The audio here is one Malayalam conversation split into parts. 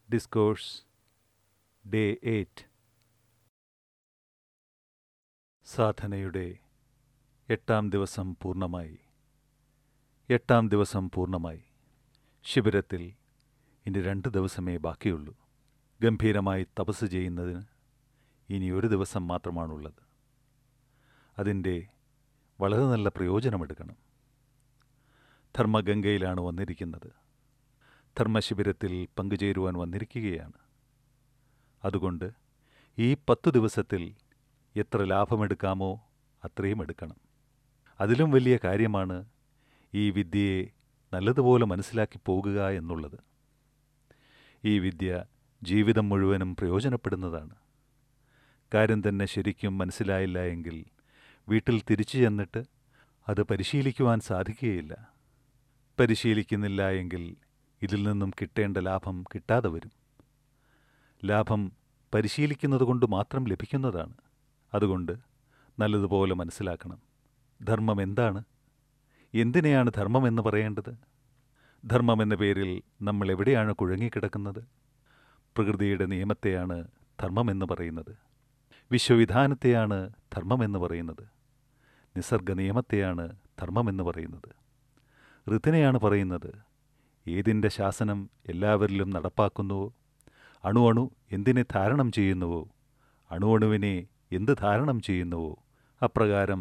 ഡിസ്കോഴ്സ് ഡേ എയ്റ്റ് സാധനയുടെ എട്ടാം ദിവസം പൂർണ്ണമായി എട്ടാം ദിവസം പൂർണ്ണമായി ശിബിരത്തിൽ ഇനി രണ്ട് ദിവസമേ ബാക്കിയുള്ളൂ ഗംഭീരമായി തപസ് ചെയ്യുന്നതിന് ഇനി ഒരു ദിവസം മാത്രമാണുള്ളത് അതിൻ്റെ വളരെ നല്ല പ്രയോജനമെടുക്കണം ധർമ്മഗംഗയിലാണ് വന്നിരിക്കുന്നത് ധർമ്മശിബിരത്തിൽ പങ്കുചേരുവാൻ വന്നിരിക്കുകയാണ് അതുകൊണ്ട് ഈ പത്തു ദിവസത്തിൽ എത്ര ലാഭമെടുക്കാമോ അത്രയും എടുക്കണം അതിലും വലിയ കാര്യമാണ് ഈ വിദ്യയെ നല്ലതുപോലെ മനസ്സിലാക്കി പോകുക എന്നുള്ളത് ഈ വിദ്യ ജീവിതം മുഴുവനും പ്രയോജനപ്പെടുന്നതാണ് കാര്യം തന്നെ ശരിക്കും മനസ്സിലായില്ല എങ്കിൽ വീട്ടിൽ തിരിച്ചു ചെന്നിട്ട് അത് പരിശീലിക്കുവാൻ സാധിക്കുകയില്ല പരിശീലിക്കുന്നില്ല എങ്കിൽ ഇതിൽ നിന്നും കിട്ടേണ്ട ലാഭം കിട്ടാതെ വരും ലാഭം പരിശീലിക്കുന്നത് കൊണ്ട് മാത്രം ലഭിക്കുന്നതാണ് അതുകൊണ്ട് നല്ലതുപോലെ മനസ്സിലാക്കണം ധർമ്മം എന്താണ് എന്തിനെയാണ് ധർമ്മം എന്ന് പറയേണ്ടത് ധർമ്മം എന്ന പേരിൽ നമ്മൾ എവിടെയാണ് കുഴങ്ങിക്കിടക്കുന്നത് പ്രകൃതിയുടെ നിയമത്തെയാണ് ധർമ്മമെന്ന് പറയുന്നത് വിശ്വവിധാനത്തെയാണ് ധർമ്മമെന്ന് പറയുന്നത് നിസർഗ നിയമത്തെയാണ് ധർമ്മമെന്ന് പറയുന്നത് ഋതിനെയാണ് പറയുന്നത് ഏതിൻ്റെ ശാസനം എല്ലാവരിലും നടപ്പാക്കുന്നുവോ അണു അണു എന്തിനെ ധാരണം ചെയ്യുന്നുവോ അണുവണുവിനെ എന്ത് ധാരണം ചെയ്യുന്നുവോ അപ്രകാരം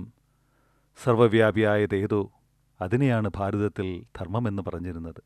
സർവവ്യാപിയായതേതോ അതിനെയാണ് ഭാരതത്തിൽ ധർമ്മമെന്ന് പറഞ്ഞിരുന്നത്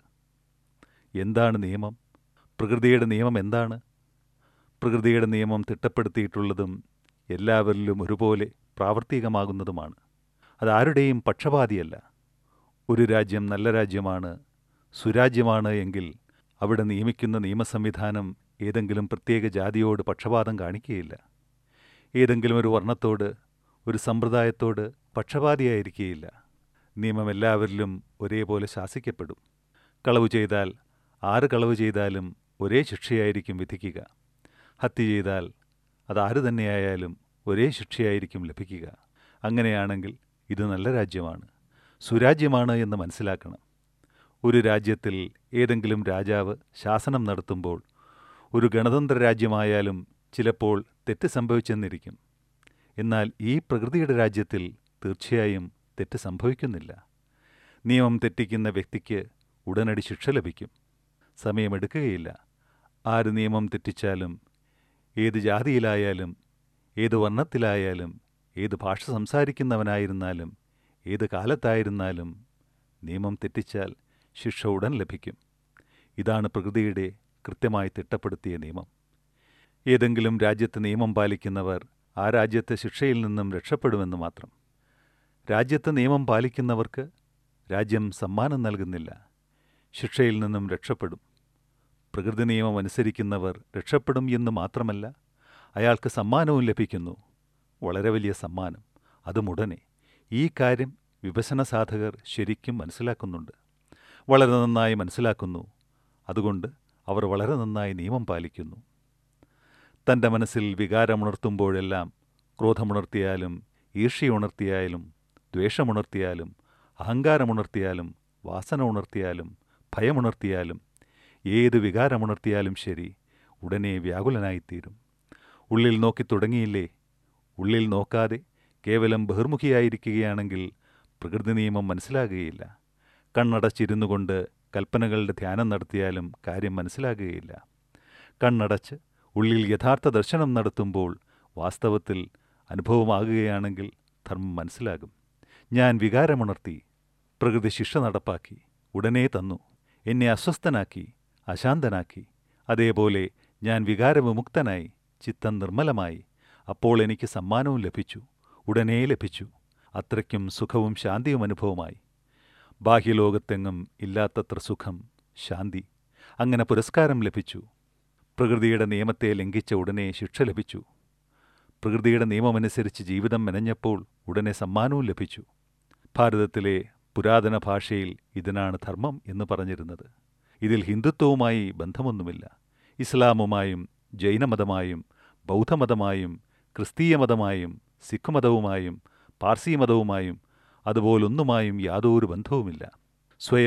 എന്താണ് നിയമം പ്രകൃതിയുടെ നിയമം എന്താണ് പ്രകൃതിയുടെ നിയമം തിട്ടപ്പെടുത്തിയിട്ടുള്ളതും എല്ലാവരിലും ഒരുപോലെ പ്രാവർത്തികമാകുന്നതുമാണ് അതാരുടെയും പക്ഷപാതിയല്ല ഒരു രാജ്യം നല്ല രാജ്യമാണ് സുരാജ്യമാണ് എങ്കിൽ അവിടെ നിയമിക്കുന്ന നിയമസംവിധാനം ഏതെങ്കിലും പ്രത്യേക ജാതിയോട് പക്ഷപാതം കാണിക്കുകയില്ല ഏതെങ്കിലും ഒരു വർണ്ണത്തോട് ഒരു സമ്പ്രദായത്തോട് പക്ഷപാതിയായിരിക്കുകയില്ല നിയമം എല്ലാവരിലും ഒരേപോലെ ശാസിക്കപ്പെടും കളവ് ചെയ്താൽ ആര് കളവ് ചെയ്താലും ഒരേ ശിക്ഷയായിരിക്കും വിധിക്കുക ഹത്യ ചെയ്താൽ അതാര് തന്നെയായാലും ഒരേ ശിക്ഷയായിരിക്കും ലഭിക്കുക അങ്ങനെയാണെങ്കിൽ ഇത് നല്ല രാജ്യമാണ് സുരാജ്യമാണ് എന്ന് മനസ്സിലാക്കണം ഒരു രാജ്യത്തിൽ ഏതെങ്കിലും രാജാവ് ശാസനം നടത്തുമ്പോൾ ഒരു ഗണതന്ത്ര രാജ്യമായാലും ചിലപ്പോൾ തെറ്റ് സംഭവിച്ചെന്നിരിക്കും എന്നാൽ ഈ പ്രകൃതിയുടെ രാജ്യത്തിൽ തീർച്ചയായും തെറ്റ് സംഭവിക്കുന്നില്ല നിയമം തെറ്റിക്കുന്ന വ്യക്തിക്ക് ഉടനടി ശിക്ഷ ലഭിക്കും സമയമെടുക്കുകയില്ല ആര് നിയമം തെറ്റിച്ചാലും ഏത് ജാതിയിലായാലും ഏത് വർണ്ണത്തിലായാലും ഏത് ഭാഷ സംസാരിക്കുന്നവനായിരുന്നാലും ഏത് കാലത്തായിരുന്നാലും നിയമം തെറ്റിച്ചാൽ ശിക്ഷ ഉടൻ ലഭിക്കും ഇതാണ് പ്രകൃതിയുടെ കൃത്യമായി തിട്ടപ്പെടുത്തിയ നിയമം ഏതെങ്കിലും രാജ്യത്ത് നിയമം പാലിക്കുന്നവർ ആ രാജ്യത്തെ ശിക്ഷയിൽ നിന്നും രക്ഷപ്പെടുമെന്ന് മാത്രം രാജ്യത്ത് നിയമം പാലിക്കുന്നവർക്ക് രാജ്യം സമ്മാനം നൽകുന്നില്ല ശിക്ഷയിൽ നിന്നും രക്ഷപ്പെടും പ്രകൃതി നിയമം അനുസരിക്കുന്നവർ രക്ഷപ്പെടും എന്ന് മാത്രമല്ല അയാൾക്ക് സമ്മാനവും ലഭിക്കുന്നു വളരെ വലിയ സമ്മാനം അതും ഉടനെ ഈ കാര്യം വിഭജന സാധകർ ശരിക്കും മനസ്സിലാക്കുന്നുണ്ട് വളരെ നന്നായി മനസ്സിലാക്കുന്നു അതുകൊണ്ട് അവർ വളരെ നന്നായി നിയമം പാലിക്കുന്നു തൻ്റെ മനസ്സിൽ വികാരമുണർത്തുമ്പോഴെല്ലാം ക്രോധമുണർത്തിയാലും ഈർഷ്യയുണർത്തിയാലും ദ്വേഷമുണർത്തിയാലും അഹങ്കാരമുണർത്തിയാലും വാസന ഉണർത്തിയാലും ഭയമുണർത്തിയാലും ഏത് വികാരമുണർത്തിയാലും ശരി ഉടനെ വ്യാകുലനായിത്തീരും ഉള്ളിൽ നോക്കി തുടങ്ങിയില്ലേ ഉള്ളിൽ നോക്കാതെ കേവലം ബഹിർമുഖിയായിരിക്കുകയാണെങ്കിൽ പ്രകൃതി നിയമം മനസ്സിലാകുകയില്ല കണ്ണടച്ചിരുന്നു കൊണ്ട് കൽപ്പനകളുടെ ധ്യാനം നടത്തിയാലും കാര്യം മനസ്സിലാകുകയില്ല കണ്ണടച്ച് ഉള്ളിൽ യഥാർത്ഥ ദർശനം നടത്തുമ്പോൾ വാസ്തവത്തിൽ അനുഭവമാകുകയാണെങ്കിൽ ധർമ്മം മനസ്സിലാകും ഞാൻ വികാരമുണർത്തി പ്രകൃതി ശിക്ഷ നടപ്പാക്കി ഉടനെ തന്നു എന്നെ അസ്വസ്ഥനാക്കി അശാന്തനാക്കി അതേപോലെ ഞാൻ വികാരവിമുക്തനായി ചിത്തം നിർമ്മലമായി അപ്പോൾ എനിക്ക് സമ്മാനവും ലഭിച്ചു ഉടനെ ലഭിച്ചു അത്രയ്ക്കും സുഖവും ശാന്തിയും അനുഭവമായി ബാഹ്യലോകത്തെങ്ങും ഇല്ലാത്തത്ര സുഖം ശാന്തി അങ്ങനെ പുരസ്കാരം ലഭിച്ചു പ്രകൃതിയുടെ നിയമത്തെ ലംഘിച്ച ഉടനെ ശിക്ഷ ലഭിച്ചു പ്രകൃതിയുടെ നിയമമനുസരിച്ച് ജീവിതം മെനഞ്ഞപ്പോൾ ഉടനെ സമ്മാനവും ലഭിച്ചു ഭാരതത്തിലെ പുരാതന ഭാഷയിൽ ഇതിനാണ് ധർമ്മം എന്ന് പറഞ്ഞിരുന്നത് ഇതിൽ ഹിന്ദുത്വവുമായി ബന്ധമൊന്നുമില്ല ഇസ്ലാമുമായും ജൈനമതമായും ബൗദ്ധമതമായും ക്രിസ്തീയ മതമായും സിഖ് മതവുമായും പാർസി മതവുമായും അതുപോലൊന്നുമായും യാതൊരു ബന്ധവുമില്ല സ്വയം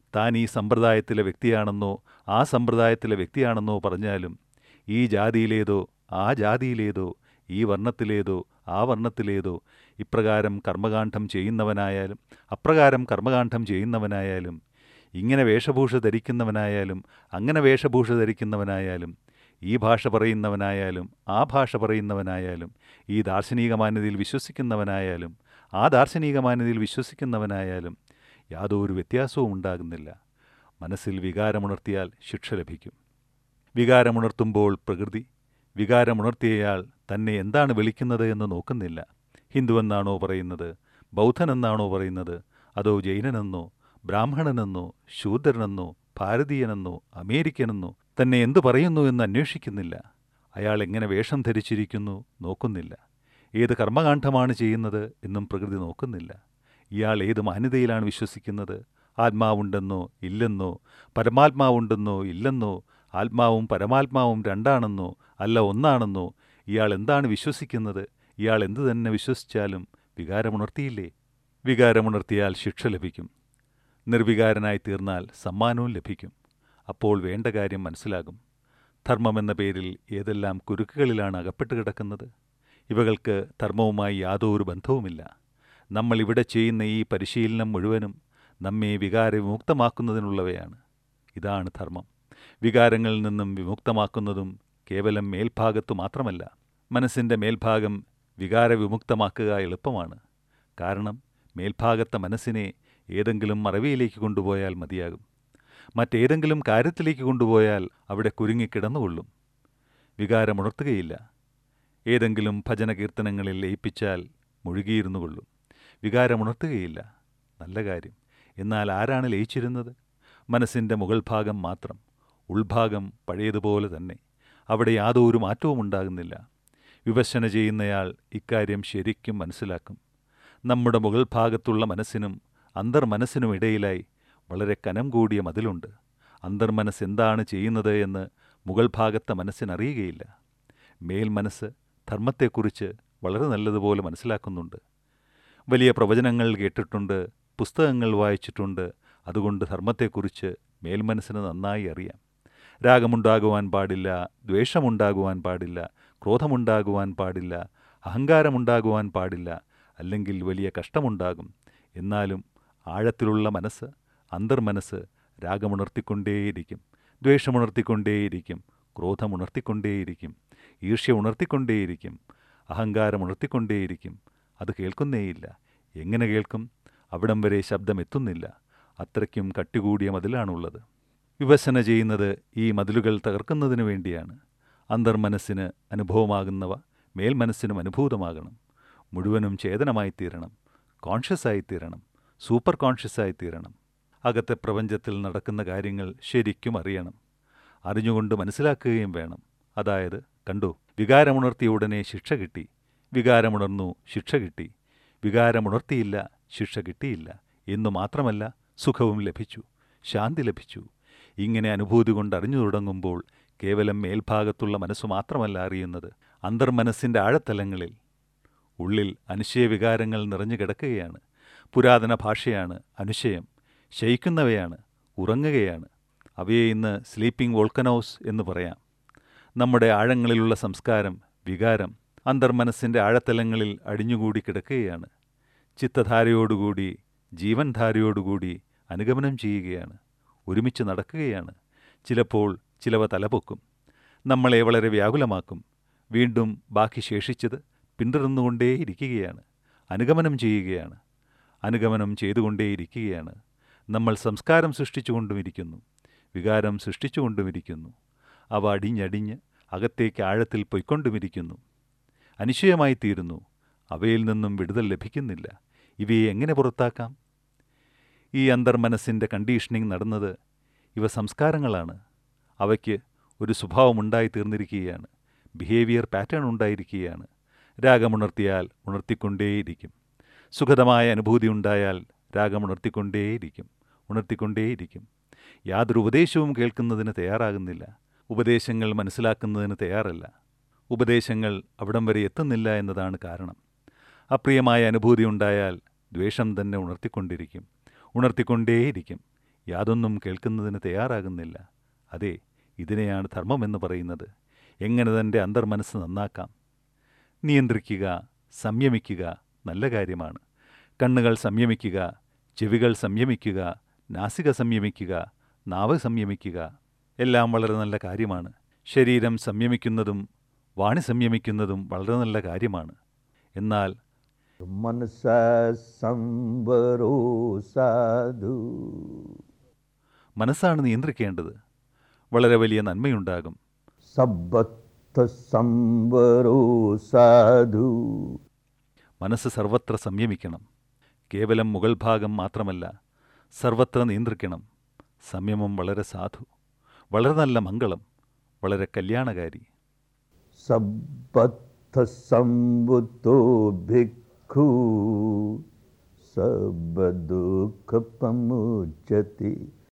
താൻ ഈ സമ്പ്രദായത്തിലെ വ്യക്തിയാണെന്നോ ആ സമ്പ്രദായത്തിലെ വ്യക്തിയാണെന്നോ പറഞ്ഞാലും ഈ ജാതിയിലേതോ ആ ജാതിയിലേതോ ഈ വർണ്ണത്തിലേതോ ആ വർണ്ണത്തിലേതോ ഇപ്രകാരം കർമ്മകാന്ഡം ചെയ്യുന്നവനായാലും അപ്രകാരം കർമ്മകാന്ഡം ചെയ്യുന്നവനായാലും ഇങ്ങനെ വേഷഭൂഷ ധരിക്കുന്നവനായാലും അങ്ങനെ വേഷഭൂഷ ധരിക്കുന്നവനായാലും ഈ ഭാഷ പറയുന്നവനായാലും ആ ഭാഷ പറയുന്നവനായാലും ഈ ദാർശനിക മാന്യതയിൽ വിശ്വസിക്കുന്നവനായാലും ആ ദാർശനിക മാന്യതയിൽ വിശ്വസിക്കുന്നവനായാലും യാതൊരു വ്യത്യാസവും ഉണ്ടാകുന്നില്ല മനസ്സിൽ വികാരമുണർത്തിയാൽ ശിക്ഷ ലഭിക്കും വികാരമുണർത്തുമ്പോൾ പ്രകൃതി വികാരമുണർത്തിയയാൾ തന്നെ എന്താണ് വിളിക്കുന്നത് എന്ന് നോക്കുന്നില്ല ഹിന്ദുവെന്നാണോ പറയുന്നത് ബൗദ്ധനെന്നാണോ പറയുന്നത് അതോ ജൈനനെന്നോ ബ്രാഹ്മണനെന്നോ ശൂദ്രനെന്നോ ഭാരതീയനെന്നോ അമേരിക്കനെന്നോ തന്നെ എന്തു പറയുന്നു എന്ന് അന്വേഷിക്കുന്നില്ല അയാൾ എങ്ങനെ വേഷം ധരിച്ചിരിക്കുന്നു നോക്കുന്നില്ല ഏത് കർമ്മകാന്ഡമാണ് ചെയ്യുന്നത് എന്നും പ്രകൃതി നോക്കുന്നില്ല ഇയാൾ ഏത് മാന്യതയിലാണ് വിശ്വസിക്കുന്നത് ആത്മാവുണ്ടെന്നോ ഇല്ലെന്നോ പരമാത്മാവുണ്ടെന്നോ ഇല്ലെന്നോ ആത്മാവും പരമാത്മാവും രണ്ടാണെന്നോ അല്ല ഒന്നാണെന്നോ ഇയാൾ എന്താണ് വിശ്വസിക്കുന്നത് ഇയാൾ എന്തു തന്നെ വിശ്വസിച്ചാലും വികാരമുണർത്തിയില്ലേ വികാരമുണർത്തിയാൽ ശിക്ഷ ലഭിക്കും നിർവികാരനായി തീർന്നാൽ സമ്മാനവും ലഭിക്കും അപ്പോൾ വേണ്ട കാര്യം മനസ്സിലാകും ധർമ്മമെന്ന പേരിൽ ഏതെല്ലാം കുരുക്കുകളിലാണ് അകപ്പെട്ട് കിടക്കുന്നത് ഇവകൾക്ക് ധർമ്മവുമായി യാതൊരു ബന്ധവുമില്ല നമ്മൾ ഇവിടെ ചെയ്യുന്ന ഈ പരിശീലനം മുഴുവനും നമ്മെ വികാരവിമുക്തമാക്കുന്നതിനുള്ളവയാണ് ഇതാണ് ധർമ്മം വികാരങ്ങളിൽ നിന്നും വിമുക്തമാക്കുന്നതും കേവലം മേൽഭാഗത്തു മാത്രമല്ല മനസ്സിൻ്റെ മേൽഭാഗം വികാരവിമുക്തമാക്കുക എളുപ്പമാണ് കാരണം മേൽഭാഗത്തെ മനസ്സിനെ ഏതെങ്കിലും മറവിയിലേക്ക് കൊണ്ടുപോയാൽ മതിയാകും മറ്റേതെങ്കിലും കാര്യത്തിലേക്ക് കൊണ്ടുപോയാൽ അവിടെ കുരുങ്ങിക്കിടന്നുകൊള്ളും വികാരമുണർത്തുകയില്ല ഏതെങ്കിലും ഭജന കീർത്തനങ്ങളിൽ ലയിപ്പിച്ചാൽ മുഴുകിയിരുന്നു കൊള്ളും വികാരമുണർത്തുകയില്ല നല്ല കാര്യം എന്നാൽ ആരാണ് ലയിച്ചിരുന്നത് മനസ്സിൻ്റെ മുകൾ ഭാഗം മാത്രം ഉൾഭാഗം പഴയതുപോലെ തന്നെ അവിടെ യാതൊരു മാറ്റവും ഉണ്ടാകുന്നില്ല വിവശന ചെയ്യുന്നയാൾ ഇക്കാര്യം ശരിക്കും മനസ്സിലാക്കും നമ്മുടെ മുകൾ ഭാഗത്തുള്ള മനസ്സിനും അന്തർമനസ്സിനും ഇടയിലായി വളരെ കനം കൂടിയ മതിലുണ്ട് അന്തർമനസ് എന്താണ് ചെയ്യുന്നത് എന്ന് മുകൾ ഭാഗത്തെ മനസ്സിനറിയുകയില്ല മേൽ മനസ്സ് ധർമ്മത്തെക്കുറിച്ച് വളരെ നല്ലതുപോലെ മനസ്സിലാക്കുന്നുണ്ട് വലിയ പ്രവചനങ്ങൾ കേട്ടിട്ടുണ്ട് പുസ്തകങ്ങൾ വായിച്ചിട്ടുണ്ട് അതുകൊണ്ട് ധർമ്മത്തെക്കുറിച്ച് മേൽമനസ്സിന് നന്നായി അറിയാം രാഗമുണ്ടാകുവാൻ പാടില്ല ദ്വേഷമുണ്ടാകുവാൻ പാടില്ല ക്രോധമുണ്ടാകുവാൻ പാടില്ല അഹങ്കാരമുണ്ടാകുവാൻ പാടില്ല അല്ലെങ്കിൽ വലിയ കഷ്ടമുണ്ടാകും എന്നാലും ആഴത്തിലുള്ള മനസ്സ് അന്തർമനസ്സ് രാഗമുണർത്തിക്കൊണ്ടേയിരിക്കും ദ്വേഷമുണർത്തിക്കൊണ്ടേയിരിക്കും ക്രോധമുണർത്തിക്കൊണ്ടേയിരിക്കും ഈർഷ്യ ഉണർത്തിക്കൊണ്ടേയിരിക്കും അഹങ്കാരം ഉണർത്തിക്കൊണ്ടേയിരിക്കും അത് കേൾക്കുന്നേയില്ല എങ്ങനെ കേൾക്കും അവിടം വരെ ശബ്ദം എത്തുന്നില്ല അത്രയ്ക്കും കട്ടികൂടിയ മതിലാണുള്ളത് വിവശന ചെയ്യുന്നത് ഈ മതിലുകൾ തകർക്കുന്നതിനു വേണ്ടിയാണ് അന്തർമനസ്സിന് അനുഭവമാകുന്നവ മേൽമനസ്സിനും അനുഭൂതമാകണം മുഴുവനും ചേതനമായി തീരണം കോൺഷ്യസായി തീരണം സൂപ്പർ കോൺഷ്യസായി തീരണം അകത്തെ പ്രപഞ്ചത്തിൽ നടക്കുന്ന കാര്യങ്ങൾ ശരിക്കും അറിയണം അറിഞ്ഞുകൊണ്ട് മനസ്സിലാക്കുകയും വേണം അതായത് കണ്ടു വികാരമുണർത്തിയ ഉടനെ ശിക്ഷ കിട്ടി വികാരമുണർന്നു ശിക്ഷ കിട്ടി വികാരമുണർത്തിയില്ല ശിക്ഷ കിട്ടിയില്ല എന്നു മാത്രമല്ല സുഖവും ലഭിച്ചു ശാന്തി ലഭിച്ചു ഇങ്ങനെ അനുഭൂതി കൊണ്ട് അറിഞ്ഞു തുടങ്ങുമ്പോൾ കേവലം മേൽഭാഗത്തുള്ള മനസ്സു മാത്രമല്ല അറിയുന്നത് അന്തർമനസ്സിൻ്റെ ആഴത്തലങ്ങളിൽ ഉള്ളിൽ അനുശയവികാരങ്ങൾ നിറഞ്ഞു കിടക്കുകയാണ് പുരാതന ഭാഷയാണ് അനുശയം ശയിക്കുന്നവയാണ് ഉറങ്ങുകയാണ് അവയെ ഇന്ന് സ്ലീപ്പിംഗ് വോൾക്കനോസ് എന്ന് പറയാം നമ്മുടെ ആഴങ്ങളിലുള്ള സംസ്കാരം വികാരം അന്തർമനസ്സിൻ്റെ ആഴത്തലങ്ങളിൽ അടിഞ്ഞുകൂടി കിടക്കുകയാണ് ചിത്തധാരയോടുകൂടി ജീവൻധാരയോടുകൂടി അനുഗമനം ചെയ്യുകയാണ് ഒരുമിച്ച് നടക്കുകയാണ് ചിലപ്പോൾ ചിലവ തലപൊക്കും നമ്മളെ വളരെ വ്യാകുലമാക്കും വീണ്ടും ബാക്കി ശേഷിച്ചത് പിന്തുടർന്നുകൊണ്ടേയിരിക്കുകയാണ് അനുഗമനം ചെയ്യുകയാണ് അനുഗമനം ചെയ്തുകൊണ്ടേയിരിക്കുകയാണ് നമ്മൾ സംസ്കാരം സൃഷ്ടിച്ചുകൊണ്ടുമിരിക്കുന്നു വികാരം സൃഷ്ടിച്ചുകൊണ്ടുമിരിക്കുന്നു അവ അടിഞ്ഞടിഞ്ഞ് അകത്തേക്ക് ആഴത്തിൽ പൊയ്ക്കൊണ്ടുമിരിക്കുന്നു അനിശ്ചയമായി തീരുന്നു അവയിൽ നിന്നും വിടുതൽ ലഭിക്കുന്നില്ല ഇവയെ എങ്ങനെ പുറത്താക്കാം ഈ അന്തർമനസ്സിൻ്റെ കണ്ടീഷനിങ് നടന്നത് ഇവ സംസ്കാരങ്ങളാണ് അവയ്ക്ക് ഒരു സ്വഭാവമുണ്ടായി തീർന്നിരിക്കുകയാണ് ബിഹേവിയർ പാറ്റേൺ ഉണ്ടായിരിക്കുകയാണ് രാഗമുണർത്തിയാൽ ഉണർത്തിക്കൊണ്ടേയിരിക്കും സുഖതമായ അനുഭൂതി ഉണ്ടായാൽ രാഗമുണർത്തിക്കൊണ്ടേയിരിക്കും ഉണർത്തിക്കൊണ്ടേയിരിക്കും യാതൊരു ഉപദേശവും കേൾക്കുന്നതിന് തയ്യാറാകുന്നില്ല ഉപദേശങ്ങൾ മനസ്സിലാക്കുന്നതിന് തയ്യാറല്ല ഉപദേശങ്ങൾ അവിടം വരെ എത്തുന്നില്ല എന്നതാണ് കാരണം അപ്രിയമായ അനുഭൂതി ഉണ്ടായാൽ ദ്വേഷം തന്നെ ഉണർത്തിക്കൊണ്ടിരിക്കും ഉണർത്തിക്കൊണ്ടേയിരിക്കും യാതൊന്നും കേൾക്കുന്നതിന് തയ്യാറാകുന്നില്ല അതെ ഇതിനെയാണ് ധർമ്മമെന്ന് പറയുന്നത് എങ്ങനെ തൻ്റെ അന്തർമനസ്സ് നന്നാക്കാം നിയന്ത്രിക്കുക സംയമിക്കുക നല്ല കാര്യമാണ് കണ്ണുകൾ സംയമിക്കുക ചെവികൾ സംയമിക്കുക നാസിക സംയമിക്കുക നാവ് സംയമിക്കുക എല്ലാം വളരെ നല്ല കാര്യമാണ് ശരീരം സംയമിക്കുന്നതും വാണി സംയമിക്കുന്നതും വളരെ നല്ല കാര്യമാണ് എന്നാൽ मनसा संवरो साधु മനസ്സാണ് നിയന്ത്രിക്കേണ്ടത് വളരെ വലിയ നന്മയുണ്ടാകും सबत्र संवरो साधु മനസ്സ് സർവത്ര സംയമിക്കണം കേവലം മുകൾ ഭാഗം മാത്രമല്ല സർവത്ര നിയന്ത്രിക്കണം സംയമം വളരെ സാധു വളരെ നല്ല മംഗളം വളരെ കല്യാണകാരി सबत्र संवुतो भिक्षु सब दुख पमुच्यति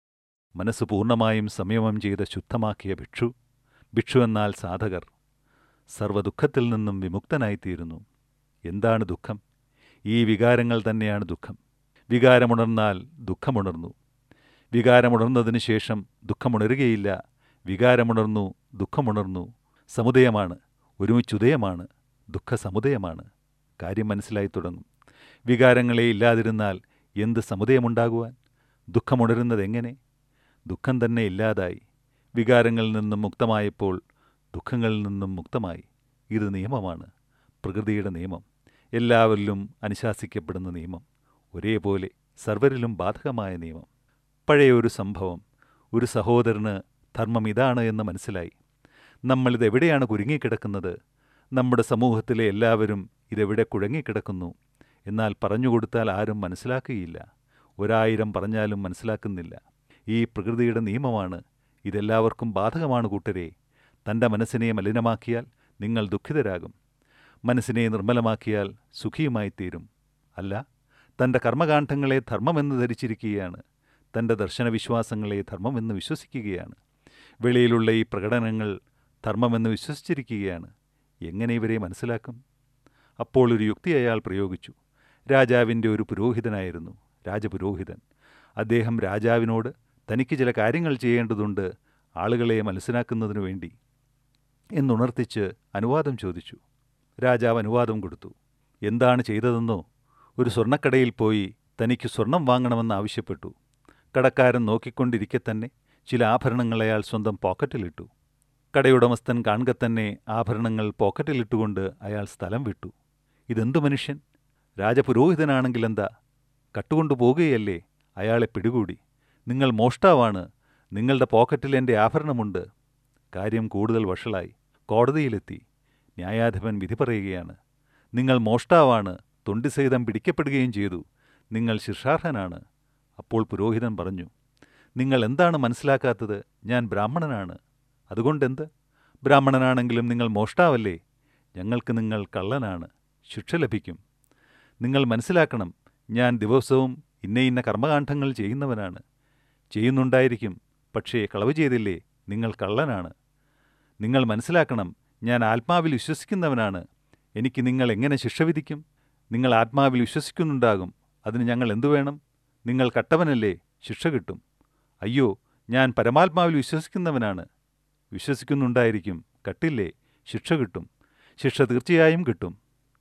മനസ്സ് പൂർണ്ണമായും സംയമം ചെയ്ത് ശുദ്ധമാക്കിയ ഭിക്ഷു ഭിക്ഷു എന്നാൽ സാധകർ സർവ്വദുഃഖത്തിൽ നിന്നും വിമുക്തനായിത്തീരുന്നു എന്താണ് ദുഃഖം ഈ വികാരങ്ങൾ തന്നെയാണ് ദുഃഖം വികാരമുണർന്നാൽ ദുഃഖമുണർന്നു വികാരമുണർന്നതിന് ശേഷം ദുഃഖമുണരുകയില്ല വികാരമുണർന്നു ദുഃഖമുണർന്നു സമുദയമാണ് ഒരുമിച്ചുദയമാണ് ദുഃഖസമുദയമാണ് കാര്യം മനസ്സിലായി തുടങ്ങും വികാരങ്ങളെ ഇല്ലാതിരുന്നാൽ എന്ത് സമുദയമുണ്ടാകുവാൻ ദുഃഖമുണരുന്നതെങ്ങനെ ദുഃഖം തന്നെ ഇല്ലാതായി വികാരങ്ങളിൽ നിന്നും മുക്തമായപ്പോൾ ദുഃഖങ്ങളിൽ നിന്നും മുക്തമായി ഇത് നിയമമാണ് പ്രകൃതിയുടെ നിയമം എല്ലാവരിലും അനുശാസിക്കപ്പെടുന്ന നിയമം ഒരേപോലെ സർവരിലും ബാധകമായ നിയമം പഴയ ഒരു സംഭവം ഒരു സഹോദരന് ധർമ്മം ഇതാണ് എന്ന് മനസ്സിലായി നമ്മളിതെവിടെയാണ് കുരുങ്ങിക്കിടക്കുന്നത് നമ്മുടെ സമൂഹത്തിലെ എല്ലാവരും ഇതെവിടെ കുഴങ്ങിക്കിടക്കുന്നു എന്നാൽ പറഞ്ഞുകൊടുത്താൽ ആരും മനസ്സിലാക്കുകയില്ല ഒരായിരം പറഞ്ഞാലും മനസ്സിലാക്കുന്നില്ല ഈ പ്രകൃതിയുടെ നിയമമാണ് ഇതെല്ലാവർക്കും ബാധകമാണ് കൂട്ടരെ തൻ്റെ മനസ്സിനെ മലിനമാക്കിയാൽ നിങ്ങൾ ദുഃഖിതരാകും മനസ്സിനെ നിർമ്മലമാക്കിയാൽ സുഖിയുമായിത്തീരും അല്ല തൻ്റെ കർമ്മകാന്ഡങ്ങളെ ധർമ്മമെന്ന് ധരിച്ചിരിക്കുകയാണ് തൻ്റെ ദർശനവിശ്വാസങ്ങളെ ധർമ്മമെന്ന് വിശ്വസിക്കുകയാണ് വെളിയിലുള്ള ഈ പ്രകടനങ്ങൾ ധർമ്മമെന്ന് വിശ്വസിച്ചിരിക്കുകയാണ് എങ്ങനെ ഇവരെ മനസ്സിലാക്കും അപ്പോൾ ഒരു യുക്തി അയാൾ പ്രയോഗിച്ചു രാജാവിൻ്റെ ഒരു പുരോഹിതനായിരുന്നു രാജപുരോഹിതൻ അദ്ദേഹം രാജാവിനോട് തനിക്ക് ചില കാര്യങ്ങൾ ചെയ്യേണ്ടതുണ്ട് ആളുകളെ മനസ്സിലാക്കുന്നതിനു വേണ്ടി എന്നുണർത്തിച്ച് അനുവാദം ചോദിച്ചു രാജാവ് അനുവാദം കൊടുത്തു എന്താണ് ചെയ്തതെന്നോ ഒരു സ്വർണ്ണക്കടയിൽ പോയി തനിക്ക് സ്വർണം വാങ്ങണമെന്ന് ആവശ്യപ്പെട്ടു കടക്കാരൻ നോക്കിക്കൊണ്ടിരിക്കെ തന്നെ ചില ആഭരണങ്ങൾ അയാൾ സ്വന്തം പോക്കറ്റിലിട്ടു കടയുടമസ്ഥൻ കാണുക തന്നെ ആഭരണങ്ങൾ പോക്കറ്റിലിട്ടുകൊണ്ട് അയാൾ സ്ഥലം വിട്ടു ഇതെന്തു മനുഷ്യൻ രാജപുരോഹിതനാണെങ്കിലെന്താ കട്ടുകൊണ്ടു പോകുകയല്ലേ അയാളെ പിടികൂടി നിങ്ങൾ മോഷ്ടാവാണ് നിങ്ങളുടെ പോക്കറ്റിൽ എൻ്റെ ആഭരണമുണ്ട് കാര്യം കൂടുതൽ വഷളായി കോടതിയിലെത്തി ന്യായാധിപൻ വിധി പറയുകയാണ് നിങ്ങൾ മോഷ്ടാവാണ് തൊണ്ടിസഹിതം പിടിക്കപ്പെടുകയും ചെയ്തു നിങ്ങൾ ശിക്ഷാർഹനാണ് അപ്പോൾ പുരോഹിതൻ പറഞ്ഞു നിങ്ങൾ എന്താണ് മനസ്സിലാക്കാത്തത് ഞാൻ ബ്രാഹ്മണനാണ് അതുകൊണ്ടെന്ത് ബ്രാഹ്മണനാണെങ്കിലും നിങ്ങൾ മോഷ്ടാവല്ലേ ഞങ്ങൾക്ക് നിങ്ങൾ കള്ളനാണ് ശിക്ഷ ലഭിക്കും നിങ്ങൾ മനസ്സിലാക്കണം ഞാൻ ദിവസവും ഇന്ന ഇന്ന കർമ്മകാന്ഡങ്ങൾ ചെയ്യുന്നവനാണ് ചെയ്യുന്നുണ്ടായിരിക്കും പക്ഷേ കളവ് ചെയ്തില്ലേ നിങ്ങൾ കള്ളനാണ് നിങ്ങൾ മനസ്സിലാക്കണം ഞാൻ ആത്മാവിൽ വിശ്വസിക്കുന്നവനാണ് എനിക്ക് നിങ്ങൾ എങ്ങനെ ശിക്ഷ വിധിക്കും നിങ്ങൾ ആത്മാവിൽ വിശ്വസിക്കുന്നുണ്ടാകും അതിന് ഞങ്ങൾ എന്തു വേണം നിങ്ങൾ കട്ടവനല്ലേ ശിക്ഷ കിട്ടും അയ്യോ ഞാൻ പരമാത്മാവിൽ വിശ്വസിക്കുന്നവനാണ് വിശ്വസിക്കുന്നുണ്ടായിരിക്കും കട്ടില്ലേ ശിക്ഷ കിട്ടും ശിക്ഷ തീർച്ചയായും കിട്ടും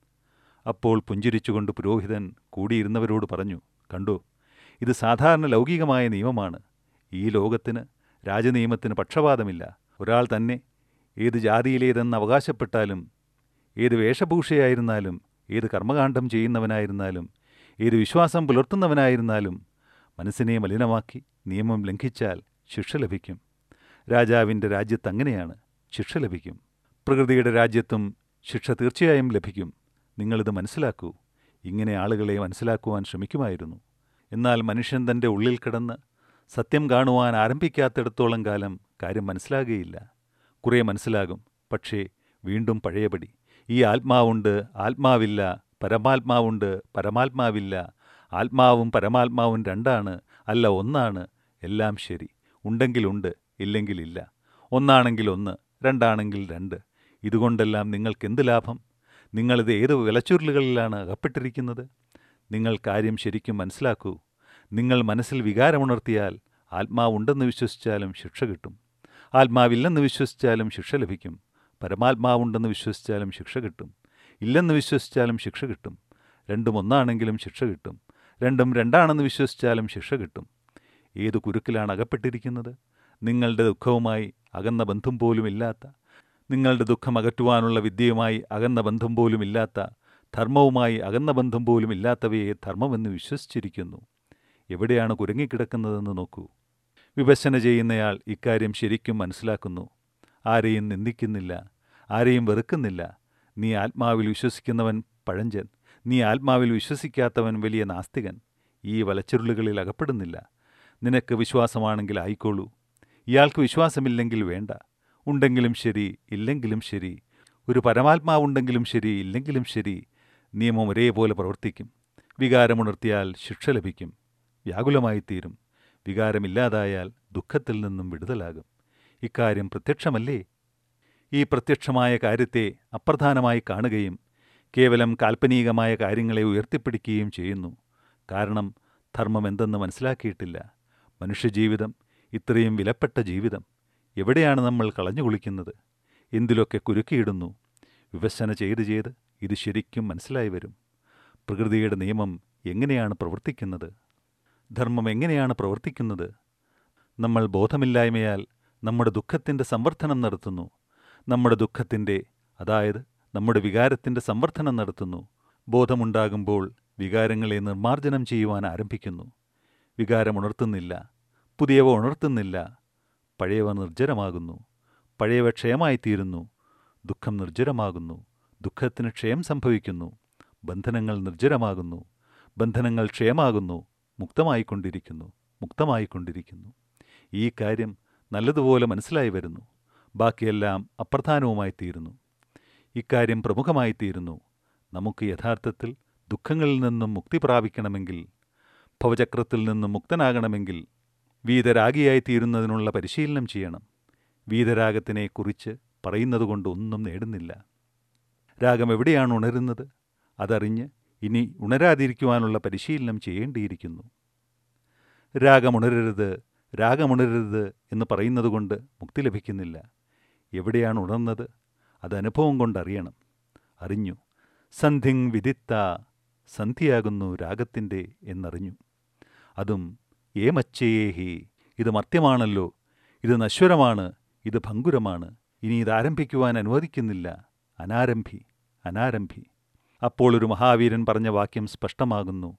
അപ്പോൾ പുഞ്ചിരിച്ചുകൊണ്ട് പുരോഹിതൻ കൂടിയിരുന്നവരോട് പറഞ്ഞു കണ്ടോ ഇത് സാധാരണ ലൗകികമായ നിയമമാണ് ഈ ലോകത്തിന് രാജനിയമത്തിന് പക്ഷപാതമില്ല ഒരാൾ തന്നെ ഏത് ജാതിയിലേതെന്ന് അവകാശപ്പെട്ടാലും ഏത് വേഷഭൂഷയായിരുന്നാലും ഏത് കർമ്മകാന്ഡം ചെയ്യുന്നവനായിരുന്നാലും ഏത് വിശ്വാസം പുലർത്തുന്നവനായിരുന്നാലും മനസ്സിനെ മലിനമാക്കി നിയമം ലംഘിച്ചാൽ ശിക്ഷ ലഭിക്കും രാജാവിൻ്റെ രാജ്യത്ത് അങ്ങനെയാണ് ശിക്ഷ ലഭിക്കും പ്രകൃതിയുടെ രാജ്യത്തും ശിക്ഷ തീർച്ചയായും ലഭിക്കും നിങ്ങളിത് മനസ്സിലാക്കൂ ഇങ്ങനെ ആളുകളെ മനസ്സിലാക്കുവാൻ ശ്രമിക്കുമായിരുന്നു എന്നാൽ മനുഷ്യൻ തൻ്റെ ഉള്ളിൽ കിടന്ന് സത്യം കാണുവാൻ ആരംഭിക്കാത്തിടത്തോളം കാലം കാര്യം മനസ്സിലാകുകയില്ല കുറേ മനസ്സിലാകും പക്ഷേ വീണ്ടും പഴയപടി ഈ ആത്മാവുണ്ട് ആത്മാവില്ല പരമാത്മാവുണ്ട് പരമാത്മാവില്ല ആത്മാവും പരമാത്മാവും രണ്ടാണ് അല്ല ഒന്നാണ് എല്ലാം ശരി ഉണ്ടെങ്കിലുണ്ട് ഇല്ലെങ്കിലില്ല ഒന്നാണെങ്കിൽ ഒന്ന് രണ്ടാണെങ്കിൽ രണ്ട് ഇതുകൊണ്ടെല്ലാം നിങ്ങൾക്കെന്ത് ലാഭം നിങ്ങളിത് ഏത് വിലച്ചുരുളുകളിലാണ് അകപ്പെട്ടിരിക്കുന്നത് നിങ്ങൾ കാര്യം ശരിക്കും മനസ്സിലാക്കൂ നിങ്ങൾ മനസ്സിൽ വികാരമുണർത്തിയാൽ ആത്മാവുണ്ടെന്ന് വിശ്വസിച്ചാലും ശിക്ഷ കിട്ടും ആത്മാവില്ലെന്ന് വിശ്വസിച്ചാലും ശിക്ഷ ലഭിക്കും പരമാത്മാവുണ്ടെന്ന് വിശ്വസിച്ചാലും ശിക്ഷ കിട്ടും ഇല്ലെന്ന് വിശ്വസിച്ചാലും ശിക്ഷ കിട്ടും രണ്ടും ഒന്നാണെങ്കിലും ശിക്ഷ കിട്ടും രണ്ടും രണ്ടാണെന്ന് വിശ്വസിച്ചാലും ശിക്ഷ കിട്ടും ഏത് കുരുക്കിലാണ് അകപ്പെട്ടിരിക്കുന്നത് നിങ്ങളുടെ ദുഃഖവുമായി അകന്ന ബന്ധം പോലുമില്ലാത്ത നിങ്ങളുടെ ദുഃഖം അകറ്റുവാനുള്ള വിദ്യയുമായി അകന്ന ബന്ധം പോലുമില്ലാത്ത ധർമ്മവുമായി അകന്ന ബന്ധം പോലുമില്ലാത്തവയെ ധർമ്മമെന്ന് വിശ്വസിച്ചിരിക്കുന്നു എവിടെയാണ് കുരുങ്ങിക്കിടക്കുന്നതെന്ന് നോക്കൂ വിഭജന ചെയ്യുന്നയാൾ ഇക്കാര്യം ശരിക്കും മനസ്സിലാക്കുന്നു ആരെയും നിന്ദിക്കുന്നില്ല ആരെയും വെറുക്കുന്നില്ല നീ ആത്മാവിൽ വിശ്വസിക്കുന്നവൻ പഴഞ്ചൻ നീ ആത്മാവിൽ വിശ്വസിക്കാത്തവൻ വലിയ നാസ്തികൻ ഈ വലച്ചുരുളുകളിൽ അകപ്പെടുന്നില്ല നിനക്ക് വിശ്വാസമാണെങ്കിൽ ആയിക്കോളൂ ഇയാൾക്ക് വിശ്വാസമില്ലെങ്കിൽ വേണ്ട ഉണ്ടെങ്കിലും ശരി ഇല്ലെങ്കിലും ശരി ഒരു പരമാത്മാവുണ്ടെങ്കിലും ശരി ഇല്ലെങ്കിലും ശരി നിയമം ഒരേപോലെ പ്രവർത്തിക്കും വികാരമുണർത്തിയാൽ ശിക്ഷ ലഭിക്കും വ്യാകുലമായിത്തീരും വികാരമില്ലാതായാൽ ദുഃഖത്തിൽ നിന്നും വിടുതലാകും ഇക്കാര്യം പ്രത്യക്ഷമല്ലേ ഈ പ്രത്യക്ഷമായ കാര്യത്തെ അപ്രധാനമായി കാണുകയും കേവലം കാൽപ്പനികമായ കാര്യങ്ങളെ ഉയർത്തിപ്പിടിക്കുകയും ചെയ്യുന്നു കാരണം ധർമ്മം എന്തെന്ന് മനസ്സിലാക്കിയിട്ടില്ല മനുഷ്യജീവിതം ഇത്രയും വിലപ്പെട്ട ജീവിതം എവിടെയാണ് നമ്മൾ കളഞ്ഞു കുളിക്കുന്നത് എന്തിലൊക്കെ കുരുക്കിയിടുന്നു വിവശന ചെയ്ത് ചെയ്ത് ഇത് ശരിക്കും മനസ്സിലായി വരും പ്രകൃതിയുടെ നിയമം എങ്ങനെയാണ് പ്രവർത്തിക്കുന്നത് ധർമ്മം എങ്ങനെയാണ് പ്രവർത്തിക്കുന്നത് നമ്മൾ ബോധമില്ലായ്മയാൽ നമ്മുടെ ദുഃഖത്തിൻ്റെ സംവർദ്ധനം നടത്തുന്നു നമ്മുടെ ദുഃഖത്തിൻ്റെ അതായത് നമ്മുടെ വികാരത്തിൻ്റെ സംവർദ്ധനം നടത്തുന്നു ബോധമുണ്ടാകുമ്പോൾ വികാരങ്ങളെ നിർമ്മാർജ്ജനം ചെയ്യുവാൻ ആരംഭിക്കുന്നു വികാരമുണർത്തുന്നില്ല പുതിയവ ഉണർത്തുന്നില്ല പഴയവ നിർജ്ജരമാകുന്നു പഴയവ ക്ഷയമായിത്തീരുന്നു ദുഃഖം നിർജ്ജരമാകുന്നു ദുഃഖത്തിന് ക്ഷയം സംഭവിക്കുന്നു ബന്ധനങ്ങൾ നിർജ്ജരമാകുന്നു ബന്ധനങ്ങൾ ക്ഷയമാകുന്നു മുക്തമായിക്കൊണ്ടിരിക്കുന്നു മുക്തമായിക്കൊണ്ടിരിക്കുന്നു ഈ കാര്യം നല്ലതുപോലെ മനസ്സിലായി വരുന്നു ബാക്കിയെല്ലാം അപ്രധാനവുമായി തീരുന്നു ഇക്കാര്യം പ്രമുഖമായി തീരുന്നു നമുക്ക് യഥാർത്ഥത്തിൽ ദുഃഖങ്ങളിൽ നിന്നും മുക്തി പ്രാപിക്കണമെങ്കിൽ ഭവചക്രത്തിൽ നിന്നും മുക്തനാകണമെങ്കിൽ വീതരാഗിയായി തീരുന്നതിനുള്ള പരിശീലനം ചെയ്യണം വീതരാഗത്തിനെ കുറിച്ച് പറയുന്നതുകൊണ്ട് ഒന്നും നേടുന്നില്ല രാഗം എവിടെയാണ് ഉണരുന്നത് അതറിഞ്ഞ് ഇനി ഉണരാതിരിക്കുവാനുള്ള പരിശീലനം ചെയ്യേണ്ടിയിരിക്കുന്നു രാഗമുണരരുത് രാഗമുണരരുത് എന്ന് പറയുന്നതുകൊണ്ട് മുക്തി ലഭിക്കുന്നില്ല എവിടെയാണ് ഉണർന്നത് അത് അനുഭവം കൊണ്ടറിയണം അറിഞ്ഞു സന്ധിങ് വിദിത്ത സന്ധിയാകുന്നു രാഗത്തിൻ്റെ എന്നറിഞ്ഞു അതും ഏമച്ചേഹി ഇത് മർത്യമാണല്ലോ ഇത് നശ്വരമാണ് ഇത് ഭങ്കുരമാണ് ഇനി ഇത് ആരംഭിക്കുവാൻ അനുവദിക്കുന്നില്ല അനാരംഭി അനാരംഭി അപ്പോൾ ഒരു മഹാവീരൻ പറഞ്ഞ വാക്യം സ്പഷ്ടമാകുന്നു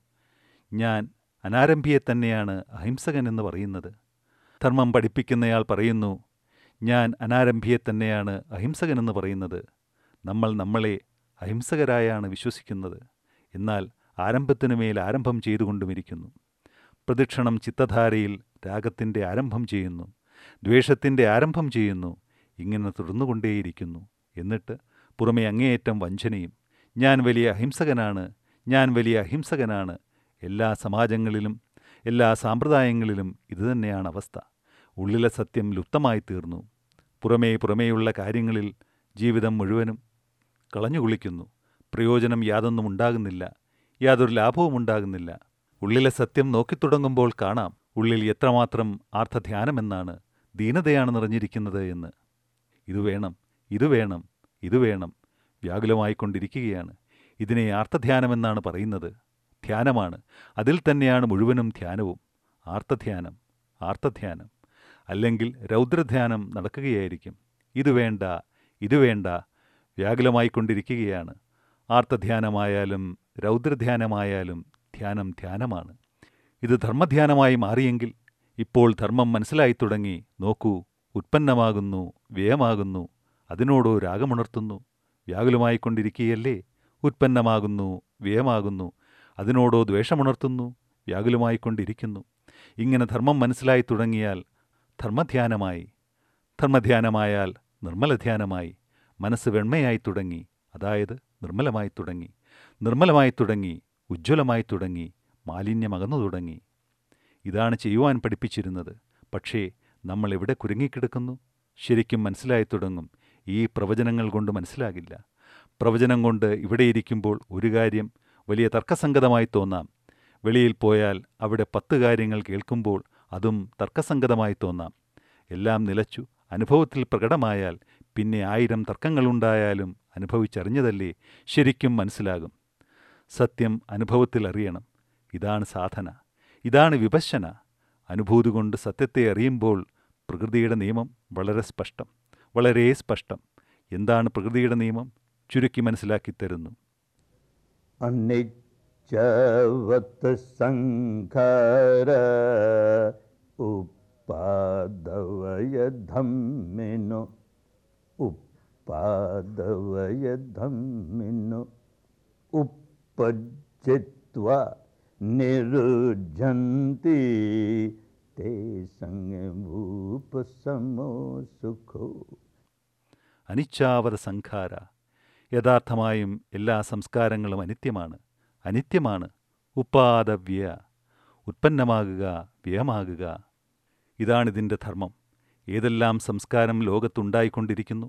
ഞാൻ അനാരംഭിയെ തന്നെയാണ് അഹിംസകൻ എന്ന് പറയുന്നത് ധർമ്മം പഠിപ്പിക്കുന്നയാൾ പറയുന്നു ഞാൻ അനാരംഭിയെ തന്നെയാണ് അഹിംസകനെന്ന് പറയുന്നത് നമ്മൾ നമ്മളെ അഹിംസകരായാണ് വിശ്വസിക്കുന്നത് എന്നാൽ ആരംഭത്തിനു മേൽ ആരംഭം ചെയ്തുകൊണ്ടുമിരിക്കുന്നു പ്രദക്ഷിണം ചിത്തധാരയിൽ രാഗത്തിൻ്റെ ആരംഭം ചെയ്യുന്നു ദ്വേഷത്തിൻ്റെ ആരംഭം ചെയ്യുന്നു ഇങ്ങനെ തുടർന്നുകൊണ്ടേയിരിക്കുന്നു എന്നിട്ട് പുറമെ അങ്ങേയറ്റം വഞ്ചനയും ഞാൻ വലിയ അഹിംസകനാണ് ഞാൻ വലിയ അഹിംസകനാണ് എല്ലാ സമാജങ്ങളിലും എല്ലാ സാമ്പ്രദായങ്ങളിലും ഇതുതന്നെയാണ് അവസ്ഥ ഉള്ളിലെ സത്യം ലുപ്തമായി തീർന്നു പുറമേ പുറമേയുള്ള കാര്യങ്ങളിൽ ജീവിതം മുഴുവനും കളഞ്ഞുകുളിക്കുന്നു പ്രയോജനം യാതൊന്നും ഉണ്ടാകുന്നില്ല യാതൊരു ലാഭവും ഉണ്ടാകുന്നില്ല ഉള്ളിലെ സത്യം നോക്കിത്തുടങ്ങുമ്പോൾ കാണാം ഉള്ളിൽ എത്രമാത്രം ആർത്ഥധ്യാനമെന്നാണ് ദീനതയാണ് നിറഞ്ഞിരിക്കുന്നത് എന്ന് ഇത് വേണം ഇത് വേണം ഇത് വേണം വ്യാകുലമായിക്കൊണ്ടിരിക്കുകയാണ് ഇതിനെ ആർത്തധ്യാനമെന്നാണ് പറയുന്നത് ധ്യാനമാണ് അതിൽ തന്നെയാണ് മുഴുവനും ധ്യാനവും ആർത്തധ്യാനം ആർത്തധ്യാനം അല്ലെങ്കിൽ രൗദ്രധ്യാനം നടക്കുകയായിരിക്കും ഇത് വേണ്ട ഇത് വേണ്ട വ്യാകുലമായിക്കൊണ്ടിരിക്കുകയാണ് ആർത്തധ്യാനമായാലും രൗദ്രധ്യാനമായാലും ധ്യാനം ധ്യാനമാണ് ഇത് ധർമ്മധ്യാനമായി മാറിയെങ്കിൽ ഇപ്പോൾ ധർമ്മം മനസ്സിലായി തുടങ്ങി നോക്കൂ ഉത്പന്നമാകുന്നു വ്യയമാകുന്നു അതിനോടോ രാഗമുണർത്തുന്നു വ്യാകുലമായിക്കൊണ്ടിരിക്കുകയല്ലേ ഉത്പന്നമാകുന്നു വ്യയമാകുന്നു അതിനോടോ ദ്വേഷമുണർത്തുന്നു വ്യാകുലമായിക്കൊണ്ടിരിക്കുന്നു ഇങ്ങനെ ധർമ്മം മനസ്സിലായി തുടങ്ങിയാൽ ധർമ്മധ്യാനമായി ധർമ്മധ്യാനമായാൽ നിർമ്മലധ്യാനമായി മനസ്സ് വെണ്മയായി തുടങ്ങി അതായത് നിർമ്മലമായി തുടങ്ങി നിർമ്മലമായി തുടങ്ങി ഉജ്ജ്വലമായി തുടങ്ങി മാലിന്യമകന്നു തുടങ്ങി ഇതാണ് ചെയ്യുവാൻ പഠിപ്പിച്ചിരുന്നത് പക്ഷേ നമ്മൾ എവിടെ കുരുങ്ങിക്കിടക്കുന്നു ശരിക്കും മനസ്സിലായി തുടങ്ങും ഈ പ്രവചനങ്ങൾ കൊണ്ട് മനസ്സിലാകില്ല പ്രവചനം കൊണ്ട് ഇവിടെ ഇരിക്കുമ്പോൾ ഒരു കാര്യം വലിയ തർക്കസംഗതമായി തോന്നാം വെളിയിൽ പോയാൽ അവിടെ പത്ത് കാര്യങ്ങൾ കേൾക്കുമ്പോൾ അതും തർക്കസംഗതമായി തോന്നാം എല്ലാം നിലച്ചു അനുഭവത്തിൽ പ്രകടമായാൽ പിന്നെ ആയിരം തർക്കങ്ങളുണ്ടായാലും അനുഭവിച്ചറിഞ്ഞതല്ലേ ശരിക്കും മനസ്സിലാകും സത്യം അനുഭവത്തിൽ അറിയണം ഇതാണ് സാധന ഇതാണ് വിപശന അനുഭൂതി കൊണ്ട് സത്യത്തെ അറിയുമ്പോൾ പ്രകൃതിയുടെ നിയമം വളരെ സ്പഷ്ടം വളരെ സ്പഷ്ടം എന്താണ് പ്രകൃതിയുടെ നിയമം ചുരുക്കി മനസ്സിലാക്കി തരുന്നു अनिच्छवत् सङ्खार उपादवय धम्मिनो उपादवय धम्मिनो उपजित्वा निरुज्झन्ति ते सङ्गभूपसमो सुखो അനിച്ഛാവത സംഖാര യഥാർത്ഥമായും എല്ലാ സംസ്കാരങ്ങളും അനിത്യമാണ് അനിത്യമാണ് ഉപാദവ്യ ഉത്പന്നമാകുക വ്യയമാകുക ഇതാണിതിൻ്റെ ധർമ്മം ഏതെല്ലാം സംസ്കാരം ലോകത്തുണ്ടായിക്കൊണ്ടിരിക്കുന്നു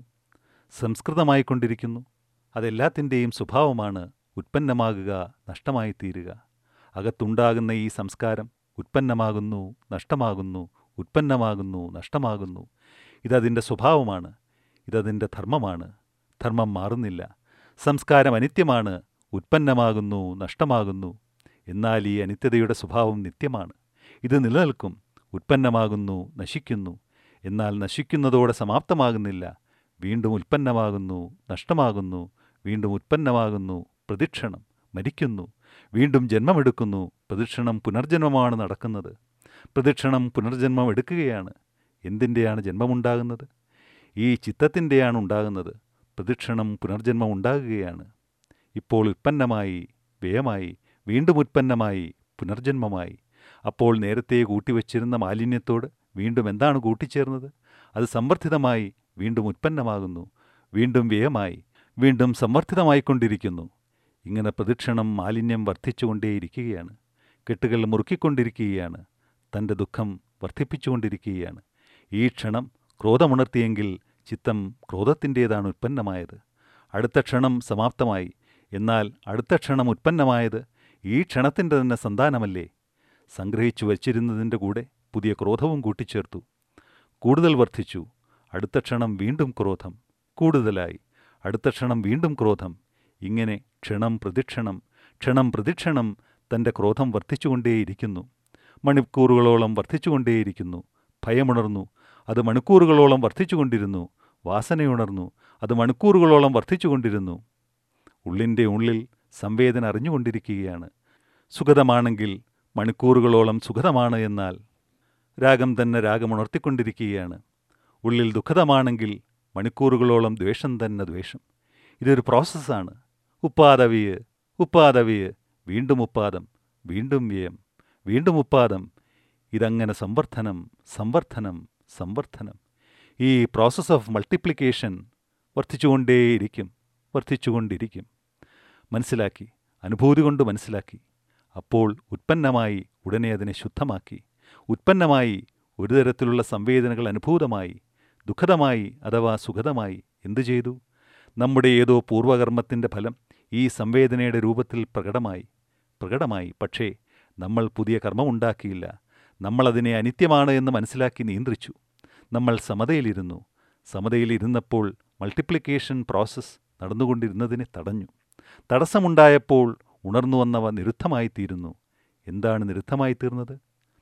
സംസ്കൃതമായിക്കൊണ്ടിരിക്കുന്നു അതെല്ലാത്തിൻ്റെയും സ്വഭാവമാണ് ഉത്പന്നമാകുക നഷ്ടമായി തീരുക അകത്തുണ്ടാകുന്ന ഈ സംസ്കാരം ഉത്പന്നമാകുന്നു നഷ്ടമാകുന്നു ഉത്പന്നമാകുന്നു നഷ്ടമാകുന്നു ഇതതിൻ്റെ സ്വഭാവമാണ് ഇതതിൻ്റെ ധർമ്മമാണ് ധർമ്മം മാറുന്നില്ല സംസ്കാരം അനിത്യമാണ് ഉത്പന്നമാകുന്നു നഷ്ടമാകുന്നു എന്നാൽ ഈ അനിത്യതയുടെ സ്വഭാവം നിത്യമാണ് ഇത് നിലനിൽക്കും ഉത്പന്നമാകുന്നു നശിക്കുന്നു എന്നാൽ നശിക്കുന്നതോടെ സമാപ്തമാകുന്നില്ല വീണ്ടും ഉത്പന്നമാകുന്നു നഷ്ടമാകുന്നു വീണ്ടും ഉത്പന്നമാകുന്നു പ്രദക്ഷിണം മരിക്കുന്നു വീണ്ടും ജന്മമെടുക്കുന്നു പ്രദക്ഷിണം പുനർജന്മമാണ് നടക്കുന്നത് പ്രദക്ഷിണം പുനർജന്മം എടുക്കുകയാണ് എന്തിൻ്റെയാണ് ജന്മമുണ്ടാകുന്നത് ഈ ചിത്തത്തിൻ്റെയാണ് ഉണ്ടാകുന്നത് പ്രദക്ഷിണം പുനർജന്മം ഉണ്ടാകുകയാണ് ഇപ്പോൾ ഉത്പന്നമായി വ്യയമായി വീണ്ടും ഉത്പന്നമായി പുനർജന്മമായി അപ്പോൾ നേരത്തെ കൂട്ടിവച്ചിരുന്ന മാലിന്യത്തോട് വീണ്ടും എന്താണ് കൂട്ടിച്ചേർന്നത് അത് സംവർദ്ധിതമായി വീണ്ടും ഉത്പന്നമാകുന്നു വീണ്ടും വ്യയമായി വീണ്ടും സംവർദ്ധിതമായിക്കൊണ്ടിരിക്കുന്നു ഇങ്ങനെ പ്രദക്ഷിണം മാലിന്യം വർദ്ധിച്ചുകൊണ്ടേയിരിക്കുകയാണ് കെട്ടുകൾ മുറുക്കിക്കൊണ്ടിരിക്കുകയാണ് തൻ്റെ ദുഃഖം വർദ്ധിപ്പിച്ചുകൊണ്ടിരിക്കുകയാണ് ഈ ക്ഷണം ക്രോധമുണർത്തിയെങ്കിൽ ചിത്തം ക്രോധത്തിൻ്റേതാണ് ഉത്പന്നമായത് അടുത്ത ക്ഷണം സമാപ്തമായി എന്നാൽ അടുത്ത ക്ഷണം ഉത്പന്നമായത് ഈ ക്ഷണത്തിൻ്റെ തന്നെ സന്താനമല്ലേ സംഗ്രഹിച്ചു വച്ചിരുന്നതിൻ്റെ കൂടെ പുതിയ ക്രോധവും കൂട്ടിച്ചേർത്തു കൂടുതൽ വർദ്ധിച്ചു അടുത്ത ക്ഷണം വീണ്ടും ക്രോധം കൂടുതലായി അടുത്ത ക്ഷണം വീണ്ടും ക്രോധം ഇങ്ങനെ ക്ഷണം പ്രതിക്ഷണം ക്ഷണം പ്രതിക്ഷണം തൻ്റെ ക്രോധം വർദ്ധിച്ചുകൊണ്ടേയിരിക്കുന്നു മണിക്കൂറുകളോളം വർദ്ധിച്ചുകൊണ്ടേയിരിക്കുന്നു ഭയമുണർന്നു അത് മണിക്കൂറുകളോളം വർദ്ധിച്ചുകൊണ്ടിരുന്നു വാസനയുണർന്നു അത് മണിക്കൂറുകളോളം വർദ്ധിച്ചുകൊണ്ടിരുന്നു ഉള്ളിൻ്റെ ഉള്ളിൽ സംവേദന അറിഞ്ഞുകൊണ്ടിരിക്കുകയാണ് സുഖതമാണെങ്കിൽ മണിക്കൂറുകളോളം സുഖതമാണ് എന്നാൽ രാഗം തന്നെ രാഗമുണർത്തിക്കൊണ്ടിരിക്കുകയാണ് ഉള്ളിൽ ദുഃഖതമാണെങ്കിൽ മണിക്കൂറുകളോളം ദ്വേഷം തന്നെ ദ്വേഷം ഇതൊരു പ്രോസസ്സാണ് ഉപ്പാദവിയ് ഉപ്പാദവിയ് വീണ്ടും ഉപ്പാദം വീണ്ടും വ്യയം വീണ്ടും ഉപ്പാദം ഇതങ്ങനെ സംവർദ്ധനം സംവർദ്ധനം സംവർദ്ധനം ഈ പ്രോസസ് ഓഫ് മൾട്ടിപ്ലിക്കേഷൻ വർദ്ധിച്ചുകൊണ്ടേയിരിക്കും വർദ്ധിച്ചുകൊണ്ടിരിക്കും മനസ്സിലാക്കി അനുഭൂതി കൊണ്ട് മനസ്സിലാക്കി അപ്പോൾ ഉത്പന്നമായി ഉടനെ അതിനെ ശുദ്ധമാക്കി ഉത്പന്നമായി ഒരു തരത്തിലുള്ള സംവേദനകൾ അനുഭൂതമായി ദുഃഖതമായി അഥവാ സുഖതമായി എന്തു ചെയ്തു നമ്മുടെ ഏതോ പൂർവകർമ്മത്തിൻ്റെ ഫലം ഈ സംവേദനയുടെ രൂപത്തിൽ പ്രകടമായി പ്രകടമായി പക്ഷേ നമ്മൾ പുതിയ കർമ്മമുണ്ടാക്കിയില്ല നമ്മളതിനെ അനിത്യമാണ് എന്ന് മനസ്സിലാക്കി നിയന്ത്രിച്ചു നമ്മൾ സമതയിലിരുന്നു സമതയിലിരുന്നപ്പോൾ മൾട്ടിപ്ലിക്കേഷൻ പ്രോസസ്സ് നടന്നുകൊണ്ടിരുന്നതിനെ തടഞ്ഞു തടസ്സമുണ്ടായപ്പോൾ ഉണർന്നു വന്നവ നിരുദ്ധമായിത്തീരുന്നു എന്താണ് നിരുദ്ധമായി തീർന്നത്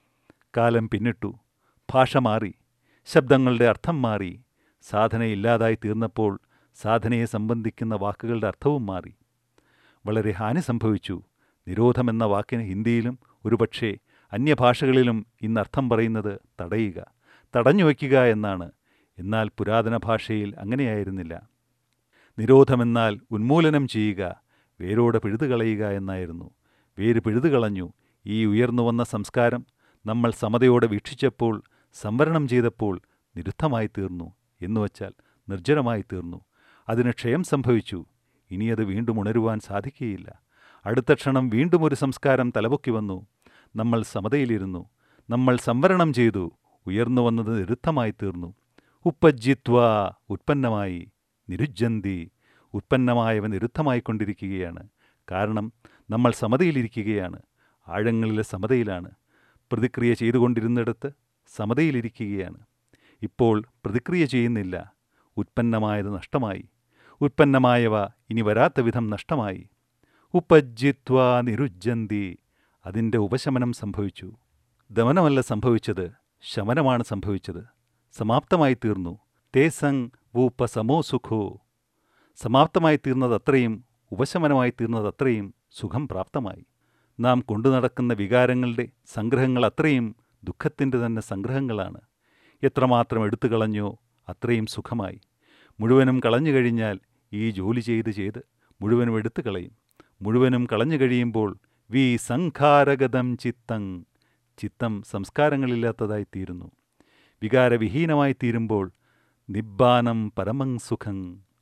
കാലം പിന്നിട്ടു ഭാഷ മാറി ശബ്ദങ്ങളുടെ അർത്ഥം മാറി സാധനയില്ലാതായി തീർന്നപ്പോൾ സാധനയെ സംബന്ധിക്കുന്ന വാക്കുകളുടെ അർത്ഥവും മാറി വളരെ ഹാനി സംഭവിച്ചു നിരോധമെന്ന വാക്കിന് ഹിന്ദിയിലും ഒരുപക്ഷേ അന്യഭാഷകളിലും ഇന്ന് അർത്ഥം പറയുന്നത് തടയുക തടഞ്ഞു വയ്ക്കുക എന്നാണ് എന്നാൽ പുരാതന ഭാഷയിൽ അങ്ങനെയായിരുന്നില്ല നിരോധമെന്നാൽ ഉന്മൂലനം ചെയ്യുക വേരോടെ പിഴുതുകളയുക എന്നായിരുന്നു വേര് പിഴുതുകളഞ്ഞു ഈ ഉയർന്നു വന്ന സംസ്കാരം നമ്മൾ സമതയോടെ വീക്ഷിച്ചപ്പോൾ സംവരണം ചെയ്തപ്പോൾ നിരുദ്ധമായി തീർന്നു എന്നുവച്ചാൽ നിർജ്ജനമായി തീർന്നു അതിന് ക്ഷയം സംഭവിച്ചു ഇനി അത് വീണ്ടും ഉണരുവാൻ സാധിക്കുകയില്ല അടുത്ത ക്ഷണം വീണ്ടും ഒരു സംസ്കാരം തലപൊക്കി വന്നു നമ്മൾ സമതയിലിരുന്നു നമ്മൾ സംവരണം ചെയ്തു ഉയർന്നു വന്നത് നിരുദ്ധമായി തീർന്നു ഉപ്പജ്ജിത്വ ഉത്പന്നമായി നിരുജ്ജന്തി ഉത്പന്നമായവ നിരുദ്ധമായിക്കൊണ്ടിരിക്കുകയാണ് കാരണം നമ്മൾ സമതയിലിരിക്കുകയാണ് ആഴങ്ങളിലെ സമതയിലാണ് പ്രതിക്രിയ ചെയ്തുകൊണ്ടിരുന്നിടത്ത് സമതയിലിരിക്കുകയാണ് ഇപ്പോൾ പ്രതിക്രിയ ചെയ്യുന്നില്ല ഉത്പന്നമായത് നഷ്ടമായി ഉത്പന്നമായവ ഇനി വരാത്ത വിധം നഷ്ടമായി ഉപജ്ജിത്വാ നിരുജ്ജന്തി അതിൻ്റെ ഉപശമനം സംഭവിച്ചു ദമനമല്ല സംഭവിച്ചത് ശമനമാണ് സംഭവിച്ചത് സമാപ്തമായി തീർന്നു തേസങ് വൂപ്പ സമോ സുഖോ സമാപ്തമായി തീർന്നതത്രയും ഉപശമനമായി തീർന്നതത്രയും സുഖം പ്രാപ്തമായി നാം കൊണ്ടു നടക്കുന്ന വികാരങ്ങളുടെ സംഗ്രഹങ്ങൾ അത്രയും ദുഃഖത്തിൻ്റെ തന്നെ സംഗ്രഹങ്ങളാണ് എത്രമാത്രം എടുത്തു കളഞ്ഞോ അത്രയും സുഖമായി മുഴുവനും കളഞ്ഞു കഴിഞ്ഞാൽ ഈ ജോലി ചെയ്ത് ചെയ്ത് മുഴുവനും എടുത്തു കളയും മുഴുവനും കളഞ്ഞു കഴിയുമ്പോൾ വി സംഘാരഗതം ചിത്തം ചിത്തം സംസ്കാരങ്ങളില്ലാത്തതായി തീരുന്നു വികാരവിഹീനമായി തീരുമ്പോൾ നിബ്ബാനം പരമം സുഖം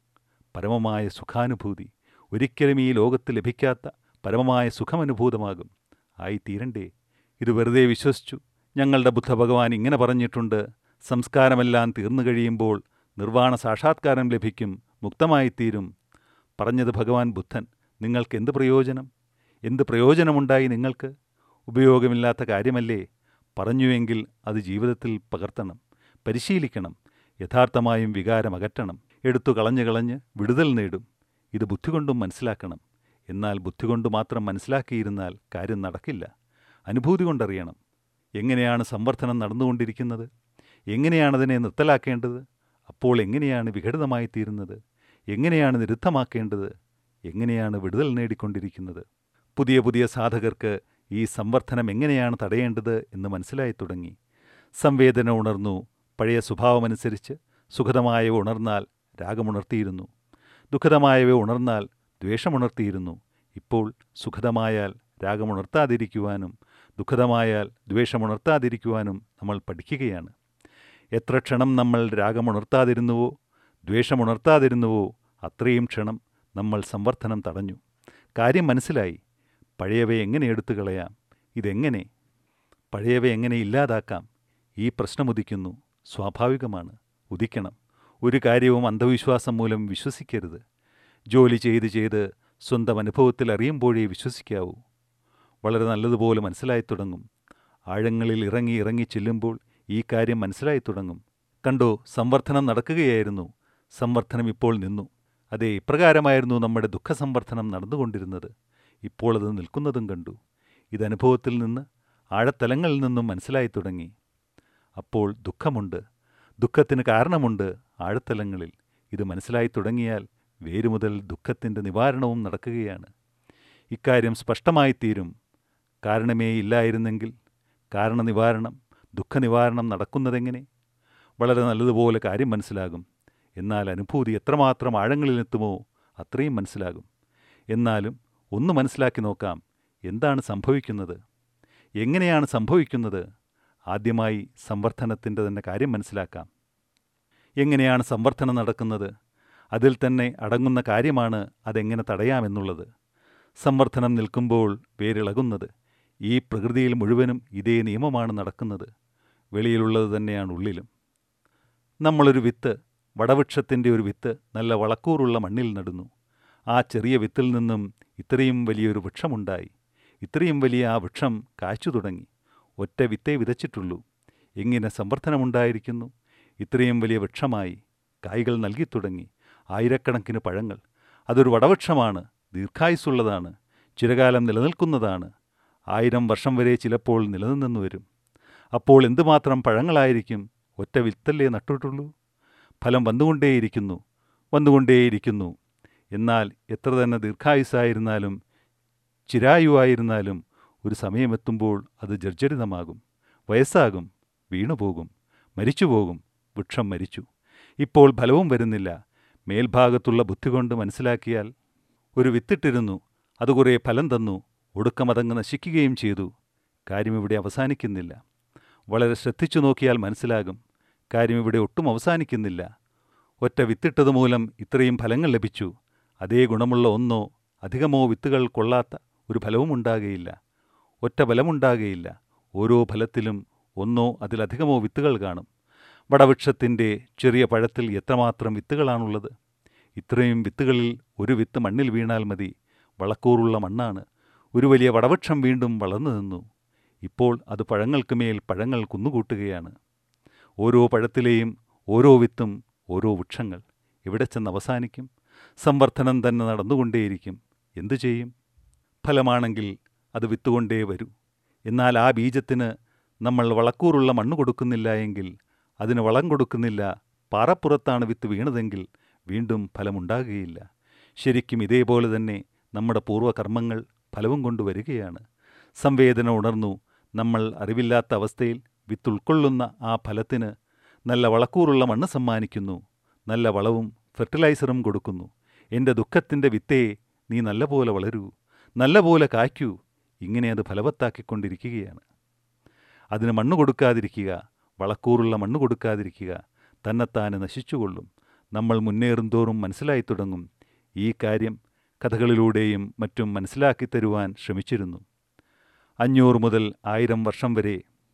പരമമായ സുഖാനുഭൂതി ഒരിക്കലും ഈ ലോകത്ത് ലഭിക്കാത്ത പരമമായ സുഖമനുഭൂതമാകും ആയിത്തീരണ്ടേ ഇത് വെറുതെ വിശ്വസിച്ചു ഞങ്ങളുടെ ബുദ്ധ ഭഗവാൻ ഇങ്ങനെ പറഞ്ഞിട്ടുണ്ട് സംസ്കാരമെല്ലാം തീർന്നു കഴിയുമ്പോൾ നിർവ്വാണ സാക്ഷാത്കാരം ലഭിക്കും മുക്തമായിത്തീരും പറഞ്ഞത് ഭഗവാൻ ബുദ്ധൻ നിങ്ങൾക്ക് എന്ത് പ്രയോജനം എന്ത് പ്രയോജനമുണ്ടായി നിങ്ങൾക്ക് ഉപയോഗമില്ലാത്ത കാര്യമല്ലേ പറഞ്ഞുവെങ്കിൽ അത് ജീവിതത്തിൽ പകർത്തണം പരിശീലിക്കണം യഥാർത്ഥമായും വികാരം അകറ്റണം എടുത്തു കളഞ്ഞു കളഞ്ഞ് വിടുതൽ നേടും ഇത് ബുദ്ധി കൊണ്ടും മനസ്സിലാക്കണം എന്നാൽ ബുദ്ധി കൊണ്ട് മാത്രം മനസ്സിലാക്കിയിരുന്നാൽ കാര്യം നടക്കില്ല അനുഭൂതി കൊണ്ടറിയണം എങ്ങനെയാണ് സംവർദ്ധനം നടന്നുകൊണ്ടിരിക്കുന്നത് എങ്ങനെയാണതിനെ നിർത്തലാക്കേണ്ടത് അപ്പോൾ എങ്ങനെയാണ് വിഘടിതമായി തീരുന്നത് എങ്ങനെയാണ് നിരുദ്ധമാക്കേണ്ടത് എങ്ങനെയാണ് വിടുതൽ നേടിക്കൊണ്ടിരിക്കുന്നത് പുതിയ പുതിയ സാധകർക്ക് ഈ സംവർദ്ധനം എങ്ങനെയാണ് തടയേണ്ടത് എന്ന് മനസ്സിലായി തുടങ്ങി സംവേദന ഉണർന്നു പഴയ സ്വഭാവമനുസരിച്ച് സുഖതമായവ ഉണർന്നാൽ രാഗമുണർത്തിയിരുന്നു ദുഃഖതമായവ ഉണർന്നാൽ ദ്വേഷമുണർത്തിയിരുന്നു ഇപ്പോൾ സുഖതമായാൽ രാഗമുണർത്താതിരിക്കുവാനും ദുഃഖതമായാൽ ദ്വേഷമുണർത്താതിരിക്കുവാനും നമ്മൾ പഠിക്കുകയാണ് എത്ര ക്ഷണം നമ്മൾ രാഗമുണർത്താതിരുന്നുവോ ദ്വേഷമുണർത്താതിരുന്നുവോ അത്രയും ക്ഷണം നമ്മൾ സംവർദ്ധനം തടഞ്ഞു കാര്യം മനസ്സിലായി പഴയവ എങ്ങനെ എടുത്തു കളയാം ഇതെങ്ങനെ പഴയവ എങ്ങനെ ഇല്ലാതാക്കാം ഈ പ്രശ്നം ഉദിക്കുന്നു സ്വാഭാവികമാണ് ഉദിക്കണം ഒരു കാര്യവും അന്ധവിശ്വാസം മൂലം വിശ്വസിക്കരുത് ജോലി ചെയ്ത് ചെയ്ത് സ്വന്തം അനുഭവത്തിൽ അറിയുമ്പോഴേ വിശ്വസിക്കാവൂ വളരെ നല്ലതുപോലെ മനസ്സിലായി തുടങ്ങും ആഴങ്ങളിൽ ഇറങ്ങി ഇറങ്ങി ചെല്ലുമ്പോൾ ഈ കാര്യം മനസ്സിലായി തുടങ്ങും കണ്ടോ സംവർദ്ധനം നടക്കുകയായിരുന്നു സംവർദ്ധനം ഇപ്പോൾ നിന്നു അതെ ഇപ്രകാരമായിരുന്നു നമ്മുടെ ദുഃഖസംവർദ്ധനം നടന്നുകൊണ്ടിരുന്നത് ഇപ്പോൾ അത് നിൽക്കുന്നതും കണ്ടു ഇതനുഭവത്തിൽ നിന്ന് ആഴത്തലങ്ങളിൽ നിന്നും മനസ്സിലായി തുടങ്ങി അപ്പോൾ ദുഃഖമുണ്ട് ദുഃഖത്തിന് കാരണമുണ്ട് ആഴത്തലങ്ങളിൽ ഇത് മനസ്സിലായി തുടങ്ങിയാൽ വേരുമുതൽ ദുഃഖത്തിൻ്റെ നിവാരണവും നടക്കുകയാണ് ഇക്കാര്യം സ്പഷ്ടമായി തീരും കാരണമേ ഇല്ലായിരുന്നെങ്കിൽ കാരണനിവാരണം ദുഃഖനിവാരണം നടക്കുന്നതെങ്ങനെ വളരെ നല്ലതുപോലെ കാര്യം മനസ്സിലാകും എന്നാൽ അനുഭൂതി എത്രമാത്രം ആഴങ്ങളിലെത്തുമോ അത്രയും മനസ്സിലാകും എന്നാലും ഒന്ന് മനസ്സിലാക്കി നോക്കാം എന്താണ് സംഭവിക്കുന്നത് എങ്ങനെയാണ് സംഭവിക്കുന്നത് ആദ്യമായി സംവർദ്ധനത്തിൻ്റെ തന്നെ കാര്യം മനസ്സിലാക്കാം എങ്ങനെയാണ് സംവർദ്ധനം നടക്കുന്നത് അതിൽ തന്നെ അടങ്ങുന്ന കാര്യമാണ് അതെങ്ങനെ തടയാമെന്നുള്ളത് സംവർദ്ധനം നിൽക്കുമ്പോൾ വേരിളകുന്നത് ഈ പ്രകൃതിയിൽ മുഴുവനും ഇതേ നിയമമാണ് നടക്കുന്നത് വെളിയിലുള്ളത് തന്നെയാണ് ഉള്ളിലും നമ്മളൊരു വിത്ത് വടവൃക്ഷത്തിൻ്റെ ഒരു വിത്ത് നല്ല വളക്കൂറുള്ള മണ്ണിൽ നടുന്നു ആ ചെറിയ വിത്തിൽ നിന്നും ഇത്രയും വലിയൊരു വൃക്ഷമുണ്ടായി ഇത്രയും വലിയ ആ വൃക്ഷം കായ്ച്ചു തുടങ്ങി ഒറ്റ വിത്തേ വിതച്ചിട്ടുള്ളൂ എങ്ങനെ സംവർദ്ധനമുണ്ടായിരിക്കുന്നു ഇത്രയും വലിയ വൃക്ഷമായി കായ്കൾ നൽകിത്തുടങ്ങി ആയിരക്കണക്കിന് പഴങ്ങൾ അതൊരു വടവൃക്ഷമാണ് ദീർഘായുസ്സുള്ളതാണ് ചിരകാലം നിലനിൽക്കുന്നതാണ് ആയിരം വർഷം വരെ ചിലപ്പോൾ നിലനിന്നു വരും അപ്പോൾ എന്തുമാത്രം പഴങ്ങളായിരിക്കും ഒറ്റ വിത്തല്ലേ നട്ടിട്ടുള്ളൂ ഫലം വന്നുകൊണ്ടേയിരിക്കുന്നു വന്നുകൊണ്ടേയിരിക്കുന്നു എന്നാൽ എത്ര തന്നെ ദീർഘായുസ്സായിരുന്നാലും ചിരായുവായിരുന്നാലും ഒരു സമയമെത്തുമ്പോൾ അത് ജർജരിതമാകും വയസ്സാകും വീണുപോകും മരിച്ചുപോകും വൃക്ഷം മരിച്ചു ഇപ്പോൾ ഫലവും വരുന്നില്ല മേൽഭാഗത്തുള്ള ബുദ്ധി കൊണ്ട് മനസ്സിലാക്കിയാൽ ഒരു വിത്തിട്ടിരുന്നു അത് കുറേ ഫലം തന്നു ഒടുക്കമതങ്ങ് നശിക്കുകയും ചെയ്തു കാര്യം ഇവിടെ അവസാനിക്കുന്നില്ല വളരെ ശ്രദ്ധിച്ചു നോക്കിയാൽ മനസ്സിലാകും കാര്യം ഇവിടെ ഒട്ടും അവസാനിക്കുന്നില്ല ഒറ്റ വിത്തിട്ടത് മൂലം ഇത്രയും ഫലങ്ങൾ ലഭിച്ചു അതേ ഗുണമുള്ള ഒന്നോ അധികമോ വിത്തുകൾ കൊള്ളാത്ത ഒരു ഫലവും ഉണ്ടാകുകയില്ല ഒറ്റ ഫലമുണ്ടാകുകയില്ല ഓരോ ഫലത്തിലും ഒന്നോ അതിലധികമോ വിത്തുകൾ കാണും വടവൃക്ഷത്തിൻ്റെ ചെറിയ പഴത്തിൽ എത്രമാത്രം വിത്തുകളാണുള്ളത് ഇത്രയും വിത്തുകളിൽ ഒരു വിത്ത് മണ്ണിൽ വീണാൽ മതി വളക്കൂറുള്ള മണ്ണാണ് ഒരു വലിയ വടവൃക്ഷം വീണ്ടും വളർന്നു നിന്നു ഇപ്പോൾ അത് പഴങ്ങൾക്ക് മേൽ പഴങ്ങൾ കുന്നുകൂട്ടുകയാണ് ഓരോ പഴത്തിലെയും ഓരോ വിത്തും ഓരോ വൃക്ഷങ്ങൾ എവിടെ ചെന്ന് അവസാനിക്കും സംവർദ്ധനം തന്നെ നടന്നുകൊണ്ടേയിരിക്കും എന്തു ചെയ്യും ഫലമാണെങ്കിൽ അത് വിത്തുകൊണ്ടേ വരൂ എന്നാൽ ആ ബീജത്തിന് നമ്മൾ വളക്കൂറുള്ള മണ്ണ് കൊടുക്കുന്നില്ല എങ്കിൽ അതിന് വളം കൊടുക്കുന്നില്ല പാറപ്പുറത്താണ് വിത്ത് വീണതെങ്കിൽ വീണ്ടും ഫലമുണ്ടാകുകയില്ല ശരിക്കും ഇതേപോലെ തന്നെ നമ്മുടെ പൂർവ്വകർമ്മങ്ങൾ ഫലവും കൊണ്ടുവരികയാണ് സംവേദന ഉണർന്നു നമ്മൾ അറിവില്ലാത്ത അവസ്ഥയിൽ വിത്ത് ഉൾക്കൊള്ളുന്ന ആ ഫലത്തിന് നല്ല വളക്കൂറുള്ള മണ്ണ് സമ്മാനിക്കുന്നു നല്ല വളവും ഫെർട്ടിലൈസറും കൊടുക്കുന്നു എൻ്റെ ദുഃഖത്തിൻ്റെ വിത്തേ നീ നല്ലപോലെ വളരൂ നല്ലപോലെ കായ്ക്കൂ ഇങ്ങനെ അത് ഫലവത്താക്കിക്കൊണ്ടിരിക്കുകയാണ് അതിന് മണ്ണ് കൊടുക്കാതിരിക്കുക വളക്കൂറുള്ള മണ്ണ് കൊടുക്കാതിരിക്കുക തന്നെത്താനെ നശിച്ചുകൊള്ളും നമ്മൾ മുന്നേറും തോറും മനസ്സിലായി തുടങ്ങും ഈ കാര്യം കഥകളിലൂടെയും മറ്റും മനസ്സിലാക്കി തരുവാൻ ശ്രമിച്ചിരുന്നു അഞ്ഞൂറ് മുതൽ ആയിരം വർഷം വരെ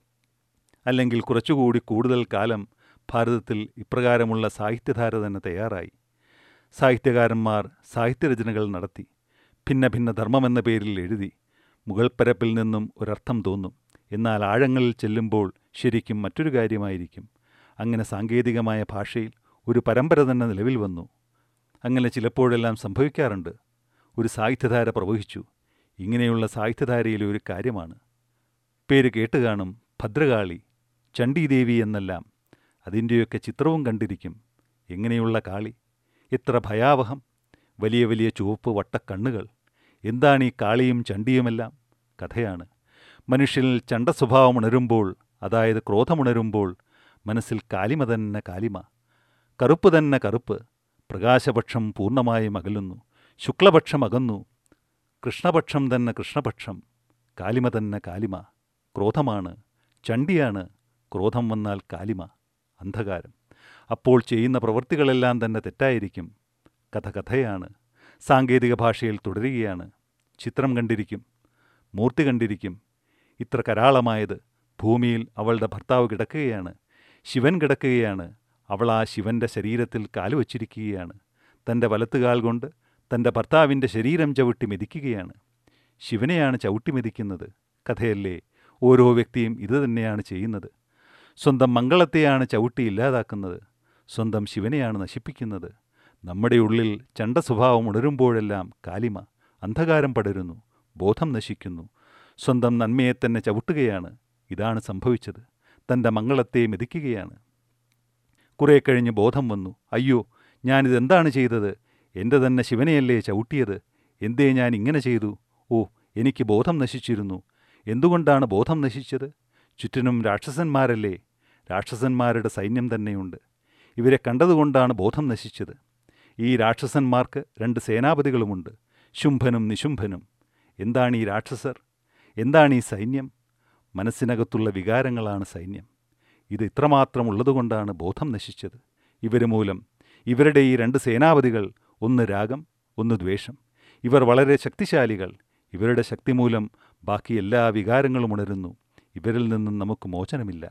അല്ലെങ്കിൽ കുറച്ചുകൂടി കൂടുതൽ കാലം ഭാരതത്തിൽ ഇപ്രകാരമുള്ള സാഹിത്യധാര തന്നെ തയ്യാറായി സാഹിത്യകാരന്മാർ സാഹിത്യരചനകൾ നടത്തി ഭിന്ന ഭിന്ന ധർമ്മമെന്ന പേരിൽ എഴുതി മുഗൾപ്പരപ്പിൽ നിന്നും ഒരർത്ഥം തോന്നും എന്നാൽ ആഴങ്ങളിൽ ചെല്ലുമ്പോൾ ശരിക്കും മറ്റൊരു കാര്യമായിരിക്കും അങ്ങനെ സാങ്കേതികമായ ഭാഷയിൽ ഒരു പരമ്പര തന്നെ നിലവിൽ വന്നു അങ്ങനെ ചിലപ്പോഴെല്ലാം സംഭവിക്കാറുണ്ട് ഒരു സാഹിത്യധാര പ്രവഹിച്ചു ഇങ്ങനെയുള്ള സാഹിത്യധാരയിലെ ഒരു കാര്യമാണ് പേര് കേട്ട് കാണും ഭദ്രകാളി ചണ്ഡീദേവി എന്നെല്ലാം അതിൻ്റെയൊക്കെ ചിത്രവും കണ്ടിരിക്കും എങ്ങനെയുള്ള കാളി എത്ര ഭയാവഹം വലിയ വലിയ ചുവപ്പ് വട്ടക്കണ്ണുകൾ എന്താണ് ഈ കാളിയും ചണ്ടിയുമെല്ലാം കഥയാണ് മനുഷ്യനിൽ ചണ്ട സ്വഭാവം ഉണരുമ്പോൾ അതായത് ക്രോധമുണരുമ്പോൾ മനസ്സിൽ കാലിമ തന്നെ കാലിമ കറുപ്പ് തന്നെ കറുപ്പ് പ്രകാശപക്ഷം പൂർണ്ണമായും അകലുന്നു ശുക്ലപക്ഷം അകന്നു കൃഷ്ണപക്ഷം തന്നെ കൃഷ്ണപക്ഷം കാലിമ തന്നെ കാലിമ ക്രോധമാണ് ചണ്ടിയാണ് ക്രോധം വന്നാൽ കാലിമ അന്ധകാരം അപ്പോൾ ചെയ്യുന്ന പ്രവൃത്തികളെല്ലാം തന്നെ തെറ്റായിരിക്കും കഥ കഥയാണ് സാങ്കേതിക ഭാഷയിൽ തുടരുകയാണ് ചിത്രം കണ്ടിരിക്കും മൂർത്തി കണ്ടിരിക്കും ഇത്ര കരാളമായത് ഭൂമിയിൽ അവളുടെ ഭർത്താവ് കിടക്കുകയാണ് ശിവൻ കിടക്കുകയാണ് അവൾ ആ ശിവന്റെ ശരീരത്തിൽ കാലുവച്ചിരിക്കുകയാണ് തൻ്റെ വലത്തുകാൽ കൊണ്ട് തൻ്റെ ഭർത്താവിൻ്റെ ശരീരം ചവിട്ടി മെതിക്കുകയാണ് ശിവനെയാണ് ചവിട്ടി മെതിക്കുന്നത് കഥയല്ലേ ഓരോ വ്യക്തിയും ഇത് തന്നെയാണ് ചെയ്യുന്നത് സ്വന്തം മംഗളത്തെയാണ് ചവിട്ടി ഇല്ലാതാക്കുന്നത് സ്വന്തം ശിവനെയാണ് നശിപ്പിക്കുന്നത് നമ്മുടെ ഉള്ളിൽ ചണ്ട സ്വഭാവം ഉണരുമ്പോഴെല്ലാം കാലിമ അന്ധകാരം പടരുന്നു ബോധം നശിക്കുന്നു സ്വന്തം നന്മയെ തന്നെ ചവിട്ടുകയാണ് ഇതാണ് സംഭവിച്ചത് തൻ്റെ മംഗളത്തെ മെതിക്കുകയാണ് കുറേ കഴിഞ്ഞ് ബോധം വന്നു അയ്യോ ഞാനിതെന്താണ് ചെയ്തത് എൻ്റെ തന്നെ ശിവനെയല്ലേ ചവിട്ടിയത് എന്തേ ഞാൻ ഇങ്ങനെ ചെയ്തു ഓ എനിക്ക് ബോധം നശിച്ചിരുന്നു എന്തുകൊണ്ടാണ് ബോധം നശിച്ചത് ചുറ്റിനും രാക്ഷസന്മാരല്ലേ രാക്ഷസന്മാരുടെ സൈന്യം തന്നെയുണ്ട് ഇവരെ കണ്ടതുകൊണ്ടാണ് ബോധം നശിച്ചത് ഈ രാക്ഷസന്മാർക്ക് രണ്ട് സേനാപതികളുമുണ്ട് ശുംഭനും നിശുംഭനും എന്താണ് ഈ രാക്ഷസർ എന്താണ് ഈ സൈന്യം മനസ്സിനകത്തുള്ള വികാരങ്ങളാണ് സൈന്യം ഇത് ഇത്രമാത്രം ഉള്ളതുകൊണ്ടാണ് ബോധം നശിച്ചത് ഇവര് മൂലം ഇവരുടെ ഈ രണ്ട് സേനാപതികൾ ഒന്ന് രാഗം ഒന്ന് ദ്വേഷം ഇവർ വളരെ ശക്തിശാലികൾ ഇവരുടെ ശക്തി മൂലം ബാക്കി എല്ലാ വികാരങ്ങളും ഉണരുന്നു ഇവരിൽ നിന്നും നമുക്ക് മോചനമില്ല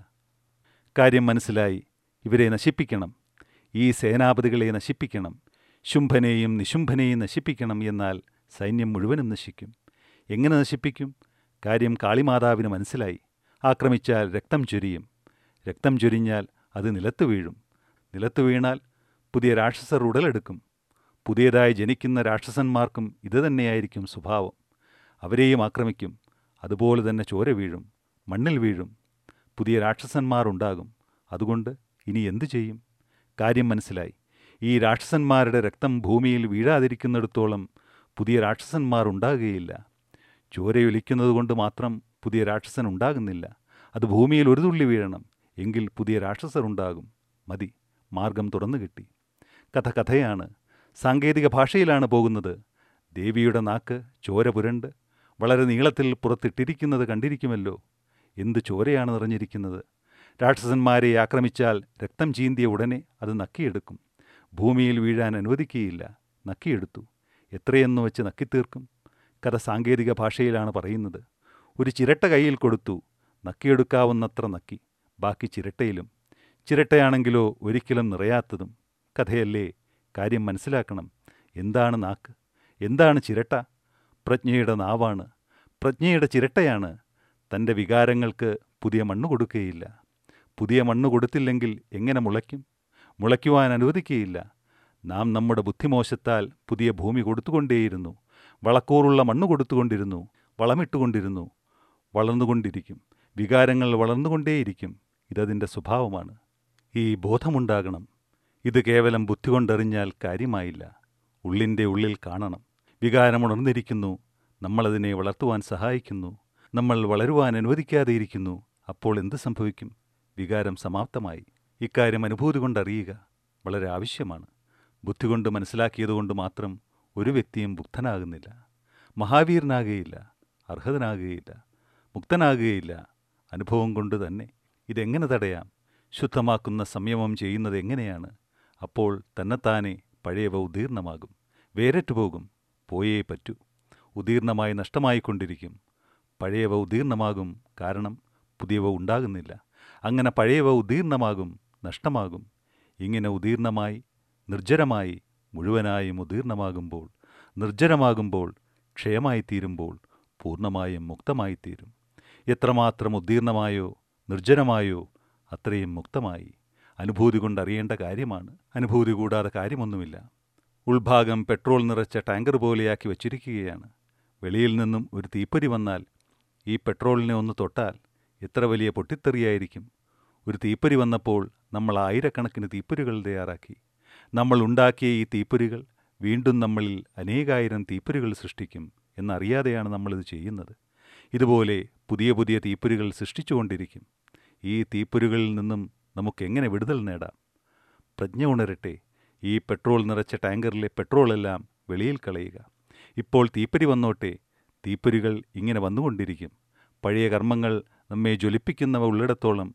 കാര്യം മനസ്സിലായി ഇവരെ നശിപ്പിക്കണം ഈ സേനാപതികളെ നശിപ്പിക്കണം ശുംഭനെയും നിശുംഭനെയും നശിപ്പിക്കണം എന്നാൽ സൈന്യം മുഴുവനും നശിക്കും എങ്ങനെ നശിപ്പിക്കും കാര്യം കാളിമാതാവിന് മനസ്സിലായി ആക്രമിച്ചാൽ രക്തം ചൊരിയും രക്തം ചൊരിഞ്ഞാൽ അത് നിലത്ത് വീഴും നിലത്ത് വീണാൽ പുതിയ രാക്ഷസർ ഉടലെടുക്കും പുതിയതായി ജനിക്കുന്ന രാക്ഷസന്മാർക്കും ഇത് തന്നെയായിരിക്കും സ്വഭാവം അവരെയും ആക്രമിക്കും അതുപോലെ തന്നെ ചോര വീഴും മണ്ണിൽ വീഴും പുതിയ രാക്ഷസന്മാർ ഉണ്ടാകും അതുകൊണ്ട് ഇനി എന്തു ചെയ്യും കാര്യം മനസ്സിലായി ഈ രാക്ഷസന്മാരുടെ രക്തം ഭൂമിയിൽ വീഴാതിരിക്കുന്നിടത്തോളം പുതിയ രാക്ഷസന്മാർ ഉണ്ടാകുകയില്ല ചോരയൊലിക്കുന്നതുകൊണ്ട് മാത്രം പുതിയ രാക്ഷസൻ ഉണ്ടാകുന്നില്ല അത് ഭൂമിയിൽ ഒരു തുള്ളി വീഴണം എങ്കിൽ പുതിയ രാക്ഷസർ ഉണ്ടാകും മതി മാർഗം തുറന്നു കിട്ടി കഥ കഥയാണ് സാങ്കേതിക ഭാഷയിലാണ് പോകുന്നത് ദേവിയുടെ നാക്ക് ചോര പുരണ്ട് വളരെ നീളത്തിൽ പുറത്തിട്ടിരിക്കുന്നത് കണ്ടിരിക്കുമല്ലോ എന്ത് ചോരയാണ് നിറഞ്ഞിരിക്കുന്നത് രാക്ഷസന്മാരെ ആക്രമിച്ചാൽ രക്തം ചീന്തിയ ഉടനെ അത് നക്കിയെടുക്കും ഭൂമിയിൽ വീഴാൻ അനുവദിക്കുകയില്ല നക്കിയെടുത്തു എത്രയെന്ന് വെച്ച് നക്കിത്തീർക്കും കഥ സാങ്കേതിക ഭാഷയിലാണ് പറയുന്നത് ഒരു ചിരട്ട കയ്യിൽ കൊടുത്തു നക്കിയെടുക്കാവുന്നത്ര നക്കി ബാക്കി ചിരട്ടയിലും ചിരട്ടയാണെങ്കിലോ ഒരിക്കലും നിറയാത്തതും കഥയല്ലേ കാര്യം മനസ്സിലാക്കണം എന്താണ് നാക്ക് എന്താണ് ചിരട്ട പ്രജ്ഞയുടെ നാവാണ് പ്രജ്ഞയുടെ ചിരട്ടയാണ് തൻ്റെ വികാരങ്ങൾക്ക് പുതിയ മണ്ണ് കൊടുക്കുകയില്ല പുതിയ മണ്ണ് കൊടുത്തില്ലെങ്കിൽ എങ്ങനെ മുളയ്ക്കും മുളയ്ക്കുവാൻ അനുവദിക്കുകയില്ല നാം നമ്മുടെ ബുദ്ധിമോശത്താൽ പുതിയ ഭൂമി കൊടുത്തുകൊണ്ടേയിരുന്നു വളക്കൂറുള്ള മണ്ണ് കൊടുത്തുകൊണ്ടിരുന്നു വളമിട്ടുകൊണ്ടിരുന്നു വളർന്നുകൊണ്ടിരിക്കും വികാരങ്ങൾ വളർന്നുകൊണ്ടേയിരിക്കും ഇതതിൻ്റെ സ്വഭാവമാണ് ഈ ബോധമുണ്ടാകണം ഇത് കേവലം ബുദ്ധി കൊണ്ടറിഞ്ഞാൽ കാര്യമായില്ല ഉള്ളിൻ്റെ ഉള്ളിൽ കാണണം വികാരമുണർന്നിരിക്കുന്നു നമ്മളതിനെ വളർത്തുവാൻ സഹായിക്കുന്നു നമ്മൾ വളരുവാൻ അനുവദിക്കാതെ ഇരിക്കുന്നു അപ്പോൾ എന്ത് സംഭവിക്കും വികാരം സമാപ്തമായി ഇക്കാര്യം അനുഭൂതി കൊണ്ടറിയുക വളരെ ആവശ്യമാണ് ബുദ്ധി കൊണ്ട് മനസ്സിലാക്കിയതുകൊണ്ട് മാത്രം ഒരു വ്യക്തിയും ബുദ്ധനാകുന്നില്ല മഹാവീരനാകുകയില്ല അർഹതനാകുകയില്ല മുക്തനാകുകയില്ല അനുഭവം കൊണ്ട് തന്നെ ഇതെങ്ങനെ തടയാം ശുദ്ധമാക്കുന്ന സംയമം ചെയ്യുന്നത് എങ്ങനെയാണ് അപ്പോൾ തന്നെത്താനെ പഴയവ ഉദീർണമാകും വേരറ്റുപോകും പോയേ പറ്റൂ ഉദീർണമായി നഷ്ടമായിക്കൊണ്ടിരിക്കും പഴയവ ഉദീർണമാകും കാരണം പുതിയവ ഉണ്ടാകുന്നില്ല അങ്ങനെ പഴയവ ഉദീർണമാകും നഷ്ടമാകും ഇങ്ങനെ ഉദീർണമായി നിർജ്ജരമായി മുഴുവനായും ഉദീർണമാകുമ്പോൾ നിർജ്ജരമാകുമ്പോൾ ക്ഷയമായിത്തീരുമ്പോൾ പൂർണ്ണമായും മുക്തമായിത്തീരും എത്രമാത്രം ഉദീർണമായോ നിർജ്ജരമായോ അത്രയും മുക്തമായി അനുഭൂതി കൊണ്ടറിയേണ്ട കാര്യമാണ് അനുഭൂതി കൂടാതെ കാര്യമൊന്നുമില്ല ഉൾഭാഗം പെട്രോൾ നിറച്ച ടാങ്കർ പോലെയാക്കി വച്ചിരിക്കുകയാണ് വെളിയിൽ നിന്നും ഒരു തീപ്പൊരി വന്നാൽ ഈ പെട്രോളിനെ ഒന്ന് തൊട്ടാൽ എത്ര വലിയ പൊട്ടിത്തെറിയായിരിക്കും ഒരു തീപ്പൊരി വന്നപ്പോൾ നമ്മൾ ആയിരക്കണക്കിന് തീപ്പൊരികൾ തയ്യാറാക്കി നമ്മൾ ഉണ്ടാക്കിയ ഈ തീപ്പൊരികൾ വീണ്ടും നമ്മളിൽ അനേകായിരം തീപ്പൊരികൾ സൃഷ്ടിക്കും എന്നറിയാതെയാണ് നമ്മളിത് ചെയ്യുന്നത് ഇതുപോലെ പുതിയ പുതിയ തീപ്പൊരികൾ സൃഷ്ടിച്ചുകൊണ്ടിരിക്കും ഈ തീപ്പൊരികളിൽ നിന്നും നമുക്കെങ്ങനെ വിടുതൽ നേടാം പ്രജ്ഞ ഉണരട്ടെ ഈ പെട്രോൾ നിറച്ച ടാങ്കറിലെ പെട്രോളെല്ലാം വെളിയിൽ കളയുക ഇപ്പോൾ തീപ്പൊരി വന്നോട്ടെ തീപ്പൊരികൾ ഇങ്ങനെ വന്നുകൊണ്ടിരിക്കും പഴയ കർമ്മങ്ങൾ നമ്മെ ജ്വലിപ്പിക്കുന്നവ ഉള്ളിടത്തോളം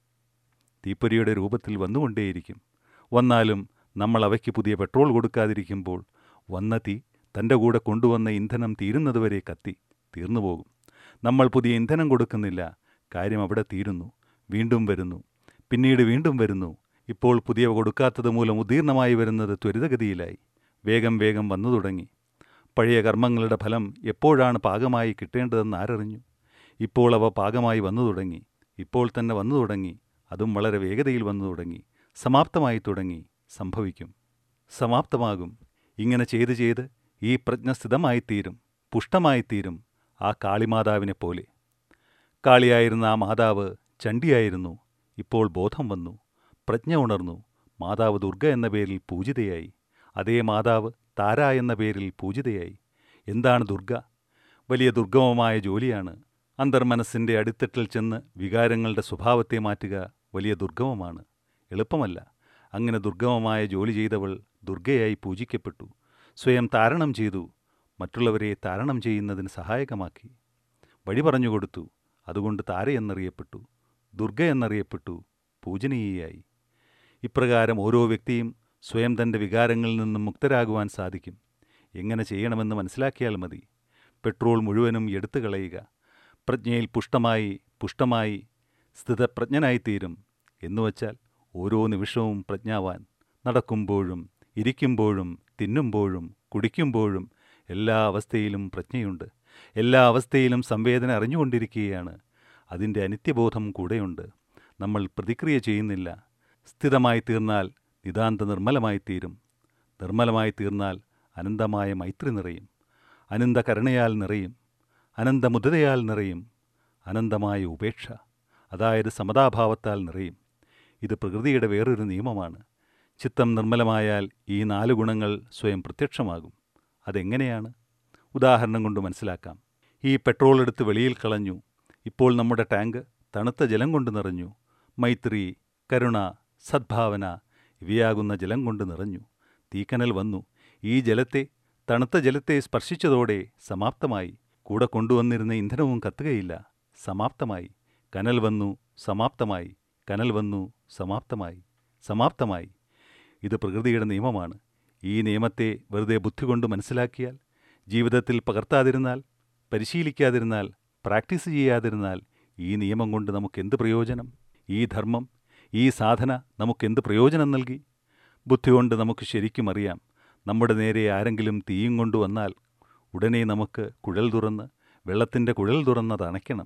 തീപ്പൊരിയുടെ രൂപത്തിൽ വന്നുകൊണ്ടേയിരിക്കും വന്നാലും നമ്മൾ അവയ്ക്ക് പുതിയ പെട്രോൾ കൊടുക്കാതിരിക്കുമ്പോൾ വന്ന തീ തൻ്റെ കൂടെ കൊണ്ടുവന്ന ഇന്ധനം തീരുന്നതുവരെ കത്തി തീർന്നുപോകും നമ്മൾ പുതിയ ഇന്ധനം കൊടുക്കുന്നില്ല കാര്യം അവിടെ തീരുന്നു വീണ്ടും വരുന്നു പിന്നീട് വീണ്ടും വരുന്നു ഇപ്പോൾ പുതിയവ കൊടുക്കാത്തത് മൂലം ഉദീർണമായി വരുന്നത് ത്വരിതഗതിയിലായി വേഗം വേഗം വന്നു തുടങ്ങി പഴയ കർമ്മങ്ങളുടെ ഫലം എപ്പോഴാണ് പാകമായി കിട്ടേണ്ടതെന്ന് ആരറിഞ്ഞു ഇപ്പോൾ അവ പാകമായി വന്നു തുടങ്ങി ഇപ്പോൾ തന്നെ വന്നു തുടങ്ങി അതും വളരെ വേഗതയിൽ വന്നു തുടങ്ങി സമാപ്തമായി തുടങ്ങി സംഭവിക്കും സമാപ്തമാകും ഇങ്ങനെ ചെയ്ത് ചെയ്ത് ഈ പ്രജ്ഞ സ്ഥിതമായിത്തീരും പുഷ്ടമായിത്തീരും ആ കാളിമാതാവിനെ പോലെ കാളിയായിരുന്ന ആ മാതാവ് ചണ്ടിയായിരുന്നു ഇപ്പോൾ ബോധം വന്നു പ്രജ്ഞ ഉണർന്നു മാതാവ് ദുർഗ എന്ന പേരിൽ പൂജിതയായി അതേ മാതാവ് താര എന്ന പേരിൽ പൂജിതയായി എന്താണ് ദുർഗ വലിയ ദുർഗമമായ ജോലിയാണ് അന്തർമനസ്സിൻ്റെ അടിത്തട്ടിൽ ചെന്ന് വികാരങ്ങളുടെ സ്വഭാവത്തെ മാറ്റുക വലിയ ദുർഗമമാണ് എളുപ്പമല്ല അങ്ങനെ ദുർഗമമായ ജോലി ചെയ്തവൾ ദുർഗയായി പൂജിക്കപ്പെട്ടു സ്വയം താരണം ചെയ്തു മറ്റുള്ളവരെ താരണം ചെയ്യുന്നതിന് സഹായകമാക്കി വഴി പറഞ്ഞുകൊടുത്തു അതുകൊണ്ട് താര എന്നറിയപ്പെട്ടു ദുർഗ എന്നറിയപ്പെട്ടു പൂജനീയയായി ഇപ്രകാരം ഓരോ വ്യക്തിയും സ്വയം തൻ്റെ വികാരങ്ങളിൽ നിന്നും മുക്തരാകുവാൻ സാധിക്കും എങ്ങനെ ചെയ്യണമെന്ന് മനസ്സിലാക്കിയാൽ മതി പെട്രോൾ മുഴുവനും എടുത്തു കളയുക പ്രജ്ഞയിൽ പുഷ്ടമായി പുഷ്ടമായി സ്ഥിതപ്രജ്ഞനായിത്തീരും എന്നുവച്ചാൽ ഓരോ നിമിഷവും പ്രജ്ഞാവാൻ നടക്കുമ്പോഴും ഇരിക്കുമ്പോഴും തിന്നുമ്പോഴും കുടിക്കുമ്പോഴും എല്ലാ അവസ്ഥയിലും പ്രജ്ഞയുണ്ട് എല്ലാ അവസ്ഥയിലും സംവേദന അറിഞ്ഞുകൊണ്ടിരിക്കുകയാണ് അതിൻ്റെ അനിത്യബോധം കൂടെയുണ്ട് നമ്മൾ പ്രതിക്രിയ ചെയ്യുന്നില്ല സ്ഥിതമായി തീർന്നാൽ നിതാന്ത നിർമ്മലമായി തീരും നിർമ്മലമായി തീർന്നാൽ അനന്തമായ മൈത്രി നിറയും അനന്ത കരുണയാൽ നിറയും അനന്തമുദതയാൽ നിറയും അനന്തമായ ഉപേക്ഷ അതായത് സമതാഭാവത്താൽ നിറയും ഇത് പ്രകൃതിയുടെ വേറൊരു നിയമമാണ് ചിത്തം നിർമ്മലമായാൽ ഈ നാല് ഗുണങ്ങൾ സ്വയം പ്രത്യക്ഷമാകും അതെങ്ങനെയാണ് ഉദാഹരണം കൊണ്ട് മനസ്സിലാക്കാം ഈ പെട്രോൾ എടുത്ത് വെളിയിൽ കളഞ്ഞു ഇപ്പോൾ നമ്മുടെ ടാങ്ക് തണുത്ത ജലം കൊണ്ട് നിറഞ്ഞു മൈത്രി കരുണ സദ്ഭാവന ഇവയാകുന്ന ജലം കൊണ്ട് നിറഞ്ഞു തീക്കനൽ വന്നു ഈ ജലത്തെ തണുത്ത ജലത്തെ സ്പർശിച്ചതോടെ സമാപ്തമായി കൂടെ കൊണ്ടുവന്നിരുന്ന ഇന്ധനവും കത്തുകയില്ല സമാപ്തമായി കനൽ വന്നു സമാപ്തമായി കനൽ വന്നു സമാപ്തമായി സമാപ്തമായി ഇത് പ്രകൃതിയുടെ നിയമമാണ് ഈ നിയമത്തെ വെറുതെ ബുദ്ധി കൊണ്ട് മനസ്സിലാക്കിയാൽ ജീവിതത്തിൽ പകർത്താതിരുന്നാൽ പരിശീലിക്കാതിരുന്നാൽ പ്രാക്ടീസ് ചെയ്യാതിരുന്നാൽ ഈ നിയമം കൊണ്ട് നമുക്കെന്ത് പ്രയോജനം ഈ ധർമ്മം ഈ സാധന നമുക്കെന്ത് പ്രയോജനം നൽകി ബുദ്ധി കൊണ്ട് നമുക്ക് ശരിക്കും അറിയാം നമ്മുടെ നേരെ ആരെങ്കിലും തീയും കൊണ്ടുവന്നാൽ ഉടനെ നമുക്ക് കുഴൽ തുറന്ന് വെള്ളത്തിൻ്റെ കുഴൽ തുറന്നത് അണയ്ക്കണം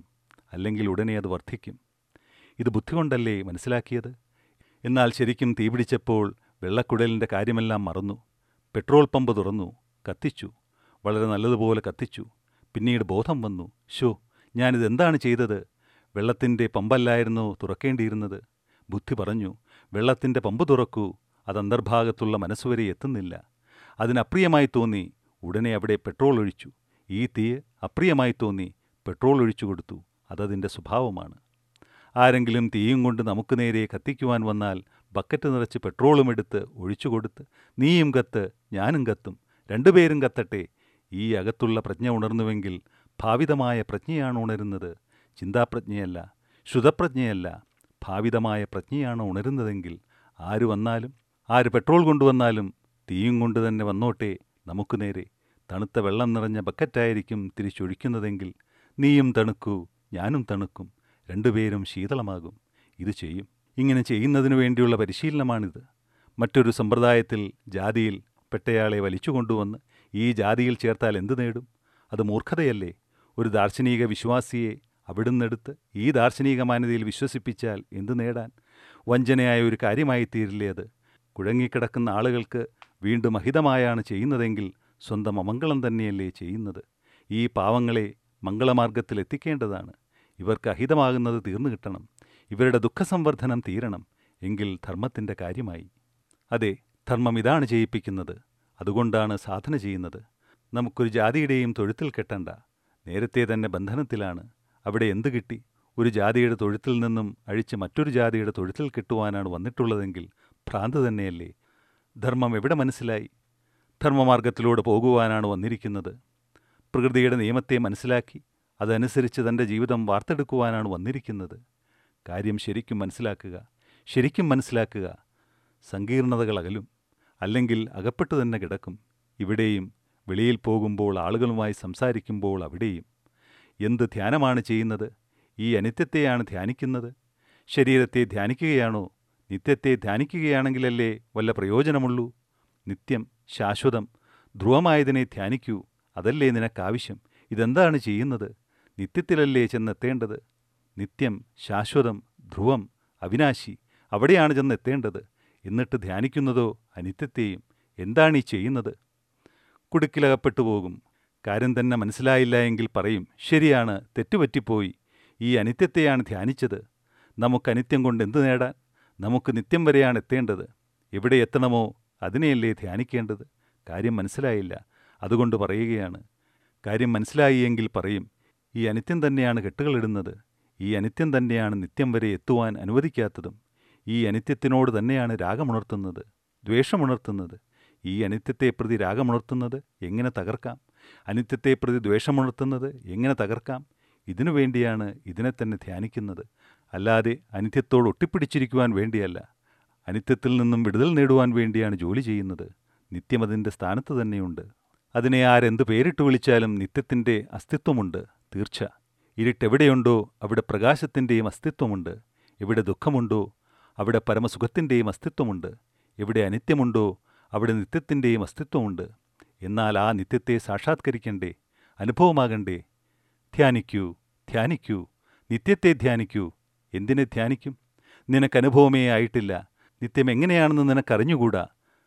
അല്ലെങ്കിൽ ഉടനെ അത് വർദ്ധിക്കും ഇത് ബുദ്ധി കൊണ്ടല്ലേ മനസ്സിലാക്കിയത് എന്നാൽ ശരിക്കും തീപിടിച്ചപ്പോൾ വെള്ളക്കുഴലിൻ്റെ കാര്യമെല്ലാം മറന്നു പെട്രോൾ പമ്പ് തുറന്നു കത്തിച്ചു വളരെ നല്ലതുപോലെ കത്തിച്ചു പിന്നീട് ബോധം വന്നു ഷോ ഞാനിതെന്താണ് ചെയ്തത് വെള്ളത്തിൻ്റെ പമ്പല്ലായിരുന്നു തുറക്കേണ്ടിയിരുന്നത് ബുദ്ധി പറഞ്ഞു വെള്ളത്തിൻ്റെ പമ്പ് തുറക്കൂ അത് അന്തർഭാഗത്തുള്ള മനസ്സുവരെ എത്തുന്നില്ല അതിനപ്രിയമായി തോന്നി ഉടനെ അവിടെ പെട്രോൾ ഒഴിച്ചു ഈ തീ അപ്രിയമായി തോന്നി പെട്രോൾ ഒഴിച്ചു കൊടുത്തു അതതിൻ്റെ സ്വഭാവമാണ് ആരെങ്കിലും തീയും കൊണ്ട് നമുക്ക് നേരെ കത്തിക്കുവാൻ വന്നാൽ ബക്കറ്റ് നിറച്ച് പെട്രോളും എടുത്ത് ഒഴിച്ചു കൊടുത്ത് നീയും കത്ത് ഞാനും കത്തും രണ്ടുപേരും കത്തട്ടെ ഈ അകത്തുള്ള പ്രജ്ഞ ഉണർന്നുവെങ്കിൽ ഭാവിതമായ പ്രജ്ഞയാണ് ഉണരുന്നത് ചിന്താപ്രജ്ഞയല്ല ശ്രുതപ്രജ്ഞയല്ല ഭാവിതമായ പ്രജ്ഞയാണ് ഉണരുന്നതെങ്കിൽ ആര് വന്നാലും ആര് പെട്രോൾ കൊണ്ടുവന്നാലും തീയും കൊണ്ട് തന്നെ വന്നോട്ടെ നമുക്ക് നേരെ തണുത്ത വെള്ളം നിറഞ്ഞ ബക്കറ്റായിരിക്കും തിരിച്ചൊഴിക്കുന്നതെങ്കിൽ നീയും തണുക്കൂ ഞാനും തണുക്കും രണ്ടുപേരും ശീതളമാകും ഇത് ചെയ്യും ഇങ്ങനെ ചെയ്യുന്നതിനു വേണ്ടിയുള്ള പരിശീലനമാണിത് മറ്റൊരു സമ്പ്രദായത്തിൽ ജാതിയിൽ പെട്ടയാളെ വലിച്ചു കൊണ്ടുവന്ന് ഈ ജാതിയിൽ ചേർത്താൽ എന്തു നേടും അത് മൂർഖതയല്ലേ ഒരു ദാർശനിക വിശ്വാസിയെ അവിടുന്നെടുത്ത് ഈ ദാർശനിക മാന്യതയിൽ വിശ്വസിപ്പിച്ചാൽ എന്തു നേടാൻ വഞ്ചനയായ ഒരു കാര്യമായി തീരില്ലേ അത് കുഴങ്ങിക്കിടക്കുന്ന ആളുകൾക്ക് വീണ്ടും അഹിതമായാണ് ചെയ്യുന്നതെങ്കിൽ സ്വന്തം അമംഗളം തന്നെയല്ലേ ചെയ്യുന്നത് ഈ പാവങ്ങളെ മംഗളമാർഗത്തിൽ എത്തിക്കേണ്ടതാണ് ഇവർക്ക് അഹിതമാകുന്നത് തീർന്നു കിട്ടണം ഇവരുടെ ദുഃഖസംവർദ്ധനം തീരണം എങ്കിൽ ധർമ്മത്തിൻ്റെ കാര്യമായി അതെ ധർമ്മം ഇതാണ് ചെയ്യിപ്പിക്കുന്നത് അതുകൊണ്ടാണ് സാധന ചെയ്യുന്നത് നമുക്കൊരു ജാതിയുടെയും തൊഴുത്തിൽ കെട്ടണ്ട നേരത്തെ തന്നെ ബന്ധനത്തിലാണ് അവിടെ എന്തു കിട്ടി ഒരു ജാതിയുടെ തൊഴുത്തിൽ നിന്നും അഴിച്ച് മറ്റൊരു ജാതിയുടെ തൊഴുത്തിൽ കെട്ടുവാനാണ് വന്നിട്ടുള്ളതെങ്കിൽ ഭ്രാന്ത് തന്നെയല്ലേ ധർമ്മം എവിടെ മനസ്സിലായി ധർമ്മമാർഗത്തിലൂടെ പോകുവാനാണ് വന്നിരിക്കുന്നത് പ്രകൃതിയുടെ നിയമത്തെ മനസ്സിലാക്കി അതനുസരിച്ച് തൻ്റെ ജീവിതം വാർത്തെടുക്കുവാനാണ് വന്നിരിക്കുന്നത് കാര്യം ശരിക്കും മനസ്സിലാക്കുക ശരിക്കും മനസ്സിലാക്കുക സങ്കീർണതകൾ അകലും അല്ലെങ്കിൽ അകപ്പെട്ടു തന്നെ കിടക്കും ഇവിടെയും വെളിയിൽ പോകുമ്പോൾ ആളുകളുമായി സംസാരിക്കുമ്പോൾ അവിടെയും എന്ത് ധ്യാനമാണ് ചെയ്യുന്നത് ഈ അനിത്യത്തെയാണ് ധ്യാനിക്കുന്നത് ശരീരത്തെ ധ്യാനിക്കുകയാണോ നിത്യത്തെ ധ്യാനിക്കുകയാണെങ്കിലല്ലേ വല്ല പ്രയോജനമുള്ളൂ നിത്യം ശാശ്വതം ധ്രുവമായതിനെ ധ്യാനിക്കൂ അതല്ലേ നിനക്കാവശ്യം ഇതെന്താണ് ചെയ്യുന്നത് നിത്യത്തിലല്ലേ ചെന്നെത്തേണ്ടത് നിത്യം ശാശ്വതം ധ്രുവം അവിനാശി അവിടെയാണ് ചെന്നെത്തേണ്ടത് എന്നിട്ട് ധ്യാനിക്കുന്നതോ അനിത്യത്തെയും എന്താണ് ഈ ചെയ്യുന്നത് കുടുക്കിലകപ്പെട്ടു പോകും കാര്യം തന്നെ മനസ്സിലായില്ല എങ്കിൽ പറയും ശരിയാണ് തെറ്റുപറ്റിപ്പോയി ഈ അനിത്യത്തെയാണ് ധ്യാനിച്ചത് നമുക്ക് അനിത്യം കൊണ്ട് എന്തു നേടാൻ നമുക്ക് നിത്യം വരെയാണ് എത്തേണ്ടത് എവിടെ എത്തണമോ അതിനെയല്ലേ ധ്യാനിക്കേണ്ടത് കാര്യം മനസ്സിലായില്ല അതുകൊണ്ട് പറയുകയാണ് കാര്യം മനസ്സിലായി എങ്കിൽ പറയും ഈ അനിത്യം തന്നെയാണ് കെട്ടുകളിടുന്നത് ഈ അനിത്യം തന്നെയാണ് നിത്യം വരെ എത്തുവാൻ അനുവദിക്കാത്തതും ഈ അനിത്യത്തിനോട് തന്നെയാണ് രാഗമുണർത്തുന്നത് ദ്വേഷമുണർത്തുന്നത് ഈ അനിത്യത്തെ പ്രതി രാഗമുണർത്തുന്നത് എങ്ങനെ തകർക്കാം അനിത്യത്തെ പ്രതി ദ്വേഷമുണർത്തുന്നത് എങ്ങനെ തകർക്കാം ഇതിനു വേണ്ടിയാണ് ഇതിനെ തന്നെ ധ്യാനിക്കുന്നത് അല്ലാതെ അനിത്യത്തോട് ഒട്ടിപ്പിടിച്ചിരിക്കുവാൻ വേണ്ടിയല്ല അനിത്യത്തിൽ നിന്നും വിടുതൽ നേടുവാൻ വേണ്ടിയാണ് ജോലി ചെയ്യുന്നത് നിത്യം അതിൻ്റെ സ്ഥാനത്ത് തന്നെയുണ്ട് അതിനെ ആരെന്ത് പേരിട്ട് വിളിച്ചാലും നിത്യത്തിൻ്റെ അസ്തിത്വമുണ്ട് തീർച്ച ഇരുട്ടെവിടെയുണ്ടോ അവിടെ പ്രകാശത്തിൻ്റെയും അസ്തിത്വമുണ്ട് എവിടെ ദുഃഖമുണ്ടോ അവിടെ പരമസുഖത്തിൻ്റെയും അസ്തിത്വമുണ്ട് എവിടെ അനിത്യമുണ്ടോ അവിടെ നിത്യത്തിൻ്റെയും അസ്തിത്വമുണ്ട് എന്നാൽ ആ നിത്യത്തെ സാക്ഷാത്കരിക്കണ്ടേ അനുഭവമാകണ്ടേ ധ്യാനിക്കൂ ധ്യാനിക്കൂ നിത്യത്തെ ധ്യാനിക്കൂ എന്തിനെ ധ്യാനിക്കും നിനക്ക് അനുഭവമേ ആയിട്ടില്ല നിത്യം എങ്ങനെയാണെന്ന് നിനക്കറിഞ്ഞുകൂടാ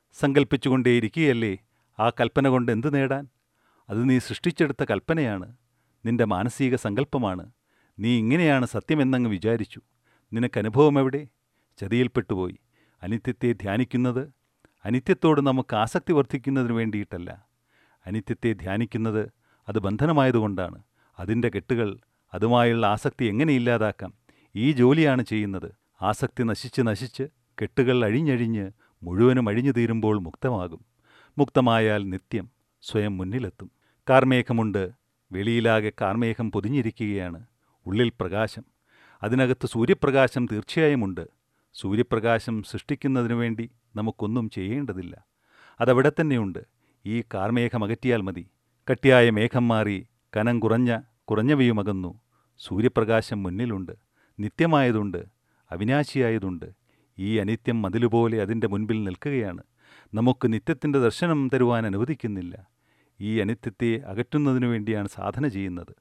സങ്കല്പിച്ചുകൊണ്ടേയിരിക്കുകയല്ലേ ആ കൽപ്പന കൊണ്ട് എന്തു നേടാൻ അത് നീ സൃഷ്ടിച്ചെടുത്ത കൽപ്പനയാണ് നിന്റെ മാനസിക സങ്കല്പമാണ് നീ ഇങ്ങനെയാണ് സത്യമെന്നങ്ങ് വിചാരിച്ചു നിനക്ക് അനുഭവം എവിടെ ചതിയിൽപ്പെട്ടുപോയി അനിത്യത്തെ ധ്യാനിക്കുന്നത് അനിത്യത്തോട് നമുക്ക് ആസക്തി വർദ്ധിക്കുന്നതിന് വേണ്ടിയിട്ടല്ല അനിത്യത്തെ ധ്യാനിക്കുന്നത് അത് ബന്ധനമായതുകൊണ്ടാണ് അതിൻ്റെ കെട്ടുകൾ അതുമായുള്ള ആസക്തി എങ്ങനെ ഇല്ലാതാക്കാം ഈ ജോലിയാണ് ചെയ്യുന്നത് ആസക്തി നശിച്ച് നശിച്ച് കെട്ടുകൾ അഴിഞ്ഞഴിഞ്ഞ് മുഴുവനും അഴിഞ്ഞു തീരുമ്പോൾ മുക്തമാകും മുക്തമായാൽ നിത്യം സ്വയം മുന്നിലെത്തും കാർമേഘമുണ്ട് വെളിയിലാകെ കാർമേഘം പൊതിഞ്ഞിരിക്കുകയാണ് ഉള്ളിൽ പ്രകാശം അതിനകത്ത് സൂര്യപ്രകാശം തീർച്ചയായുമുണ്ട് സൂര്യപ്രകാശം സൃഷ്ടിക്കുന്നതിനു വേണ്ടി നമുക്കൊന്നും ചെയ്യേണ്ടതില്ല അതവിടെ തന്നെയുണ്ട് ഈ കാർമേഘം അകറ്റിയാൽ മതി കട്ടിയായ മേഘം മാറി കനം കുറഞ്ഞ കുറഞ്ഞവയുമകന്നു സൂര്യപ്രകാശം മുന്നിലുണ്ട് നിത്യമായതുണ്ട് അവിനാശിയായതുണ്ട് ഈ അനിത്യം മതിലുപോലെ അതിൻ്റെ മുൻപിൽ നിൽക്കുകയാണ് നമുക്ക് നിത്യത്തിൻ്റെ ദർശനം തരുവാൻ അനുവദിക്കുന്നില്ല ഈ അനിത്യത്തെ അകറ്റുന്നതിനു വേണ്ടിയാണ് സാധന ചെയ്യുന്നത്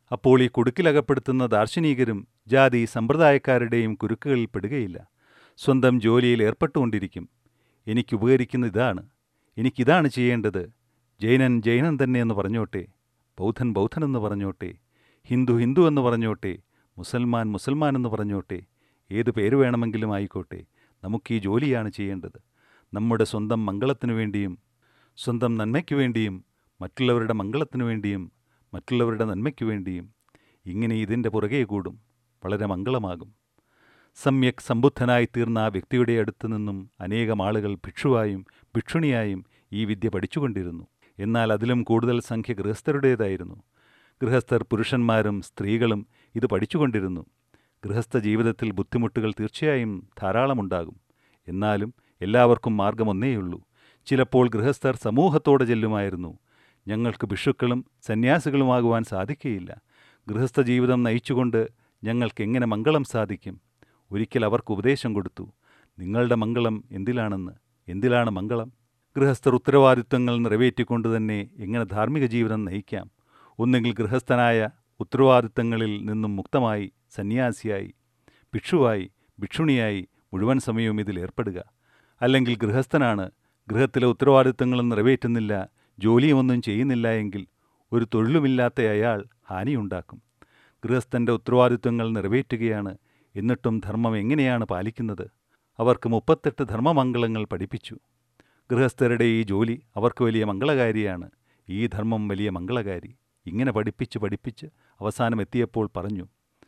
അപ്പോൾ ഈ കുടുക്കിലകപ്പെടുത്തുന്ന ദാർശനികരും ജാതി സമ്പ്രദായക്കാരുടെയും കുരുക്കുകളിൽ പെടുകയില്ല സ്വന്തം ജോലിയിൽ ഏർപ്പെട്ടുകൊണ്ടിരിക്കും എനിക്ക് ഉപകരിക്കുന്ന ഇതാണ് എനിക്കിതാണ് ചെയ്യേണ്ടത് ജൈനൻ ജൈനൻ തന്നെ എന്ന് പറഞ്ഞോട്ടെ ബൗദ്ധൻ ബൗദ്ധൻ എന്ന് പറഞ്ഞോട്ടെ ഹിന്ദു ഹിന്ദു എന്ന് പറഞ്ഞോട്ടെ മുസൽമാൻ മുസൽമാൻ എന്ന് പറഞ്ഞോട്ടെ ഏത് പേര് വേണമെങ്കിലും ആയിക്കോട്ടെ നമുക്ക് ഈ ജോലിയാണ് ചെയ്യേണ്ടത് നമ്മുടെ സ്വന്തം മംഗളത്തിനു വേണ്ടിയും സ്വന്തം നന്മയ്ക്കു വേണ്ടിയും മറ്റുള്ളവരുടെ മംഗളത്തിനു വേണ്ടിയും മറ്റുള്ളവരുടെ നന്മയ്ക്കു വേണ്ടിയും ഇങ്ങനെ ഇതിൻ്റെ പുറകെ കൂടും വളരെ മംഗളമാകും സമ്യക് സമ്പുദ്ധനായി തീർന്ന ആ വ്യക്തിയുടെ അടുത്തു നിന്നും അനേകം ആളുകൾ ഭിക്ഷുവായും ഭിക്ഷുണിയായും ഈ വിദ്യ പഠിച്ചുകൊണ്ടിരുന്നു എന്നാൽ അതിലും കൂടുതൽ സംഖ്യ ഗൃഹസ്ഥരുടേതായിരുന്നു ഗൃഹസ്ഥർ പുരുഷന്മാരും സ്ത്രീകളും ഇത് പഠിച്ചുകൊണ്ടിരുന്നു ഗൃഹസ്ഥ ജീവിതത്തിൽ ബുദ്ധിമുട്ടുകൾ തീർച്ചയായും ധാരാളമുണ്ടാകും എന്നാലും എല്ലാവർക്കും മാർഗം ഒന്നേയുള്ളൂ ചിലപ്പോൾ ഗൃഹസ്ഥർ സമൂഹത്തോടെ ചെല്ലുമായിരുന്നു ഞങ്ങൾക്ക് ഭിക്ഷുക്കളും സന്യാസികളുമാകുവാൻ സാധിക്കുകയില്ല ഗൃഹസ്ഥ ജീവിതം നയിച്ചുകൊണ്ട് ഞങ്ങൾക്ക് എങ്ങനെ മംഗളം സാധിക്കും ഒരിക്കൽ അവർക്ക് ഉപദേശം കൊടുത്തു നിങ്ങളുടെ മംഗളം എന്തിലാണെന്ന് എന്തിലാണ് മംഗളം ഗൃഹസ്ഥർ ഉത്തരവാദിത്വങ്ങൾ നിറവേറ്റിക്കൊണ്ട് തന്നെ എങ്ങനെ ധാർമ്മിക ജീവിതം നയിക്കാം ഒന്നുകിൽ ഗൃഹസ്ഥനായ ഉത്തരവാദിത്തങ്ങളിൽ നിന്നും മുക്തമായി സന്യാസിയായി ഭിക്ഷുവായി ഭിക്ഷുണിയായി മുഴുവൻ സമയവും ഇതിൽ ഏർപ്പെടുക അല്ലെങ്കിൽ ഗൃഹസ്ഥനാണ് ഗൃഹത്തിലെ ഉത്തരവാദിത്തങ്ങളും നിറവേറ്റുന്നില്ല ജോലിയുമൊന്നും ചെയ്യുന്നില്ല എങ്കിൽ ഒരു തൊഴിലുമില്ലാത്ത അയാൾ ഹാനിയുണ്ടാക്കും ഗൃഹസ്ഥൻ്റെ ഉത്തരവാദിത്വങ്ങൾ നിറവേറ്റുകയാണ് എന്നിട്ടും ധർമ്മം എങ്ങനെയാണ് പാലിക്കുന്നത് അവർക്ക് മുപ്പത്തെട്ട് ധർമ്മമംഗളങ്ങൾ പഠിപ്പിച്ചു ഗൃഹസ്ഥരുടെ ഈ ജോലി അവർക്ക് വലിയ മംഗളകാരിയാണ് ഈ ധർമ്മം വലിയ മംഗളകാരി ഇങ്ങനെ പഠിപ്പിച്ച് പഠിപ്പിച്ച് അവസാനം എത്തിയപ്പോൾ പറഞ്ഞു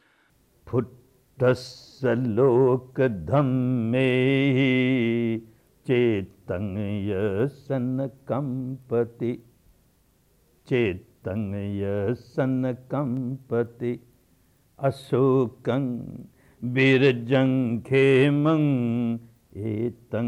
फुट्टस्य लोकधम्मे चेतङ्यसन कम्पति चेतङ्यसन कम्पति अशोकं बिरजं खेमं एतं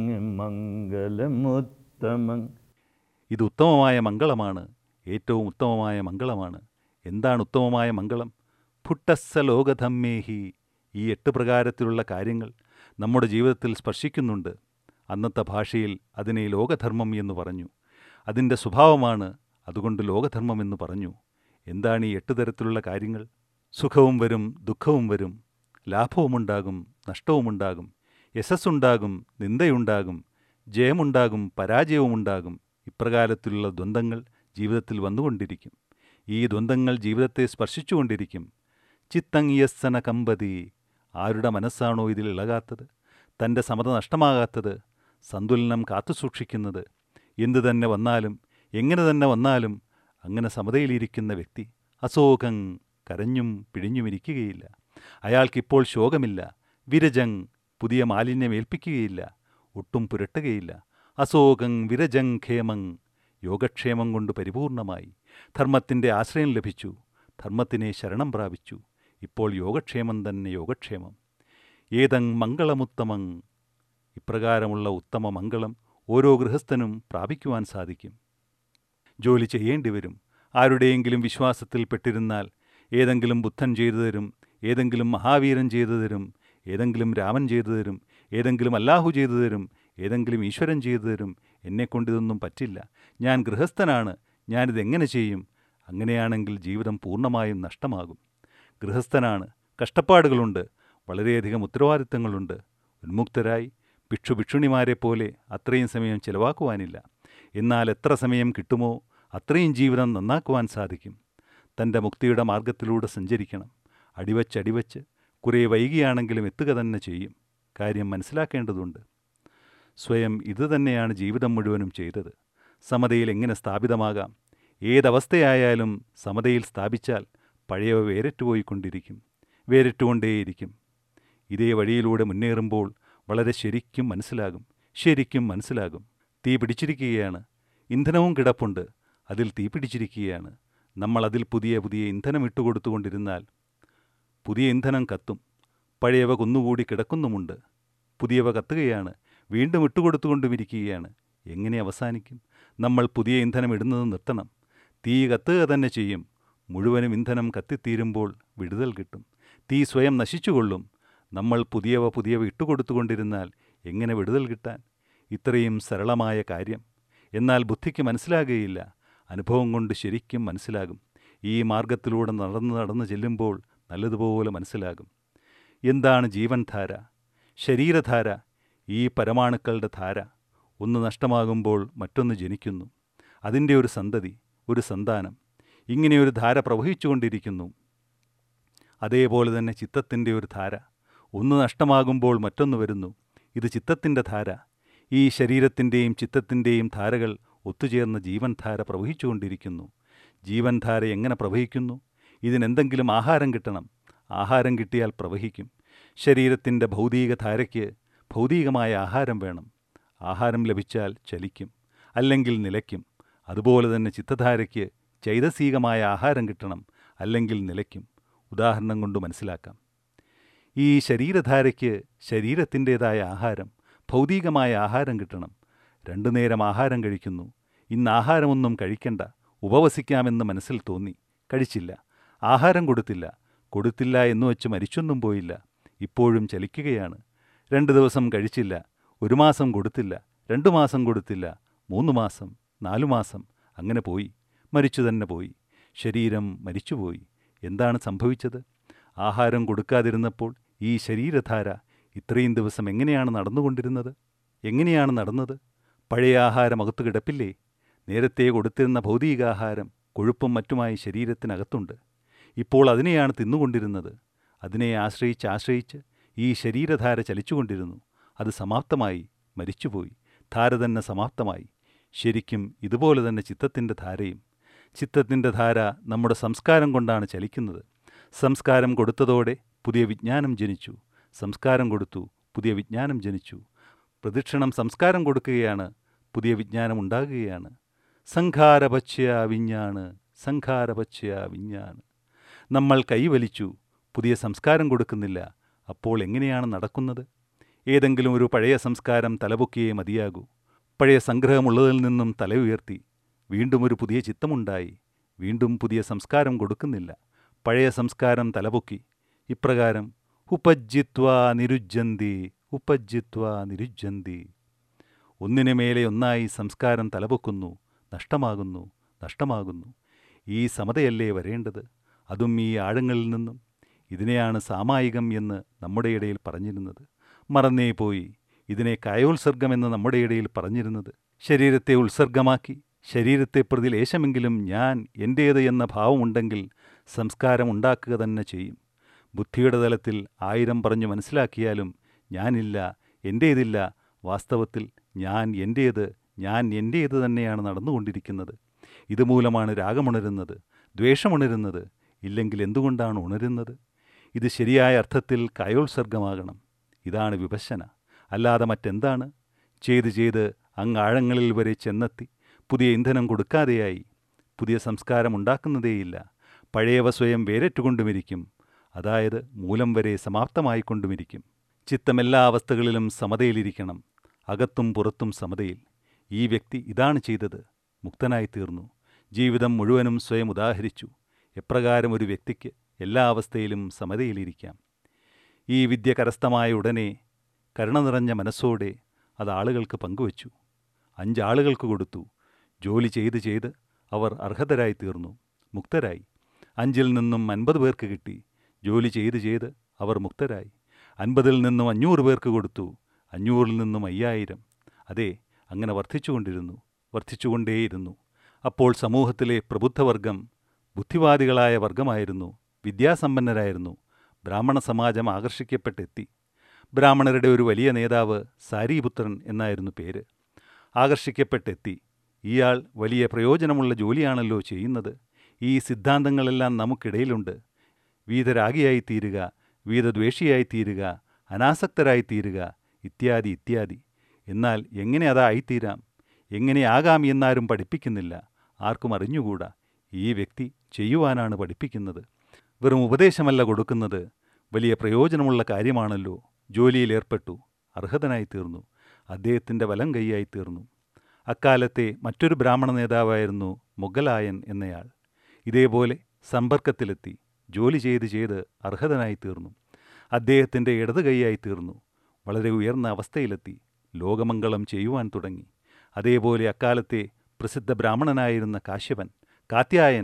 मङ्गलमुत्तमम् ഇത് ഉത്തമമായ മംഗളമാണ് ഏറ്റവും ഉത്തമമായ മംഗളമാണ് എന്താണ് ഉത്തമമായ മംഗളം ഫുട്ടസ്സ ലോകധമ്മേഹി ഈ എട്ട് പ്രകാരത്തിലുള്ള കാര്യങ്ങൾ നമ്മുടെ ജീവിതത്തിൽ സ്പർശിക്കുന്നുണ്ട് അന്നത്തെ ഭാഷയിൽ അതിനെ ലോകധർമ്മം എന്ന് പറഞ്ഞു അതിൻ്റെ സ്വഭാവമാണ് അതുകൊണ്ട് ലോകധർമ്മം എന്ന് പറഞ്ഞു എന്താണ് ഈ എട്ട് തരത്തിലുള്ള കാര്യങ്ങൾ സുഖവും വരും ദുഃഖവും വരും ലാഭവുമുണ്ടാകും നഷ്ടവുമുണ്ടാകും യശസ്സുണ്ടാകും നിന്ദയുണ്ടാകും ജയമുണ്ടാകും പരാജയവുമുണ്ടാകും ഇപ്രകാരത്തിലുള്ള ദ്വന്ദ്ങ്ങൾ ജീവിതത്തിൽ വന്നുകൊണ്ടിരിക്കും ഈ ദ്വന്ദ്ങ്ങൾ ജീവിതത്തെ സ്പർശിച്ചുകൊണ്ടിരിക്കും ചിത്തങ്ങിയസ്സന കമ്പതി ആരുടെ മനസ്സാണോ ഇതിൽ ഇളകാത്തത് തൻ്റെ സമത നഷ്ടമാകാത്തത് സന്തുലനം കാത്തുസൂക്ഷിക്കുന്നത് എന്തു തന്നെ വന്നാലും എങ്ങനെ തന്നെ വന്നാലും അങ്ങനെ സമതയിലിരിക്കുന്ന വ്യക്തി അശോകം കരഞ്ഞും പിഴിഞ്ഞുമിരിക്കുകയില്ല അയാൾക്കിപ്പോൾ ശോകമില്ല വിരജങ് പുതിയ മാലിന്യം ഏൽപ്പിക്കുകയില്ല ഒട്ടും പുരട്ടുകയില്ല അശോകം വിരജങ് ഖേമങ് യോഗക്ഷേമം കൊണ്ട് പരിപൂർണമായി ധർമ്മത്തിൻ്റെ ആശ്രയം ലഭിച്ചു ധർമ്മത്തിനെ ശരണം പ്രാപിച്ചു ഇപ്പോൾ യോഗക്ഷേമം തന്നെ യോഗക്ഷേമം ഏതങ് മംഗളമുത്തമങ് ഇപ്രകാരമുള്ള ഉത്തമ മംഗളം ഓരോ ഗൃഹസ്ഥനും പ്രാപിക്കുവാൻ സാധിക്കും ജോലി ചെയ്യേണ്ടി വരും ആരുടെയെങ്കിലും വിശ്വാസത്തിൽ പെട്ടിരുന്നാൽ ഏതെങ്കിലും ബുദ്ധൻ ചെയ്തു തരും ഏതെങ്കിലും മഹാവീരൻ ചെയ്തു തരും ഏതെങ്കിലും രാമൻ ചെയ്തു തരും ഏതെങ്കിലും അല്ലാഹു ചെയ്തു തരും ഏതെങ്കിലും ഈശ്വരൻ ചെയ്തു തരും എന്നെക്കൊണ്ടിതൊന്നും പറ്റില്ല ഞാൻ ഗൃഹസ്ഥനാണ് ഞാനിതെങ്ങനെ ചെയ്യും അങ്ങനെയാണെങ്കിൽ ജീവിതം പൂർണ്ണമായും നഷ്ടമാകും ഗൃഹസ്ഥനാണ് കഷ്ടപ്പാടുകളുണ്ട് വളരെയധികം ഉത്തരവാദിത്തങ്ങളുണ്ട് ഉന്മുക്തരായി ഭിക്ഷു ഭിക്ഷുണിമാരെ പോലെ അത്രയും സമയം ചിലവാക്കുവാനില്ല എന്നാൽ എത്ര സമയം കിട്ടുമോ അത്രയും ജീവിതം നന്നാക്കുവാൻ സാധിക്കും തൻ്റെ മുക്തിയുടെ മാർഗത്തിലൂടെ സഞ്ചരിക്കണം അടിവച്ച് അടിവച്ച് കുറേ വൈകിയാണെങ്കിലും എത്തുക തന്നെ ചെയ്യും കാര്യം മനസ്സിലാക്കേണ്ടതുണ്ട് സ്വയം ഇതുതന്നെയാണ് ജീവിതം മുഴുവനും ചെയ്തത് സമതയിൽ എങ്ങനെ സ്ഥാപിതമാകാം ഏതവസ്ഥയായാലും സമതയിൽ സ്ഥാപിച്ചാൽ പഴയവ വേരറ്റുപോയിക്കൊണ്ടിരിക്കും വേരറ്റുകൊണ്ടേയിരിക്കും ഇതേ വഴിയിലൂടെ മുന്നേറുമ്പോൾ വളരെ ശരിക്കും മനസ്സിലാകും ശരിക്കും മനസ്സിലാകും തീ പിടിച്ചിരിക്കുകയാണ് ഇന്ധനവും കിടപ്പുണ്ട് അതിൽ തീ പിടിച്ചിരിക്കുകയാണ് നമ്മൾ അതിൽ പുതിയ പുതിയ ഇന്ധനം ഇട്ടുകൊടുത്തുകൊണ്ടിരുന്നാൽ പുതിയ ഇന്ധനം കത്തും പഴയവ കുന്നുകൂടി കിടക്കുന്നുമുണ്ട് പുതിയവ കത്തുകയാണ് വീണ്ടും ഇട്ടുകൊടുത്തുകൊണ്ടുമിരിക്കുകയാണ് എങ്ങനെ അവസാനിക്കും നമ്മൾ പുതിയ ഇന്ധനം ഇടുന്നത് നിർത്തണം തീ കത്തുക തന്നെ ചെയ്യും മുഴുവനും ഇന്ധനം കത്തിത്തീരുമ്പോൾ വിടുതൽ കിട്ടും തീ സ്വയം നശിച്ചുകൊള്ളും നമ്മൾ പുതിയവ പുതിയവ ഇട്ടുകൊടുത്തുകൊണ്ടിരുന്നാൽ എങ്ങനെ വിടുതൽ കിട്ടാൻ ഇത്രയും സരളമായ കാര്യം എന്നാൽ ബുദ്ധിക്ക് മനസ്സിലാകുകയില്ല അനുഭവം കൊണ്ട് ശരിക്കും മനസ്സിലാകും ഈ മാർഗത്തിലൂടെ നടന്ന് നടന്ന് ചെല്ലുമ്പോൾ നല്ലതുപോലെ മനസ്സിലാകും എന്താണ് ജീവൻധാര ശരീരധാര ഈ പരമാണുക്കളുടെ ധാര ഒന്ന് നഷ്ടമാകുമ്പോൾ മറ്റൊന്ന് ജനിക്കുന്നു അതിൻ്റെ ഒരു സന്തതി ഒരു സന്താനം ഇങ്ങനെയൊരു ധാര പ്രവഹിച്ചുകൊണ്ടിരിക്കുന്നു അതേപോലെ തന്നെ ചിത്തത്തിൻ്റെ ഒരു ധാര ഒന്ന് നഷ്ടമാകുമ്പോൾ മറ്റൊന്ന് വരുന്നു ഇത് ചിത്തത്തിൻ്റെ ധാര ഈ ശരീരത്തിൻ്റെയും ചിത്തത്തിൻ്റെയും ധാരകൾ ഒത്തുചേർന്ന ജീവൻധാര പ്രവഹിച്ചുകൊണ്ടിരിക്കുന്നു ജീവൻധാര എങ്ങനെ പ്രവഹിക്കുന്നു ഇതിനെന്തെങ്കിലും ആഹാരം കിട്ടണം ആഹാരം കിട്ടിയാൽ പ്രവഹിക്കും ശരീരത്തിൻ്റെ ഭൗതിക ധാരയ്ക്ക് ഭൗതികമായ ആഹാരം വേണം ആഹാരം ലഭിച്ചാൽ ചലിക്കും അല്ലെങ്കിൽ നിലയ്ക്കും അതുപോലെ തന്നെ ചിത്തധാരയ്ക്ക് ചൈതസികമായ ആഹാരം കിട്ടണം അല്ലെങ്കിൽ നിലയ്ക്കും ഉദാഹരണം കൊണ്ട് മനസ്സിലാക്കാം ഈ ശരീരധാരയ്ക്ക് ശരീരത്തിൻ്റേതായ ആഹാരം ഭൗതികമായ ആഹാരം കിട്ടണം രണ്ടു നേരം ആഹാരം കഴിക്കുന്നു ഇന്ന് ആഹാരമൊന്നും കഴിക്കണ്ട ഉപവസിക്കാമെന്ന് മനസ്സിൽ തോന്നി കഴിച്ചില്ല ആഹാരം കൊടുത്തില്ല കൊടുത്തില്ല എന്ന് വെച്ച് മരിച്ചൊന്നും പോയില്ല ഇപ്പോഴും ചലിക്കുകയാണ് രണ്ട് ദിവസം കഴിച്ചില്ല ഒരു മാസം കൊടുത്തില്ല രണ്ടു മാസം കൊടുത്തില്ല മൂന്ന് മാസം നാലു മാസം അങ്ങനെ പോയി മരിച്ചു തന്നെ പോയി ശരീരം മരിച്ചുപോയി എന്താണ് സംഭവിച്ചത് ആഹാരം കൊടുക്കാതിരുന്നപ്പോൾ ഈ ശരീരധാര ഇത്രയും ദിവസം എങ്ങനെയാണ് നടന്നുകൊണ്ടിരുന്നത് എങ്ങനെയാണ് നടന്നത് പഴയ ആഹാരം അകത്തു കിടപ്പില്ലേ നേരത്തെ കൊടുത്തിരുന്ന ഭൗതികാഹാരം കൊഴുപ്പും മറ്റുമായി ശരീരത്തിനകത്തുണ്ട് ഇപ്പോൾ അതിനെയാണ് തിന്നുകൊണ്ടിരുന്നത് അതിനെ ആശ്രയിച്ച് ആശ്രയിച്ച് ഈ ശരീരധാര ചലിച്ചുകൊണ്ടിരുന്നു അത് സമാപ്തമായി മരിച്ചുപോയി ധാര തന്നെ സമാപ്തമായി ശരിക്കും ഇതുപോലെ തന്നെ ചിത്തത്തിൻ്റെ ധാരയും ചിത്തത്തിൻ്റെ ധാര നമ്മുടെ സംസ്കാരം കൊണ്ടാണ് ചലിക്കുന്നത് സംസ്കാരം കൊടുത്തതോടെ പുതിയ വിജ്ഞാനം ജനിച്ചു സംസ്കാരം കൊടുത്തു പുതിയ വിജ്ഞാനം ജനിച്ചു പ്രദക്ഷിണം സംസ്കാരം കൊടുക്കുകയാണ് പുതിയ വിജ്ഞാനം ഉണ്ടാകുകയാണ് സംഘാരപച്യ വിഞ്ഞാണ് സംഘാരപച്യ വിഞ്ഞാണ് നമ്മൾ കൈവലിച്ചു പുതിയ സംസ്കാരം കൊടുക്കുന്നില്ല അപ്പോൾ എങ്ങനെയാണ് നടക്കുന്നത് ഏതെങ്കിലും ഒരു പഴയ സംസ്കാരം തലപൊക്കിയേ മതിയാകൂ പഴയ സംഗ്രഹമുള്ളതിൽ നിന്നും തല ഉയർത്തി വീണ്ടും ഒരു പുതിയ ചിത്തമുണ്ടായി വീണ്ടും പുതിയ സംസ്കാരം കൊടുക്കുന്നില്ല പഴയ സംസ്കാരം തലപൊക്കി ഇപ്രകാരം ഉപജ്ജിത്വാ നിരുജ്ജന്തി ഉപജ്ജിത്വാ നിരുജ്ജന്തി ഒന്നിനു മേലെ ഒന്നായി സംസ്കാരം തലപൊക്കുന്നു നഷ്ടമാകുന്നു നഷ്ടമാകുന്നു ഈ സമതയല്ലേ വരേണ്ടത് അതും ഈ ആഴങ്ങളിൽ നിന്നും ഇതിനെയാണ് സാമായികം എന്ന് നമ്മുടെ ഇടയിൽ പറഞ്ഞിരുന്നത് മറന്നേ പോയി ഇതിനെ കായോത്സർഗമെന്ന് നമ്മുടെ ഇടയിൽ പറഞ്ഞിരുന്നത് ശരീരത്തെ ഉത്സർഗമാക്കി ശരീരത്തെ പ്രതി ലേശമെങ്കിലും ഞാൻ എൻ്റേത് എന്ന ഭാവമുണ്ടെങ്കിൽ സംസ്കാരം ഉണ്ടാക്കുക തന്നെ ചെയ്യും ബുദ്ധിയുടെ തലത്തിൽ ആയിരം പറഞ്ഞു മനസ്സിലാക്കിയാലും ഞാനില്ല എൻ്റേതില്ല വാസ്തവത്തിൽ ഞാൻ എൻ്റേത് ഞാൻ എൻ്റേത് തന്നെയാണ് നടന്നുകൊണ്ടിരിക്കുന്നത് ഇതുമൂലമാണ് രാഗമുണരുന്നത് ദ്വേഷമുണരുന്നത് ഇല്ലെങ്കിൽ എന്തുകൊണ്ടാണ് ഉണരുന്നത് ഇത് ശരിയായ അർത്ഥത്തിൽ കായോത്സർഗമാകണം ഇതാണ് വിഭജന അല്ലാതെ മറ്റെന്താണ് ചെയ്ത് ചെയ്ത് അങ്ങ് ആഴങ്ങളിൽ വരെ ചെന്നെത്തി പുതിയ ഇന്ധനം കൊടുക്കാതെയായി പുതിയ സംസ്കാരം ഉണ്ടാക്കുന്നതേയില്ല പഴയവ സ്വയം വേരറ്റുകൊണ്ടുമിരിക്കും അതായത് മൂലം വരെ സമാപ്തമായിക്കൊണ്ടുമിരിക്കും ചിത്തം എല്ലാ അവസ്ഥകളിലും സമതയിലിരിക്കണം അകത്തും പുറത്തും സമതയിൽ ഈ വ്യക്തി ഇതാണ് ചെയ്തത് മുക്തനായി തീർന്നു ജീവിതം മുഴുവനും സ്വയം ഉദാഹരിച്ചു എപ്രകാരം ഒരു വ്യക്തിക്ക് എല്ലാ അവസ്ഥയിലും സമതയിലിരിക്കാം ഈ വിദ്യ കരസ്ഥമായ ഉടനെ കരുണ നിറഞ്ഞ മനസ്സോടെ അത് ആളുകൾക്ക് പങ്കുവച്ചു അഞ്ചാളുകൾക്ക് കൊടുത്തു ജോലി ചെയ്ത് ചെയ്ത് അവർ അർഹതരായി തീർന്നു മുക്തരായി അഞ്ചിൽ നിന്നും അൻപത് പേർക്ക് കിട്ടി ജോലി ചെയ്ത് ചെയ്ത് അവർ മുക്തരായി അൻപതിൽ നിന്നും അഞ്ഞൂറ് പേർക്ക് കൊടുത്തു അഞ്ഞൂറിൽ നിന്നും അയ്യായിരം അതെ അങ്ങനെ വർദ്ധിച്ചുകൊണ്ടിരുന്നു വർദ്ധിച്ചുകൊണ്ടേയിരുന്നു അപ്പോൾ സമൂഹത്തിലെ പ്രബുദ്ധവർഗം ബുദ്ധിവാദികളായ വർഗമായിരുന്നു വിദ്യാസമ്പന്നരായിരുന്നു ബ്രാഹ്മണ സമാജം ആകർഷിക്കപ്പെട്ടെത്തി ബ്രാഹ്മണരുടെ ഒരു വലിയ നേതാവ് സാരീപുത്രൻ എന്നായിരുന്നു പേര് ആകർഷിക്കപ്പെട്ടെത്തി ഇയാൾ വലിയ പ്രയോജനമുള്ള ജോലിയാണല്ലോ ചെയ്യുന്നത് ഈ സിദ്ധാന്തങ്ങളെല്ലാം നമുക്കിടയിലുണ്ട് വീതരാഗിയായി തീരുക വീതദ്വേഷിയായി തീരുക അനാസക്തരായി തീരുക ഇത്യാദി ഇത്യാദി എന്നാൽ എങ്ങനെ അതായിത്തീരാം എങ്ങനെയാകാം എന്നാരും പഠിപ്പിക്കുന്നില്ല ആർക്കും അറിഞ്ഞുകൂടാ ഈ വ്യക്തി ചെയ്യുവാനാണ് പഠിപ്പിക്കുന്നത് വെറും ഉപദേശമല്ല കൊടുക്കുന്നത് വലിയ പ്രയോജനമുള്ള കാര്യമാണല്ലോ ജോലിയിലേർപ്പെട്ടു അർഹതനായി തീർന്നു അദ്ദേഹത്തിൻ്റെ വലം കൈയായി തീർന്നു അക്കാലത്തെ മറ്റൊരു ബ്രാഹ്മണ നേതാവായിരുന്നു മുഗലായൻ എന്നയാൾ ഇതേപോലെ സമ്പർക്കത്തിലെത്തി ജോലി ചെയ്ത് ചെയ്ത് അർഹതനായി തീർന്നു അദ്ദേഹത്തിൻ്റെ ഇടത് കൈയായി തീർന്നു വളരെ ഉയർന്ന അവസ്ഥയിലെത്തി ലോകമംഗളം ചെയ്യുവാൻ തുടങ്ങി അതേപോലെ അക്കാലത്തെ പ്രസിദ്ധ ബ്രാഹ്മണനായിരുന്ന കാശ്യപൻ കാത്യായൻ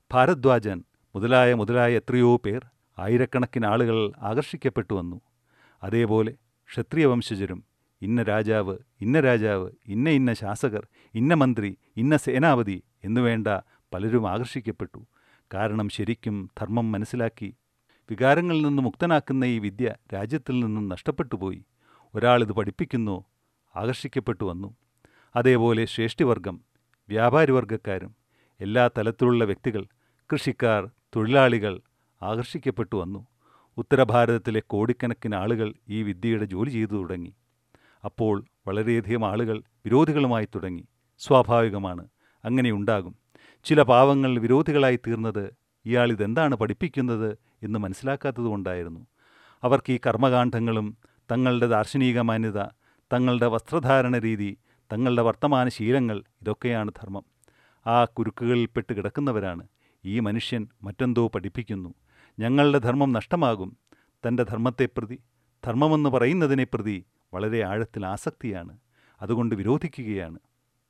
ഭാരദ്വാജൻ മുതലായ മുതലായ എത്രയോ പേർ ആയിരക്കണക്കിന് ആളുകൾ ആകർഷിക്കപ്പെട്ടു വന്നു അതേപോലെ ക്ഷത്രിയ വംശജരും ഇന്ന രാജാവ് ഇന്ന രാജാവ് ഇന്ന ഇന്ന ശാസകർ ഇന്ന മന്ത്രി ഇന്ന സേനാപതി എന്നുവേണ്ട പലരും ആകർഷിക്കപ്പെട്ടു കാരണം ശരിക്കും ധർമ്മം മനസ്സിലാക്കി വികാരങ്ങളിൽ നിന്ന് മുക്തനാക്കുന്ന ഈ വിദ്യ രാജ്യത്തിൽ നിന്നും നഷ്ടപ്പെട്ടു പോയി ഒരാളിത് പഠിപ്പിക്കുന്നു ആകർഷിക്കപ്പെട്ടു വന്നു അതേപോലെ ശ്രേഷ്ഠിവർഗം വ്യാപാരിവർഗക്കാരും എല്ലാ തലത്തിലുള്ള വ്യക്തികൾ കൃഷിക്കാർ തൊഴിലാളികൾ ആകർഷിക്കപ്പെട്ടു വന്നു ഉത്തരഭാരതത്തിലെ കോടിക്കണക്കിന് ആളുകൾ ഈ വിദ്യയുടെ ജോലി ചെയ്തു തുടങ്ങി അപ്പോൾ വളരെയധികം ആളുകൾ വിരോധികളുമായി തുടങ്ങി സ്വാഭാവികമാണ് അങ്ങനെ ഉണ്ടാകും ചില പാവങ്ങൾ വിരോധികളായി തീർന്നത് ഇയാൾ ഇതെന്താണ് പഠിപ്പിക്കുന്നത് എന്ന് മനസ്സിലാക്കാത്തതുകൊണ്ടായിരുന്നു അവർക്ക് ഈ കർമ്മകാന്ഡങ്ങളും തങ്ങളുടെ ദാർശനിക മാന്യത തങ്ങളുടെ വസ്ത്രധാരണ രീതി തങ്ങളുടെ വർത്തമാന ശീലങ്ങൾ ഇതൊക്കെയാണ് ധർമ്മം ആ കുരുക്കുകളിൽപ്പെട്ട് കിടക്കുന്നവരാണ് ഈ മനുഷ്യൻ മറ്റെന്തോ പഠിപ്പിക്കുന്നു ഞങ്ങളുടെ ധർമ്മം നഷ്ടമാകും തൻ്റെ ധർമ്മത്തെ പ്രതി ധർമ്മമെന്ന് പറയുന്നതിനെ പ്രതി വളരെ ആഴത്തിൽ ആസക്തിയാണ് അതുകൊണ്ട് വിരോധിക്കുകയാണ്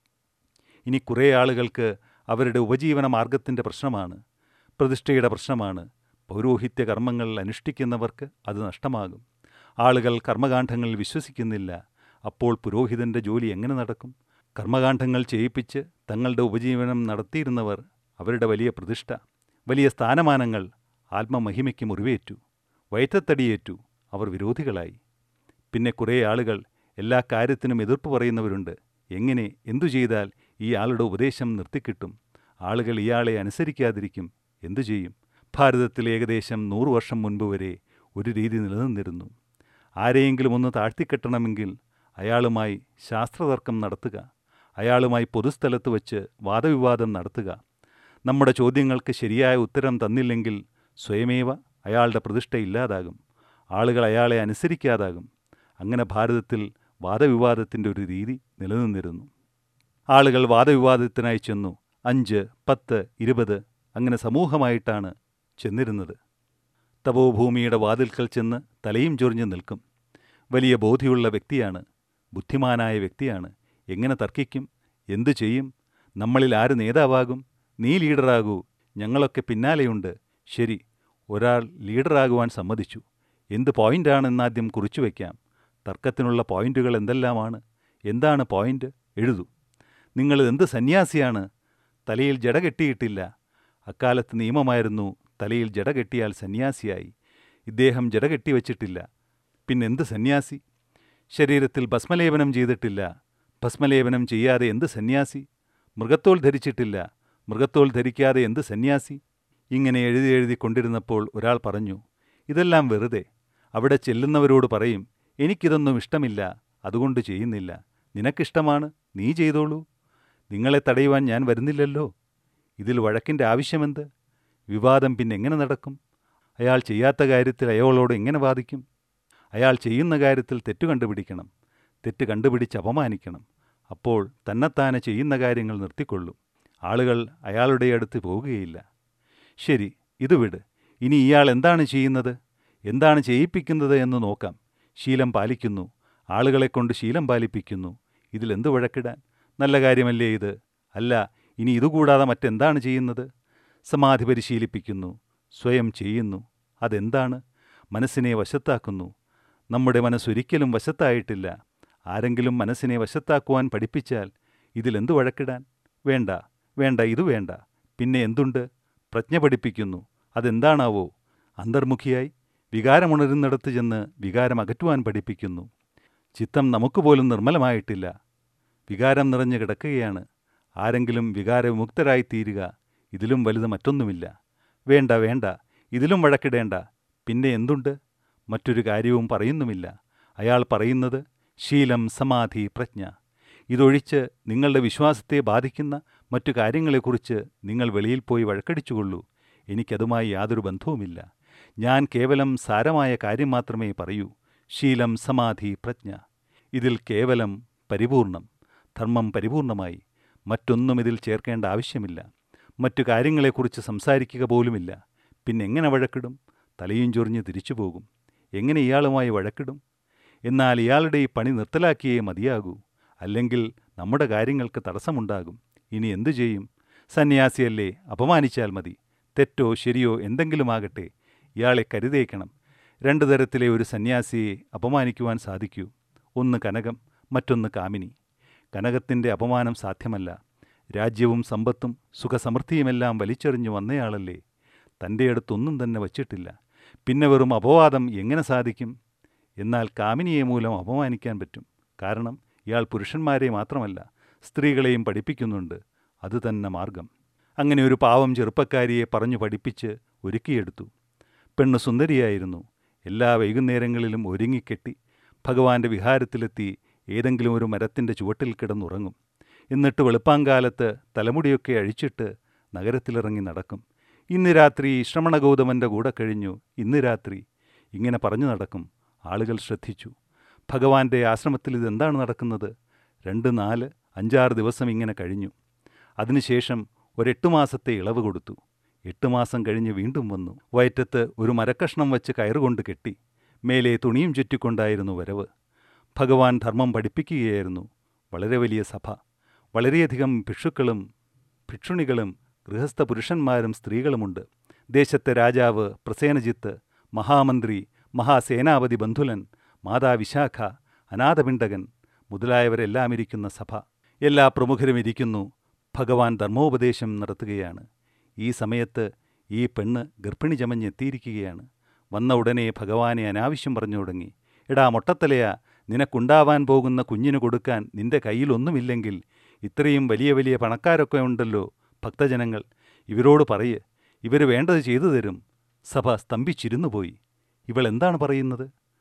ഇനി കുറേ ആളുകൾക്ക് അവരുടെ ഉപജീവന മാർഗത്തിൻ്റെ പ്രശ്നമാണ് പ്രതിഷ്ഠയുടെ പ്രശ്നമാണ് പൗരോഹിത്യ കർമ്മങ്ങൾ അനുഷ്ഠിക്കുന്നവർക്ക് അത് നഷ്ടമാകും ആളുകൾ കർമ്മകാന്ഡങ്ങളിൽ വിശ്വസിക്കുന്നില്ല അപ്പോൾ പുരോഹിതൻ്റെ ജോലി എങ്ങനെ നടക്കും കർമ്മകാന്ഡങ്ങൾ ചെയ്യിപ്പിച്ച് തങ്ങളുടെ ഉപജീവനം നടത്തിയിരുന്നവർ അവരുടെ വലിയ പ്രതിഷ്ഠ വലിയ സ്ഥാനമാനങ്ങൾ ആത്മമഹിമയ്ക്ക് മുറിവേറ്റു വയറ്റത്തടിയേറ്റു അവർ വിരോധികളായി പിന്നെ കുറേ ആളുകൾ എല്ലാ കാര്യത്തിനും എതിർപ്പ് പറയുന്നവരുണ്ട് എങ്ങനെ എന്തു ചെയ്താൽ ഈ ആളുടെ ഉപദേശം നിർത്തിക്കിട്ടും ആളുകൾ ഇയാളെ അനുസരിക്കാതിരിക്കും എന്തു ചെയ്യും ഭാരതത്തിൽ ഏകദേശം നൂറു വർഷം മുൻപ് വരെ ഒരു രീതി നിലനിന്നിരുന്നു ആരെയെങ്കിലും ഒന്ന് താഴ്ത്തിക്കെട്ടണമെങ്കിൽ അയാളുമായി ശാസ്ത്രതർക്കം നടത്തുക അയാളുമായി പൊതുസ്ഥലത്ത് വച്ച് വാദവിവാദം നടത്തുക നമ്മുടെ ചോദ്യങ്ങൾക്ക് ശരിയായ ഉത്തരം തന്നില്ലെങ്കിൽ സ്വയമേവ അയാളുടെ പ്രതിഷ്ഠ ഇല്ലാതാകും ആളുകൾ അയാളെ അനുസരിക്കാതാകും അങ്ങനെ ഭാരതത്തിൽ വാദവിവാദത്തിൻ്റെ ഒരു രീതി നിലനിന്നിരുന്നു ആളുകൾ വാദവിവാദത്തിനായി ചെന്നു അഞ്ച് പത്ത് ഇരുപത് അങ്ങനെ സമൂഹമായിട്ടാണ് ചെന്നിരുന്നത് തപോഭൂമിയുടെ വാതിൽക്കൽ ചെന്ന് തലയും ചൊറിഞ്ഞ് നിൽക്കും വലിയ ബോധിയുള്ള വ്യക്തിയാണ് ബുദ്ധിമാനായ വ്യക്തിയാണ് എങ്ങനെ തർക്കിക്കും എന്തു ചെയ്യും നമ്മളിൽ ആര് നേതാവാകും നീ ലീഡറാകൂ ഞങ്ങളൊക്കെ പിന്നാലെയുണ്ട് ശരി ഒരാൾ ലീഡറാകുവാൻ സമ്മതിച്ചു എന്ത് പോയിൻ്റാണെന്നാദ്യം കുറിച്ചു വയ്ക്കാം തർക്കത്തിനുള്ള പോയിന്റുകൾ എന്തെല്ലാമാണ് എന്താണ് പോയിന്റ് എഴുതൂ നിങ്ങൾ എന്ത് സന്യാസിയാണ് തലയിൽ ജട കെട്ടിയിട്ടില്ല അക്കാലത്ത് നിയമമായിരുന്നു തലയിൽ ജട കെട്ടിയാൽ സന്യാസിയായി ഇദ്ദേഹം ജട കെട്ടിവച്ചിട്ടില്ല പിന്നെന്ത് സന്യാസി ശരീരത്തിൽ ഭസ്മലേപനം ചെയ്തിട്ടില്ല ഭസ്മലേപനം ചെയ്യാതെ എന്ത് സന്യാസി മൃഗത്തോൽ ധരിച്ചിട്ടില്ല മൃഗത്തോൽ ധരിക്കാതെ എന്ത് സന്യാസി ഇങ്ങനെ എഴുതി എഴുതി കൊണ്ടിരുന്നപ്പോൾ ഒരാൾ പറഞ്ഞു ഇതെല്ലാം വെറുതെ അവിടെ ചെല്ലുന്നവരോട് പറയും എനിക്കിതൊന്നും ഇഷ്ടമില്ല അതുകൊണ്ട് ചെയ്യുന്നില്ല നിനക്കിഷ്ടമാണ് നീ ചെയ്തോളൂ നിങ്ങളെ തടയുവാൻ ഞാൻ വരുന്നില്ലല്ലോ ഇതിൽ വഴക്കിൻ്റെ ആവശ്യമെന്ത് വിവാദം പിന്നെ എങ്ങനെ നടക്കും അയാൾ ചെയ്യാത്ത കാര്യത്തിൽ അയാളോട് എങ്ങനെ വാദിക്കും അയാൾ ചെയ്യുന്ന കാര്യത്തിൽ തെറ്റു കണ്ടുപിടിക്കണം തെറ്റ് കണ്ടുപിടിച്ച് അപമാനിക്കണം അപ്പോൾ തന്നെത്താനെ ചെയ്യുന്ന കാര്യങ്ങൾ നിർത്തിക്കൊള്ളും ആളുകൾ അയാളുടെ അടുത്ത് പോകുകയില്ല ശരി ഇത് വിട് ഇനി ഇയാൾ എന്താണ് ചെയ്യുന്നത് എന്താണ് ചെയ്യിപ്പിക്കുന്നത് എന്ന് നോക്കാം ശീലം പാലിക്കുന്നു ആളുകളെക്കൊണ്ട് ശീലം പാലിപ്പിക്കുന്നു ഇതിലെന്ത് വഴക്കിടാൻ നല്ല കാര്യമല്ലേ ഇത് അല്ല ഇനി ഇതുകൂടാതെ മറ്റെന്താണ് ചെയ്യുന്നത് സമാധി പരിശീലിപ്പിക്കുന്നു സ്വയം ചെയ്യുന്നു അതെന്താണ് മനസ്സിനെ വശത്താക്കുന്നു നമ്മുടെ മനസ്സൊരിക്കലും വശത്തായിട്ടില്ല ആരെങ്കിലും മനസ്സിനെ വശത്താക്കുവാൻ പഠിപ്പിച്ചാൽ ഇതിലെന്ത് വഴക്കിടാൻ വേണ്ട വേണ്ട ഇത് വേണ്ട പിന്നെ എന്തുണ്ട് പ്രജ്ഞ പഠിപ്പിക്കുന്നു അതെന്താണാവോ അന്തർമുഖിയായി വികാരമുണരുന്നിടത്ത് ചെന്ന് വികാരം അകറ്റുവാൻ പഠിപ്പിക്കുന്നു ചിത്തം നമുക്ക് പോലും നിർമ്മലമായിട്ടില്ല വികാരം നിറഞ്ഞു കിടക്കുകയാണ് ആരെങ്കിലും വികാരവിമുക്തരായിത്തീരുക ഇതിലും വലുത് മറ്റൊന്നുമില്ല വേണ്ട വേണ്ട ഇതിലും വഴക്കിടേണ്ട പിന്നെ എന്തുണ്ട് മറ്റൊരു കാര്യവും പറയുന്നുമില്ല അയാൾ പറയുന്നത് ശീലം സമാധി പ്രജ്ഞ ഇതൊഴിച്ച് നിങ്ങളുടെ വിശ്വാസത്തെ ബാധിക്കുന്ന മറ്റു കാര്യങ്ങളെക്കുറിച്ച് നിങ്ങൾ വെളിയിൽ പോയി വഴക്കടിച്ചുകൊള്ളൂ എനിക്കതുമായി യാതൊരു ബന്ധവുമില്ല ഞാൻ കേവലം സാരമായ കാര്യം മാത്രമേ പറയൂ ശീലം സമാധി പ്രജ്ഞ ഇതിൽ കേവലം പരിപൂർണം ധർമ്മം പരിപൂർണമായി മറ്റൊന്നും ഇതിൽ ചേർക്കേണ്ട ആവശ്യമില്ല മറ്റു കാര്യങ്ങളെക്കുറിച്ച് സംസാരിക്കുക പോലുമില്ല പിന്നെ എങ്ങനെ വഴക്കിടും തലയും ചൊറിഞ്ഞ് തിരിച്ചു പോകും എങ്ങനെ ഇയാളുമായി വഴക്കിടും എന്നാൽ ഇയാളുടെ ഈ പണി നിർത്തലാക്കിയേ മതിയാകൂ അല്ലെങ്കിൽ നമ്മുടെ കാര്യങ്ങൾക്ക് തടസ്സമുണ്ടാകും ഇനി എന്തു ചെയ്യും സന്യാസിയല്ലേ അപമാനിച്ചാൽ മതി തെറ്റോ ശരിയോ എന്തെങ്കിലുമാകട്ടെ ഇയാളെ കരുതേക്കണം രണ്ടു തരത്തിലെ ഒരു സന്യാസിയെ അപമാനിക്കുവാൻ സാധിക്കൂ ഒന്ന് കനകം മറ്റൊന്ന് കാമിനി കനകത്തിൻ്റെ അപമാനം സാധ്യമല്ല രാജ്യവും സമ്പത്തും സുഖസമൃദ്ധിയുമെല്ലാം വലിച്ചെറിഞ്ഞു വന്നയാളല്ലേ തൻ്റെ അടുത്തൊന്നും തന്നെ വച്ചിട്ടില്ല പിന്നെ വെറും അപവാദം എങ്ങനെ സാധിക്കും എന്നാൽ കാമിനിയെ മൂലം അപമാനിക്കാൻ പറ്റും കാരണം ഇയാൾ പുരുഷന്മാരെ മാത്രമല്ല സ്ത്രീകളെയും പഠിപ്പിക്കുന്നുണ്ട് അതുതന്നെ മാർഗം അങ്ങനെ ഒരു പാവം ചെറുപ്പക്കാരിയെ പറഞ്ഞു പഠിപ്പിച്ച് ഒരുക്കിയെടുത്തു പെണ്ണ് സുന്ദരിയായിരുന്നു എല്ലാ വൈകുന്നേരങ്ങളിലും ഒരുങ്ങിക്കെട്ടി ഭഗവാന്റെ വിഹാരത്തിലെത്തി ഏതെങ്കിലും ഒരു മരത്തിൻ്റെ ചുവട്ടിൽ കിടന്നുറങ്ങും എന്നിട്ട് വെളുപ്പാങ്കാലത്ത് തലമുടിയൊക്കെ അഴിച്ചിട്ട് നഗരത്തിലിറങ്ങി നടക്കും ഇന്ന് രാത്രി ശ്രമണഗൗതമൻ്റെ കൂടെ കഴിഞ്ഞു ഇന്ന് രാത്രി ഇങ്ങനെ പറഞ്ഞു നടക്കും ആളുകൾ ശ്രദ്ധിച്ചു ഭഗവാന്റെ ആശ്രമത്തിൽ ഇതെന്താണ് നടക്കുന്നത് രണ്ട് നാല് അഞ്ചാറ് ദിവസം ഇങ്ങനെ കഴിഞ്ഞു അതിനുശേഷം ഒരെട്ട് മാസത്തെ ഇളവ് കൊടുത്തു എട്ട് മാസം കഴിഞ്ഞ് വീണ്ടും വന്നു വയറ്റത്ത് ഒരു മരക്കഷ്ണം വച്ച് കയറുകൊണ്ട് കെട്ടി മേലെ തുണിയും ചുറ്റിക്കൊണ്ടായിരുന്നു വരവ് ഭഗവാൻ ധർമ്മം പഠിപ്പിക്കുകയായിരുന്നു വളരെ വലിയ സഭ വളരെയധികം ഭിക്ഷുക്കളും ഭിക്ഷുണികളും ഗൃഹസ്ഥ പുരുഷന്മാരും സ്ത്രീകളുമുണ്ട് ദേശത്തെ രാജാവ് പ്രസേനജിത്ത് മഹാമന്ത്രി മഹാസേനാപതി ബന്ധുലൻ മാതാ വിശാഖ അനാഥപിണ്ടകൻ മുതലായവരെല്ലാം ഇരിക്കുന്ന സഭ എല്ലാ പ്രമുഖരും ഇരിക്കുന്നു ഭഗവാൻ ധർമ്മോപദേശം നടത്തുകയാണ് ഈ സമയത്ത് ഈ പെണ്ണ് ഗർഭിണി ചമഞ്ഞെത്തിയിരിക്കുകയാണ് വന്ന ഉടനെ ഭഗവാനെ അനാവശ്യം പറഞ്ഞു തുടങ്ങി എടാ മൊട്ടത്തലയാ നിനക്കുണ്ടാവാൻ പോകുന്ന കുഞ്ഞിന് കൊടുക്കാൻ നിന്റെ കയ്യിലൊന്നുമില്ലെങ്കിൽ ഇത്രയും വലിയ വലിയ പണക്കാരൊക്കെ ഉണ്ടല്ലോ ഭക്തജനങ്ങൾ ഇവരോട് പറയ് ഇവർ വേണ്ടത് ചെയ്തു തരും സഭ സ്തംഭിച്ചിരുന്നു പോയി ഇവൾ എന്താണ് പറയുന്നത്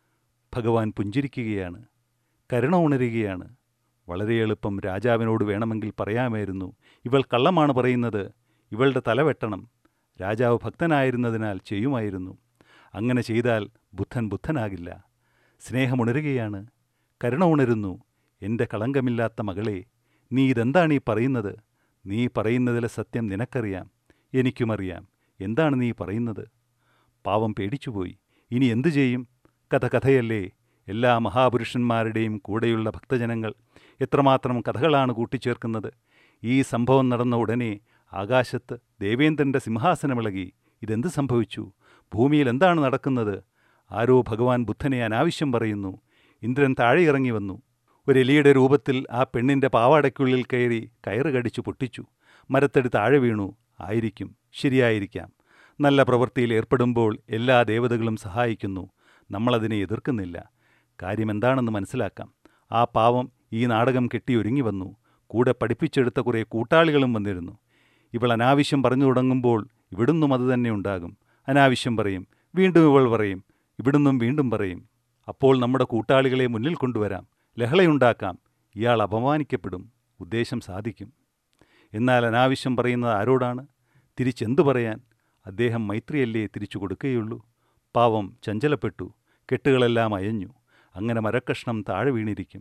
ഭഗവാൻ പുഞ്ചിരിക്കുകയാണ് കരുണ ഉണരുകയാണ് വളരെ എളുപ്പം രാജാവിനോട് വേണമെങ്കിൽ പറയാമായിരുന്നു ഇവൾ കള്ളമാണ് പറയുന്നത് ഇവളുടെ തല വെട്ടണം രാജാവ് ഭക്തനായിരുന്നതിനാൽ ചെയ്യുമായിരുന്നു അങ്ങനെ ചെയ്താൽ ബുദ്ധൻ ബുദ്ധനാകില്ല സ്നേഹമുണരുകയാണ് കരുണ ഉണരുന്നു എൻ്റെ കളങ്കമില്ലാത്ത മകളെ നീ ഇതെന്താണ് ഈ പറയുന്നത് നീ പറയുന്നതിലെ സത്യം നിനക്കറിയാം എനിക്കുമറിയാം എന്താണ് നീ പറയുന്നത് പാവം പേടിച്ചുപോയി ഇനി എന്തു ചെയ്യും കഥ കഥയല്ലേ എല്ലാ മഹാപുരുഷന്മാരുടെയും കൂടെയുള്ള ഭക്തജനങ്ങൾ എത്രമാത്രം കഥകളാണ് കൂട്ടിച്ചേർക്കുന്നത് ഈ സംഭവം നടന്ന ഉടനെ ആകാശത്ത് ദേവേന്ദ്രൻ്റെ സിംഹാസനമിളകി ഇതെന്ത് സംഭവിച്ചു ഭൂമിയിൽ എന്താണ് നടക്കുന്നത് ആരോ ഭഗവാൻ ബുദ്ധനെ അനാവശ്യം പറയുന്നു ഇന്ദ്രൻ താഴെ ഇറങ്ങി വന്നു ഒരു എലിയുടെ രൂപത്തിൽ ആ പെണ്ണിൻ്റെ പാവാടയ്ക്കുള്ളിൽ കയറി കയറ് കടിച്ചു പൊട്ടിച്ചു മരത്തടി താഴെ വീണു ആയിരിക്കും ശരിയായിരിക്കാം നല്ല പ്രവൃത്തിയിൽ ഏർപ്പെടുമ്പോൾ എല്ലാ ദേവതകളും സഹായിക്കുന്നു നമ്മളതിനെ എതിർക്കുന്നില്ല കാര്യമെന്താണെന്ന് മനസ്സിലാക്കാം ആ പാവം ഈ നാടകം കെട്ടി ഒരുങ്ങി വന്നു കൂടെ പഠിപ്പിച്ചെടുത്ത കുറേ കൂട്ടാളികളും വന്നിരുന്നു ഇവൾ അനാവശ്യം പറഞ്ഞു തുടങ്ങുമ്പോൾ ഇവിടുന്നും അത് തന്നെ ഉണ്ടാകും അനാവശ്യം പറയും വീണ്ടും ഇവൾ പറയും ഇവിടുന്നും വീണ്ടും പറയും അപ്പോൾ നമ്മുടെ കൂട്ടാളികളെ മുന്നിൽ കൊണ്ടുവരാം ലഹളയുണ്ടാക്കാം ഇയാൾ അപമാനിക്കപ്പെടും ഉദ്ദേശം സാധിക്കും എന്നാൽ അനാവശ്യം പറയുന്നത് ആരോടാണ് തിരിച്ചെന്തു പറയാൻ അദ്ദേഹം മൈത്രിയല്ലേ തിരിച്ചു കൊടുക്കുകയുള്ളൂ പാവം ചഞ്ചലപ്പെട്ടു കെട്ടുകളെല്ലാം അയഞ്ഞു അങ്ങനെ മരക്കഷ്ണം താഴെ വീണിരിക്കും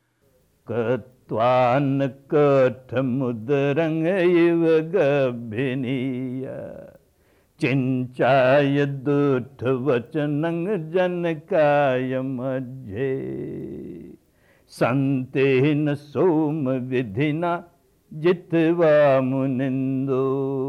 കത്വാൻ കഠമുദരംഗ ഇവ ഗഭിനീയ ചിഞ്ചായ ദുഃഖവചനങ് ജനകായ മധ്യേ സന്തേന സോമ വിധിന ജിത്വാ മുനിന്ദോ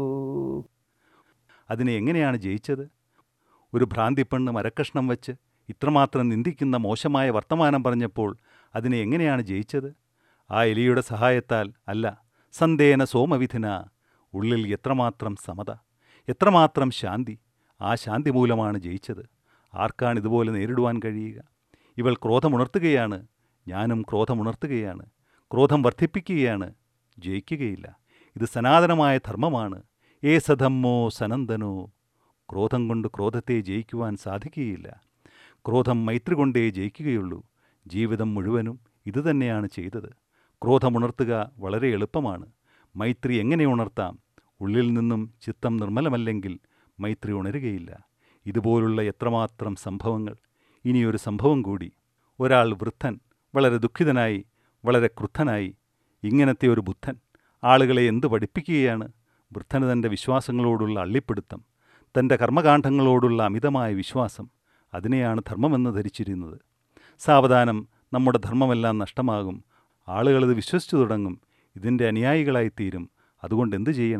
അതിനെ എങ്ങനെയാണ് ജയിച്ചത് ഒരു ഭ്രാന്തിപ്പെണ്ണ് മരക്കഷ്ണം വച്ച് ഇത്രമാത്രം നിന്ദിക്കുന്ന മോശമായ വർത്തമാനം പറഞ്ഞപ്പോൾ അതിനെ എങ്ങനെയാണ് ജയിച്ചത് ആ എലിയുടെ സഹായത്താൽ അല്ല സന്ദേന സോമവിധിന ഉള്ളിൽ എത്രമാത്രം സമത എത്രമാത്രം ശാന്തി ആ ശാന്തി മൂലമാണ് ജയിച്ചത് ആർക്കാണ് ഇതുപോലെ നേരിടുവാൻ കഴിയുക ഇവൾ ക്രോധമുണർത്തുകയാണ് ഞാനും ക്രോധമുണർത്തുകയാണ് ക്രോധം വർദ്ധിപ്പിക്കുകയാണ് ജയിക്കുകയില്ല ഇത് സനാതനമായ ധർമ്മമാണ് ഏ സധമ്മോ സനന്ദനോ ക്രോധം കൊണ്ട് ക്രോധത്തെ ജയിക്കുവാൻ സാധിക്കുകയില്ല ക്രോധം മൈത്രി കൊണ്ടേ ജയിക്കുകയുള്ളൂ ജീവിതം മുഴുവനും ഇതുതന്നെയാണ് ചെയ്തത് ക്രോധമുണർത്തുക വളരെ എളുപ്പമാണ് മൈത്രി എങ്ങനെ ഉണർത്താം ഉള്ളിൽ നിന്നും ചിത്തം നിർമ്മലമല്ലെങ്കിൽ മൈത്രി ഉണരുകയില്ല ഇതുപോലുള്ള എത്രമാത്രം സംഭവങ്ങൾ ഇനിയൊരു സംഭവം കൂടി ഒരാൾ വൃദ്ധൻ വളരെ ദുഃഖിതനായി വളരെ ക്രുദ്ധനായി ഇങ്ങനത്തെ ഒരു ബുദ്ധൻ ആളുകളെ എന്തു പഠിപ്പിക്കുകയാണ് വൃദ്ധന് തൻ്റെ വിശ്വാസങ്ങളോടുള്ള അള്ളിപ്പിടുത്തം തൻ്റെ കർമ്മകാന്ഡങ്ങളോടുള്ള അമിതമായ വിശ്വാസം അതിനെയാണ് ധർമ്മമെന്ന് ധരിച്ചിരുന്നത് സാവധാനം നമ്മുടെ ധർമ്മമെല്ലാം നഷ്ടമാകും ആളുകളിത് വിശ്വസിച്ചു തുടങ്ങും ഇതിൻ്റെ അനുയായികളായിത്തീരും അതുകൊണ്ട് എന്തു ചെയ്യണം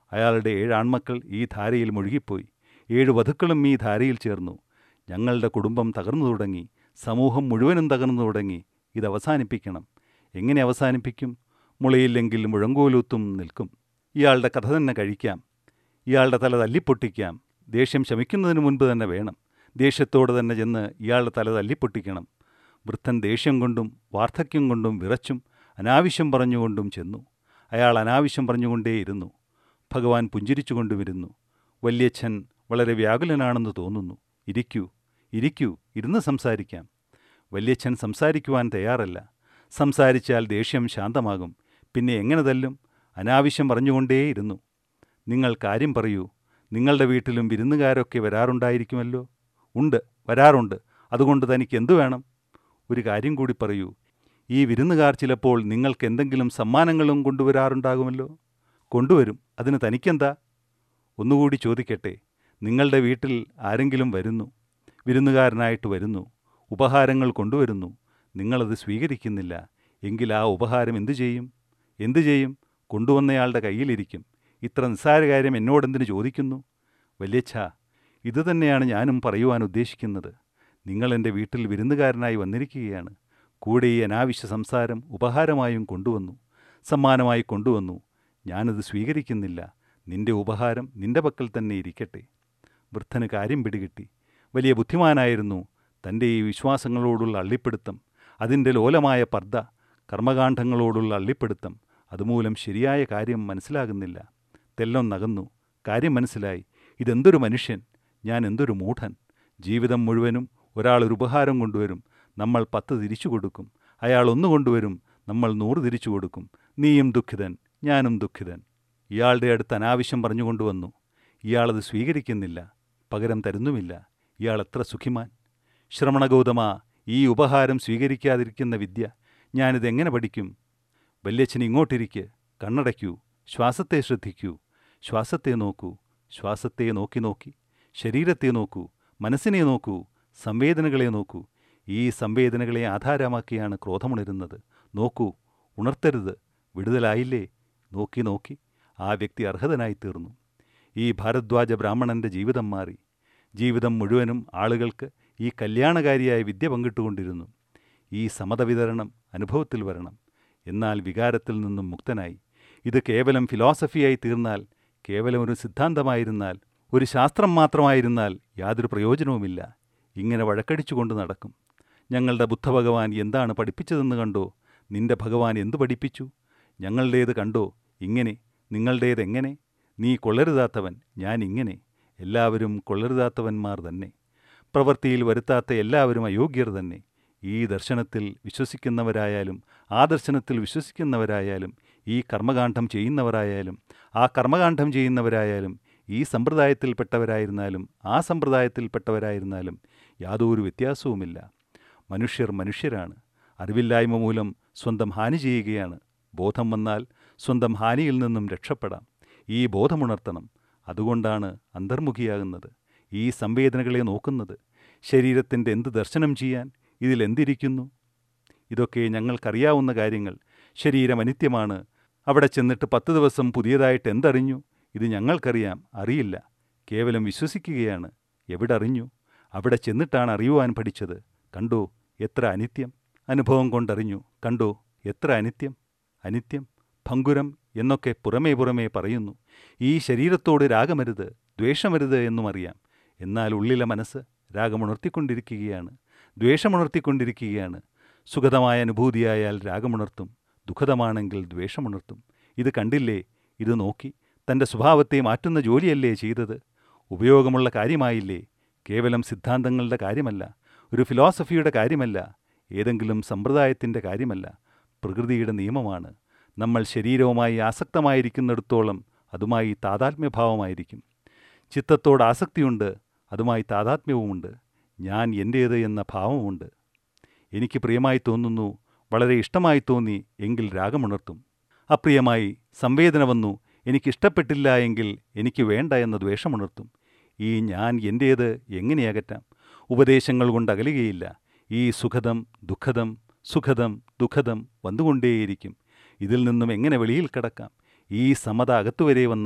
അയാളുടെ ഏഴ് ആൺമക്കൾ ഈ ധാരയിൽ മുഴുകിപ്പോയി ഏഴ് വധുക്കളും ഈ ധാരയിൽ ചേർന്നു ഞങ്ങളുടെ കുടുംബം തകർന്നു തുടങ്ങി സമൂഹം മുഴുവനും തകർന്നു തുടങ്ങി ഇത് അവസാനിപ്പിക്കണം എങ്ങനെ അവസാനിപ്പിക്കും മുളയില്ലെങ്കിൽ മുഴങ്കോലൂത്തും നിൽക്കും ഇയാളുടെ കഥ തന്നെ കഴിക്കാം ഇയാളുടെ തല തല്ലിപ്പൊട്ടിക്കാം ദേഷ്യം ശമിക്കുന്നതിന് മുൻപ് തന്നെ വേണം ദേഷ്യത്തോടെ തന്നെ ചെന്ന് ഇയാളുടെ തല തല്ലിപ്പൊട്ടിക്കണം വൃദ്ധൻ ദേഷ്യം കൊണ്ടും വാർദ്ധക്യം കൊണ്ടും വിറച്ചും അനാവശ്യം പറഞ്ഞുകൊണ്ടും ചെന്നു അയാൾ അനാവശ്യം പറഞ്ഞുകൊണ്ടേയിരുന്നു ഭഗവാൻ പുഞ്ചിരിച്ചുകൊണ്ടുമിരുന്നു വല്യച്ഛൻ വളരെ വ്യാകുലനാണെന്ന് തോന്നുന്നു ഇരിക്കൂ ഇരിക്കൂ ഇരുന്ന് സംസാരിക്കാം വല്യച്ഛൻ സംസാരിക്കുവാൻ തയ്യാറല്ല സംസാരിച്ചാൽ ദേഷ്യം ശാന്തമാകും പിന്നെ എങ്ങനെ തല്ലും അനാവശ്യം പറഞ്ഞുകൊണ്ടേയിരുന്നു നിങ്ങൾ കാര്യം പറയൂ നിങ്ങളുടെ വീട്ടിലും വിരുന്നുകാരൊക്കെ വരാറുണ്ടായിരിക്കുമല്ലോ ഉണ്ട് വരാറുണ്ട് അതുകൊണ്ട് തനിക്ക് എന്തു വേണം ഒരു കാര്യം കൂടി പറയൂ ഈ വിരുന്നുകാർ ചിലപ്പോൾ നിങ്ങൾക്ക് എന്തെങ്കിലും സമ്മാനങ്ങളും കൊണ്ടുവരാറുണ്ടാകുമല്ലോ കൊണ്ടുവരും അതിന് തനിക്കെന്താ ഒന്നുകൂടി ചോദിക്കട്ടെ നിങ്ങളുടെ വീട്ടിൽ ആരെങ്കിലും വരുന്നു വിരുന്നുകാരനായിട്ട് വരുന്നു ഉപഹാരങ്ങൾ കൊണ്ടുവരുന്നു നിങ്ങളത് സ്വീകരിക്കുന്നില്ല എങ്കിൽ ആ ഉപഹാരം എന്തു ചെയ്യും എന്തു ചെയ്യും കൊണ്ടുവന്നയാളുടെ കയ്യിലിരിക്കും ഇത്ര നിസ്സാര കാര്യം എന്നോടെന്തിനു ചോദിക്കുന്നു വല്യച്ഛ ഇത് തന്നെയാണ് ഞാനും പറയുവാൻ ഉദ്ദേശിക്കുന്നത് നിങ്ങൾ എൻ്റെ വീട്ടിൽ വിരുന്നുകാരനായി വന്നിരിക്കുകയാണ് കൂടെ ഈ അനാവശ്യ സംസാരം ഉപഹാരമായും കൊണ്ടുവന്നു സമ്മാനമായി കൊണ്ടുവന്നു ഞാനത് സ്വീകരിക്കുന്നില്ല നിന്റെ ഉപഹാരം നിന്റെ പക്കൽ തന്നെ ഇരിക്കട്ടെ വൃദ്ധന് കാര്യം പിടികിട്ടി വലിയ ബുദ്ധിമാനായിരുന്നു തൻ്റെ ഈ വിശ്വാസങ്ങളോടുള്ള അള്ളിപ്പിടുത്തം അതിൻ്റെ ലോലമായ പർദ്ദ കർമ്മകാന്ഡങ്ങളോടുള്ള അള്ളിപ്പിടുത്തം അതുമൂലം ശരിയായ കാര്യം മനസ്സിലാകുന്നില്ല തെല്ലം നകന്നു കാര്യം മനസ്സിലായി ഇതെന്തൊരു മനുഷ്യൻ ഞാൻ എന്തൊരു മൂഢൻ ജീവിതം മുഴുവനും ഒരാൾ ഒരു ഉപഹാരം കൊണ്ടുവരും നമ്മൾ പത്ത് തിരിച്ചു കൊടുക്കും അയാൾ ഒന്ന് കൊണ്ടുവരും നമ്മൾ നൂറ് തിരിച്ചു കൊടുക്കും നീയും ദുഃഖിതൻ ഞാനും ദുഃഖിതൻ ഇയാളുടെ അടുത്ത് അനാവശ്യം പറഞ്ഞുകൊണ്ടുവന്നു ഇയാളത് സ്വീകരിക്കുന്നില്ല പകരം തരുന്നുമില്ല ഇയാൾ എത്ര സുഖിമാൻ ശ്രമണഗൗതമ ഈ ഉപഹാരം സ്വീകരിക്കാതിരിക്കുന്ന വിദ്യ ഞാനിതെങ്ങനെ പഠിക്കും വല്യച്ഛൻ ഇങ്ങോട്ടിരിക്ക് കണ്ണടയ്ക്കൂ ശ്വാസത്തെ ശ്രദ്ധിക്കൂ ശ്വാസത്തെ നോക്കൂ ശ്വാസത്തെ നോക്കി നോക്കി ശരീരത്തെ നോക്കൂ മനസ്സിനെ നോക്കൂ സംവേദനകളെ നോക്കൂ ഈ സംവേദനകളെ ആധാരമാക്കിയാണ് ക്രോധമുണരുന്നത് നോക്കൂ ഉണർത്തരുത് വിടുതലായില്ലേ നോക്കി നോക്കി ആ വ്യക്തി അർഹതനായിത്തീർന്നു ഈ ഭാരദ്വാജ ബ്രാഹ്മണന്റെ ജീവിതം മാറി ജീവിതം മുഴുവനും ആളുകൾക്ക് ഈ കല്യാണകാരിയായ വിദ്യ പങ്കിട്ടുകൊണ്ടിരുന്നു ഈ സമത വിതരണം അനുഭവത്തിൽ വരണം എന്നാൽ വികാരത്തിൽ നിന്നും മുക്തനായി ഇത് കേവലം ഫിലോസഫിയായി തീർന്നാൽ കേവലം ഒരു സിദ്ധാന്തമായിരുന്നാൽ ഒരു ശാസ്ത്രം മാത്രമായിരുന്നാൽ യാതൊരു പ്രയോജനവുമില്ല ഇങ്ങനെ വഴക്കടിച്ചുകൊണ്ട് നടക്കും ഞങ്ങളുടെ ബുദ്ധഭഗവാൻ എന്താണ് പഠിപ്പിച്ചതെന്ന് കണ്ടോ നിന്റെ ഭഗവാൻ എന്തു പഠിപ്പിച്ചു ഞങ്ങളുടേത് കണ്ടോ ഇങ്ങനെ നിങ്ങളുടേത് എങ്ങനെ നീ കൊള്ളരുതാത്തവൻ ഞാൻ ഇങ്ങനെ എല്ലാവരും കൊള്ളരുതാത്തവന്മാർ തന്നെ പ്രവൃത്തിയിൽ വരുത്താത്ത എല്ലാവരും അയോഗ്യർ തന്നെ ഈ ദർശനത്തിൽ വിശ്വസിക്കുന്നവരായാലും ആ ദർശനത്തിൽ വിശ്വസിക്കുന്നവരായാലും ഈ കർമ്മകാന്ഡം ചെയ്യുന്നവരായാലും ആ കർമ്മകാന്ഡം ചെയ്യുന്നവരായാലും ഈ സമ്പ്രദായത്തിൽപ്പെട്ടവരായിരുന്നാലും ആ സമ്പ്രദായത്തിൽപ്പെട്ടവരായിരുന്നാലും യാതൊരു വ്യത്യാസവുമില്ല മനുഷ്യർ മനുഷ്യരാണ് അറിവില്ലായ്മ മൂലം സ്വന്തം ഹാനി ചെയ്യുകയാണ് ബോധം വന്നാൽ സ്വന്തം ഹാനിയിൽ നിന്നും രക്ഷപ്പെടാം ഈ ബോധമുണർത്തണം അതുകൊണ്ടാണ് അന്തർമുഖിയാകുന്നത് ഈ സംവേദനകളെ നോക്കുന്നത് ശരീരത്തിൻ്റെ എന്ത് ദർശനം ചെയ്യാൻ ഇതിലെന്തിരിക്കുന്നു ഇതൊക്കെ ഞങ്ങൾക്കറിയാവുന്ന കാര്യങ്ങൾ ശരീരം അനിത്യമാണ് അവിടെ ചെന്നിട്ട് പത്ത് ദിവസം പുതിയതായിട്ട് എന്തറിഞ്ഞു ഇത് ഞങ്ങൾക്കറിയാം അറിയില്ല കേവലം വിശ്വസിക്കുകയാണ് എവിടെ അറിഞ്ഞു അവിടെ ചെന്നിട്ടാണ് അറിയുവാൻ പഠിച്ചത് കണ്ടോ എത്ര അനിത്യം അനുഭവം കൊണ്ടറിഞ്ഞു കണ്ടോ എത്ര അനിത്യം അനിത്യം ഭങ്കുരം എന്നൊക്കെ പുറമേ പുറമേ പറയുന്നു ഈ ശരീരത്തോട് രാഗമരുത് ദ്വേഷമരുത് എന്നും അറിയാം എന്നാൽ ഉള്ളിലെ മനസ്സ് രാഗമുണർത്തിക്കൊണ്ടിരിക്കുകയാണ് ദ്വേഷമുണർത്തിക്കൊണ്ടിരിക്കുകയാണ് സുഖതമായ അനുഭൂതിയായാൽ രാഗമുണർത്തും ദുഃഖതമാണെങ്കിൽ ദ്വേഷമുണർത്തും ഇത് കണ്ടില്ലേ ഇത് നോക്കി തൻ്റെ സ്വഭാവത്തെ മാറ്റുന്ന ജോലിയല്ലേ ചെയ്തത് ഉപയോഗമുള്ള കാര്യമായില്ലേ കേവലം സിദ്ധാന്തങ്ങളുടെ കാര്യമല്ല ഒരു ഫിലോസഫിയുടെ കാര്യമല്ല ഏതെങ്കിലും സമ്പ്രദായത്തിൻ്റെ കാര്യമല്ല പ്രകൃതിയുടെ നിയമമാണ് നമ്മൾ ശരീരവുമായി ആസക്തമായിരിക്കുന്നിടത്തോളം അതുമായി താതാത്മ്യഭാവമായിരിക്കും ചിത്തത്തോട് ആസക്തിയുണ്ട് അതുമായി താതാത്മ്യവുമുണ്ട് ഞാൻ എൻ്റേത് എന്ന ഭാവമുണ്ട് എനിക്ക് പ്രിയമായി തോന്നുന്നു വളരെ ഇഷ്ടമായി തോന്നി എങ്കിൽ രാഗമുണർത്തും അപ്രിയമായി സംവേദന വന്നു എനിക്കിഷ്ടപ്പെട്ടില്ല എങ്കിൽ എനിക്ക് വേണ്ട എന്ന ദ്വേഷമുണർത്തും ഈ ഞാൻ എൻ്റേത് എങ്ങനെ അകറ്റാം ഉപദേശങ്ങൾ കൊണ്ട് അകലുകയില്ല ഈ സുഖദം ദുഃഖദം സുഖദം ദുഃഖദം വന്നുകൊണ്ടേയിരിക്കും ഇതിൽ നിന്നും എങ്ങനെ വെളിയിൽ കടക്കാം ഈ സമത അകത്തുവരെ വന്നാൽ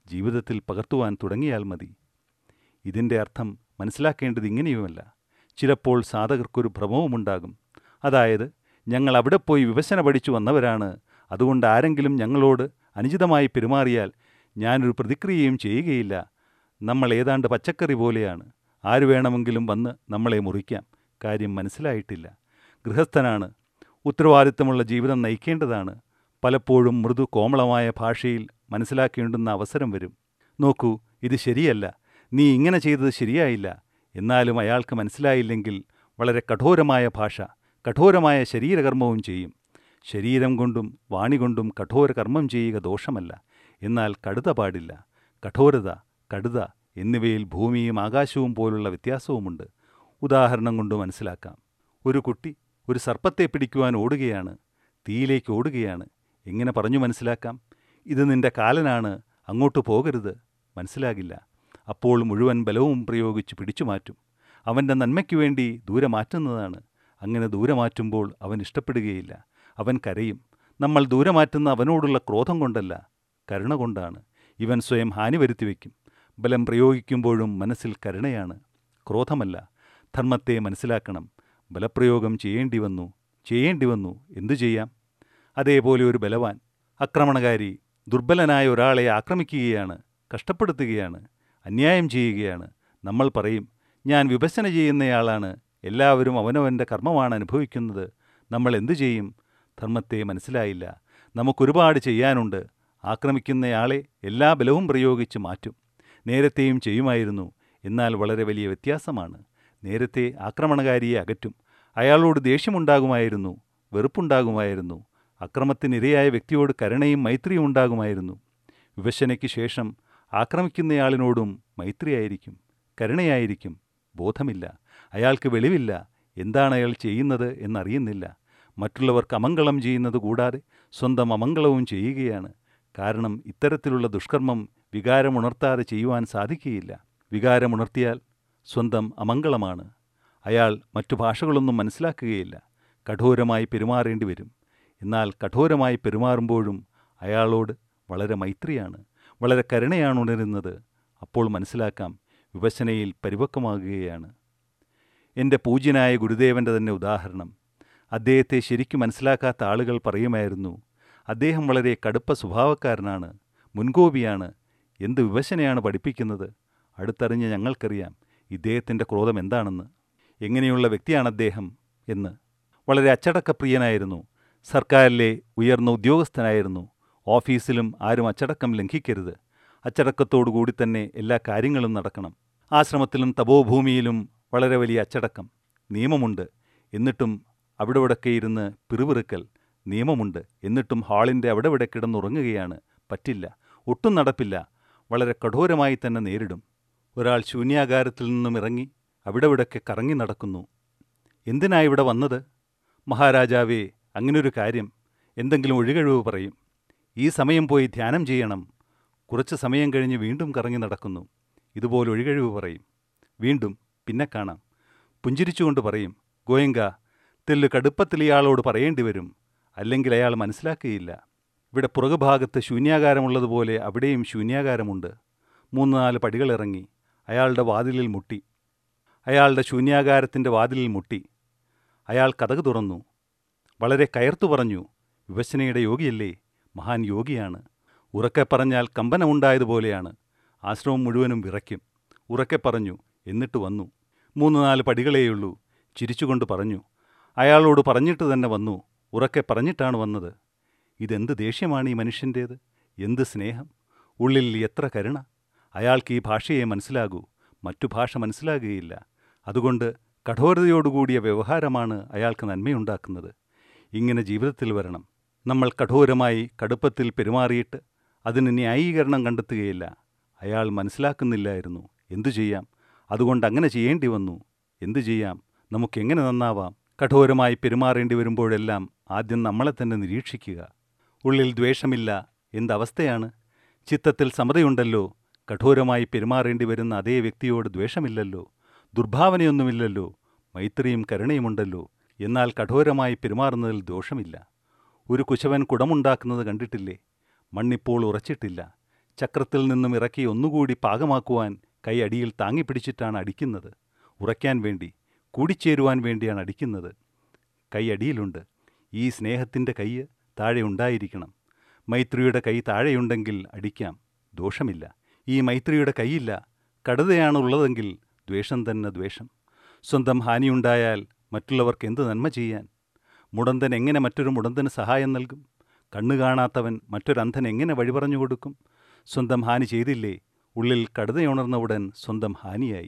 ജീവിതത്തിൽ പകർത്തുവാൻ തുടങ്ങിയാൽ മതി ഇതിൻ്റെ അർത്ഥം മനസ്സിലാക്കേണ്ടത് ഇങ്ങനെയുമല്ല ചിലപ്പോൾ സാധകർക്കൊരു ഭ്രമവുമുണ്ടാകും അതായത് ഞങ്ങൾ അവിടെ പോയി വിവശന പഠിച്ചു വന്നവരാണ് അതുകൊണ്ട് ആരെങ്കിലും ഞങ്ങളോട് അനുചിതമായി പെരുമാറിയാൽ ഞാനൊരു പ്രതിക്രിയയും ചെയ്യുകയില്ല നമ്മൾ ഏതാണ്ട് പച്ചക്കറി പോലെയാണ് ആര് വേണമെങ്കിലും വന്ന് നമ്മളെ മുറിക്കാം കാര്യം മനസ്സിലായിട്ടില്ല ഗൃഹസ്ഥനാണ് ഉത്തരവാദിത്തമുള്ള ജീവിതം നയിക്കേണ്ടതാണ് പലപ്പോഴും മൃദു കോമളമായ ഭാഷയിൽ മനസ്സിലാക്കേണ്ടുന്ന അവസരം വരും നോക്കൂ ഇത് ശരിയല്ല നീ ഇങ്ങനെ ചെയ്തത് ശരിയായില്ല എന്നാലും അയാൾക്ക് മനസ്സിലായില്ലെങ്കിൽ വളരെ കഠോരമായ ഭാഷ കഠോരമായ ശരീരകർമ്മവും ചെയ്യും ശരീരം കൊണ്ടും വാണി കൊണ്ടും കഠോര കർമ്മം ചെയ്യുക ദോഷമല്ല എന്നാൽ കടുത പാടില്ല കഠോരത കടുത എന്നിവയിൽ ഭൂമിയും ആകാശവും പോലുള്ള വ്യത്യാസവുമുണ്ട് ഉദാഹരണം കൊണ്ട് മനസ്സിലാക്കാം ഒരു കുട്ടി ഒരു സർപ്പത്തെ പിടിക്കുവാൻ ഓടുകയാണ് തീയിലേക്ക് ഓടുകയാണ് എങ്ങനെ പറഞ്ഞു മനസ്സിലാക്കാം ഇത് നിന്റെ കാലനാണ് അങ്ങോട്ട് പോകരുത് മനസ്സിലാകില്ല അപ്പോൾ മുഴുവൻ ബലവും പ്രയോഗിച്ച് പിടിച്ചു മാറ്റും അവൻ്റെ നന്മയ്ക്കു വേണ്ടി ദൂരെ മാറ്റുന്നതാണ് അങ്ങനെ ദൂരെ മാറ്റുമ്പോൾ അവൻ ഇഷ്ടപ്പെടുകയില്ല അവൻ കരയും നമ്മൾ ദൂരെ മാറ്റുന്ന അവനോടുള്ള ക്രോധം കൊണ്ടല്ല കരുണ കൊണ്ടാണ് ഇവൻ സ്വയം ഹാനി വരുത്തി വയ്ക്കും ബലം പ്രയോഗിക്കുമ്പോഴും മനസ്സിൽ കരുണയാണ് ക്രോധമല്ല ധർമ്മത്തെ മനസ്സിലാക്കണം ബലപ്രയോഗം ചെയ്യേണ്ടി വന്നു ചെയ്യേണ്ടി വന്നു എന്തു ചെയ്യാം അതേപോലെ ഒരു ബലവാൻ ആക്രമണകാരി ദുർബലനായ ഒരാളെ ആക്രമിക്കുകയാണ് കഷ്ടപ്പെടുത്തുകയാണ് അന്യായം ചെയ്യുകയാണ് നമ്മൾ പറയും ഞാൻ വിഭജന ചെയ്യുന്നയാളാണ് എല്ലാവരും അവനവൻ്റെ കർമ്മമാണ് അനുഭവിക്കുന്നത് നമ്മൾ എന്തു ചെയ്യും ധർമ്മത്തെ മനസ്സിലായില്ല നമുക്കൊരുപാട് ചെയ്യാനുണ്ട് ആക്രമിക്കുന്നയാളെ എല്ലാ ബലവും പ്രയോഗിച്ച് മാറ്റും നേരത്തെയും ചെയ്യുമായിരുന്നു എന്നാൽ വളരെ വലിയ വ്യത്യാസമാണ് നേരത്തെ ആക്രമണകാരിയെ അകറ്റും അയാളോട് ദേഷ്യമുണ്ടാകുമായിരുന്നു വെറുപ്പുണ്ടാകുമായിരുന്നു അക്രമത്തിനിരയായ വ്യക്തിയോട് കരുണയും മൈത്രിയും ഉണ്ടാകുമായിരുന്നു വിവശനയ്ക്ക് ശേഷം ആക്രമിക്കുന്നയാളിനോടും മൈത്രിയായിരിക്കും കരുണയായിരിക്കും ബോധമില്ല അയാൾക്ക് വെളിവില്ല എന്താണ് അയാൾ ചെയ്യുന്നത് എന്നറിയുന്നില്ല മറ്റുള്ളവർക്ക് അമംഗളം ചെയ്യുന്നത് കൂടാതെ സ്വന്തം അമംഗളവും ചെയ്യുകയാണ് കാരണം ഇത്തരത്തിലുള്ള ദുഷ്കർമ്മം വികാരമുണർത്താതെ ചെയ്യുവാൻ സാധിക്കുകയില്ല വികാരമുണർത്തിയാൽ സ്വന്തം അമംഗളമാണ് അയാൾ മറ്റു ഭാഷകളൊന്നും മനസ്സിലാക്കുകയില്ല കഠോരമായി പെരുമാറേണ്ടി വരും എന്നാൽ കഠോരമായി പെരുമാറുമ്പോഴും അയാളോട് വളരെ മൈത്രിയാണ് വളരെ കരുണയാണ് ഉണരുന്നത് അപ്പോൾ മനസ്സിലാക്കാം വിവശനയിൽ പരിപക്വമാകുകയാണ് എൻ്റെ പൂജ്യനായ ഗുരുദേവൻ്റെ തന്നെ ഉദാഹരണം അദ്ദേഹത്തെ ശരിക്കും മനസ്സിലാക്കാത്ത ആളുകൾ പറയുമായിരുന്നു അദ്ദേഹം വളരെ കടുപ്പ സ്വഭാവക്കാരനാണ് മുൻകോപിയാണ് എന്ത് വിവശനയാണ് പഠിപ്പിക്കുന്നത് അടുത്തറിഞ്ഞ് ഞങ്ങൾക്കറിയാം ഇദ്ദേഹത്തിൻ്റെ ക്രോധം എന്താണെന്ന് എങ്ങനെയുള്ള വ്യക്തിയാണ് അദ്ദേഹം എന്ന് വളരെ അച്ചടക്കപ്രിയനായിരുന്നു സർക്കാരിലെ ഉയർന്ന ഉദ്യോഗസ്ഥനായിരുന്നു ഓഫീസിലും ആരും അച്ചടക്കം ലംഘിക്കരുത് അച്ചടക്കത്തോടുകൂടി തന്നെ എല്ലാ കാര്യങ്ങളും നടക്കണം ആശ്രമത്തിലും തപോഭൂമിയിലും വളരെ വലിയ അച്ചടക്കം നിയമമുണ്ട് എന്നിട്ടും അവിടെ ഇവിടൊക്കെ ഇരുന്ന് പിറുപിറുക്കൽ നിയമമുണ്ട് എന്നിട്ടും ഹാളിൻ്റെ അവിടെ ഇവിടെ കിടന്നുറങ്ങുകയാണ് പറ്റില്ല ഒട്ടും നടപ്പില്ല വളരെ കഠോരമായി തന്നെ നേരിടും ഒരാൾ ശൂന്യാകാരത്തിൽ നിന്നും ഇറങ്ങി അവിടെ ഇവിടൊക്കെ കറങ്ങി നടക്കുന്നു എന്തിനാ ഇവിടെ വന്നത് മഹാരാജാവേ അങ്ങനൊരു കാര്യം എന്തെങ്കിലും ഒഴികഴിവ് പറയും ഈ സമയം പോയി ധ്യാനം ചെയ്യണം കുറച്ച് സമയം കഴിഞ്ഞ് വീണ്ടും കറങ്ങി നടക്കുന്നു ഇതുപോലെ ഒഴികഴിവ് പറയും വീണ്ടും പിന്നെ കാണാം പുഞ്ചിരിച്ചുകൊണ്ട് പറയും ഗോയങ്ക തെല്ല് കടുപ്പത്തിൽ ഇയാളോട് പറയേണ്ടി വരും അല്ലെങ്കിൽ അയാൾ മനസ്സിലാക്കുകയില്ല ഇവിടെ പുറകുഭാഗത്ത് ശൂന്യാകാരമുള്ളതുപോലെ അവിടെയും ശൂന്യാകാരമുണ്ട് മൂന്ന് നാല് പടികളിറങ്ങി അയാളുടെ വാതിലിൽ മുട്ടി അയാളുടെ ശൂന്യാകാരത്തിൻ്റെ വാതിലിൽ മുട്ടി അയാൾ കഥക് തുറന്നു വളരെ കയർത്തു പറഞ്ഞു വിവശനയുടെ യോഗിയല്ലേ മഹാൻ യോഗിയാണ് ഉറക്കെ പറഞ്ഞാൽ കമ്പനമുണ്ടായതുപോലെയാണ് ആശ്രമം മുഴുവനും വിറയ്ക്കും ഉറക്കെ പറഞ്ഞു എന്നിട്ട് വന്നു മൂന്ന് നാല് പടികളേയുള്ളൂ ചിരിച്ചുകൊണ്ട് പറഞ്ഞു അയാളോട് പറഞ്ഞിട്ട് തന്നെ വന്നു ഉറക്കെ പറഞ്ഞിട്ടാണ് വന്നത് ഇതെന്ത് ദേഷ്യമാണ് ഈ മനുഷ്യൻ്റേത് എന്ത് സ്നേഹം ഉള്ളിൽ എത്ര കരുണ അയാൾക്ക് ഈ ഭാഷയെ മനസ്സിലാകൂ മറ്റു ഭാഷ മനസ്സിലാകുകയില്ല അതുകൊണ്ട് കഠോരതയോടുകൂടിയ വ്യവഹാരമാണ് അയാൾക്ക് നന്മയുണ്ടാക്കുന്നത് ഇങ്ങനെ ജീവിതത്തിൽ വരണം നമ്മൾ കഠോരമായി കടുപ്പത്തിൽ പെരുമാറിയിട്ട് അതിന് ന്യായീകരണം കണ്ടെത്തുകയില്ല അയാൾ മനസ്സിലാക്കുന്നില്ലായിരുന്നു എന്തു ചെയ്യാം അതുകൊണ്ട് അങ്ങനെ ചെയ്യേണ്ടി വന്നു എന്തു ചെയ്യാം നമുക്കെങ്ങനെ നന്നാവാം കഠോരമായി പെരുമാറേണ്ടി വരുമ്പോഴെല്ലാം ആദ്യം നമ്മളെ തന്നെ നിരീക്ഷിക്കുക ഉള്ളിൽ ദ്വേഷമില്ല എന്തവസ്ഥയാണ് ചിത്തത്തിൽ സമതയുണ്ടല്ലോ കഠോരമായി പെരുമാറേണ്ടി വരുന്ന അതേ വ്യക്തിയോട് ദ്വേഷമില്ലല്ലോ ദുർഭാവനയൊന്നുമില്ലല്ലോ മൈത്രിയും കരുണയുമുണ്ടല്ലോ എന്നാൽ കഠോരമായി പെരുമാറുന്നതിൽ ദോഷമില്ല ഒരു കുശവൻ കുടമുണ്ടാക്കുന്നത് കണ്ടിട്ടില്ലേ മണ്ണിപ്പോൾ ഉറച്ചിട്ടില്ല ചക്രത്തിൽ നിന്നും ഇറക്കി ഒന്നുകൂടി പാകമാക്കുവാൻ കൈ അടിയിൽ താങ്ങിപ്പിടിച്ചിട്ടാണ് അടിക്കുന്നത് ഉറയ്ക്കാൻ വേണ്ടി കൂടിച്ചേരുവാൻ വേണ്ടിയാണ് അടിക്കുന്നത് കൈ അടിയിലുണ്ട് ഈ സ്നേഹത്തിൻ്റെ കൈ താഴെ ഉണ്ടായിരിക്കണം മൈത്രിയുടെ കൈ താഴെയുണ്ടെങ്കിൽ അടിക്കാം ദോഷമില്ല ഈ മൈത്രിയുടെ കൈയില്ല കടുതയാണുള്ളതെങ്കിൽ ദ്വേഷം തന്നെ ദ്വേഷം സ്വന്തം ഹാനിയുണ്ടായാൽ മറ്റുള്ളവർക്ക് എന്ത് നന്മ ചെയ്യാൻ മുടന്തൻ എങ്ങനെ മറ്റൊരു മുടന്തന് സഹായം നൽകും കണ്ണു കാണാത്തവൻ മറ്റൊരന്ധൻ എങ്ങനെ വഴിപറഞ്ഞു കൊടുക്കും സ്വന്തം ഹാനി ചെയ്തില്ലേ ഉള്ളിൽ കടുതയുണർന്ന ഉടൻ സ്വന്തം ഹാനിയായി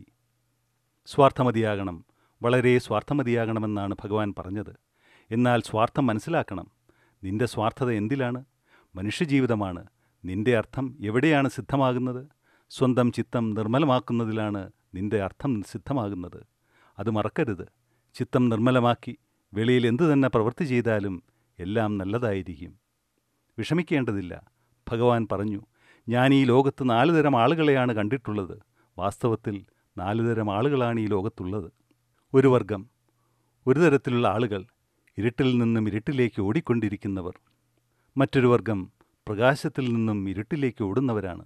സ്വാർത്ഥമതിയാകണം വളരെ സ്വാർത്ഥമതിയാകണമെന്നാണ് ഭഗവാൻ പറഞ്ഞത് എന്നാൽ സ്വാർത്ഥം മനസ്സിലാക്കണം നിന്റെ സ്വാർത്ഥത എന്തിലാണ് മനുഷ്യജീവിതമാണ് നിന്റെ അർത്ഥം എവിടെയാണ് സിദ്ധമാകുന്നത് സ്വന്തം ചിത്തം നിർമ്മലമാക്കുന്നതിലാണ് നിന്റെ അർത്ഥം സിദ്ധമാകുന്നത് അത് മറക്കരുത് ചിത്തം നിർമ്മലമാക്കി വെളിയിൽ എന്തു തന്നെ പ്രവൃത്തി ചെയ്താലും എല്ലാം നല്ലതായിരിക്കും വിഷമിക്കേണ്ടതില്ല ഭഗവാൻ പറഞ്ഞു ഞാൻ ഈ ലോകത്ത് നാല് തരം ആളുകളെയാണ് കണ്ടിട്ടുള്ളത് വാസ്തവത്തിൽ നാല് തരം ആളുകളാണ് ഈ ലോകത്തുള്ളത് ഒരു വർഗം ഒരു തരത്തിലുള്ള ആളുകൾ ഇരുട്ടിൽ നിന്നും ഇരുട്ടിലേക്ക് ഓടിക്കൊണ്ടിരിക്കുന്നവർ മറ്റൊരു വർഗം പ്രകാശത്തിൽ നിന്നും ഇരുട്ടിലേക്ക് ഓടുന്നവരാണ്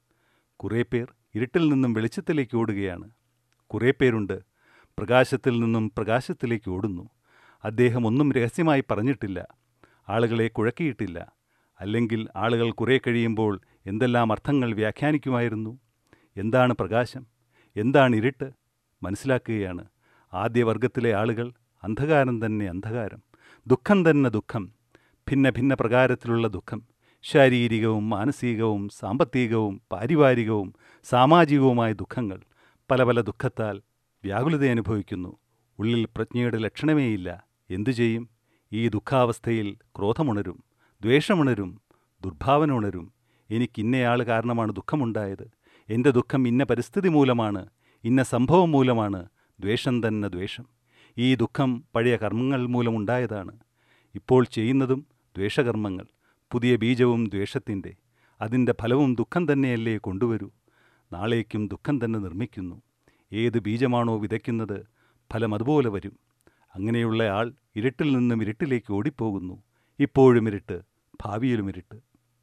കുറേ പേർ ഇരുട്ടിൽ നിന്നും വെളിച്ചത്തിലേക്ക് ഓടുകയാണ് കുറേ പേരുണ്ട് പ്രകാശത്തിൽ നിന്നും പ്രകാശത്തിലേക്ക് ഓടുന്നു അദ്ദേഹം ഒന്നും രഹസ്യമായി പറഞ്ഞിട്ടില്ല ആളുകളെ കുഴക്കിയിട്ടില്ല അല്ലെങ്കിൽ ആളുകൾ കുറേ കഴിയുമ്പോൾ എന്തെല്ലാം അർത്ഥങ്ങൾ വ്യാഖ്യാനിക്കുമായിരുന്നു എന്താണ് പ്രകാശം എന്താണ് ഇരുട്ട് മനസ്സിലാക്കുകയാണ് ആദ്യ വർഗത്തിലെ ആളുകൾ അന്ധകാരം തന്നെ അന്ധകാരം ദുഃഖം തന്നെ ദുഃഖം ഭിന്ന ഭിന്ന പ്രകാരത്തിലുള്ള ദുഃഖം ശാരീരികവും മാനസികവും സാമ്പത്തികവും പാരിവാരികവും സാമാജികവുമായ ദുഃഖങ്ങൾ പല പല ദുഃഖത്താൽ വ്യാകുലത അനുഭവിക്കുന്നു ഉള്ളിൽ പ്രജ്ഞയുടെ ലക്ഷണമേയില്ല എന്തു ചെയ്യും ഈ ദുഃഖാവസ്ഥയിൽ ക്രോധമുണരും ദ്വേഷമുണരും ദുർഭാവന ഉണരും എനിക്ക് ഇന്നയാൾ കാരണമാണ് ദുഃഖമുണ്ടായത് എൻ്റെ ദുഃഖം ഇന്ന പരിസ്ഥിതി മൂലമാണ് ഇന്ന സംഭവം മൂലമാണ് ദ്വേഷം തന്നെ ദ്വേഷം ഈ ദുഃഖം പഴയ കർമ്മങ്ങൾ മൂലമുണ്ടായതാണ് ഇപ്പോൾ ചെയ്യുന്നതും ദ്വേഷകർമ്മങ്ങൾ പുതിയ ബീജവും ദ്വേഷത്തിൻ്റെ അതിൻ്റെ ഫലവും ദുഃഖം തന്നെയല്ലേ കൊണ്ടുവരൂ നാളേക്കും ദുഃഖം തന്നെ നിർമ്മിക്കുന്നു ഏത് ബീജമാണോ വിതയ്ക്കുന്നത് ഫലം അതുപോലെ വരും അങ്ങനെയുള്ള ആൾ ഇരുട്ടിൽ നിന്നും ഇരുട്ടിലേക്ക് ഓടിപ്പോകുന്നു ഇപ്പോഴും ഇരുട്ട് ഭാവിയിലും ഇരുട്ട്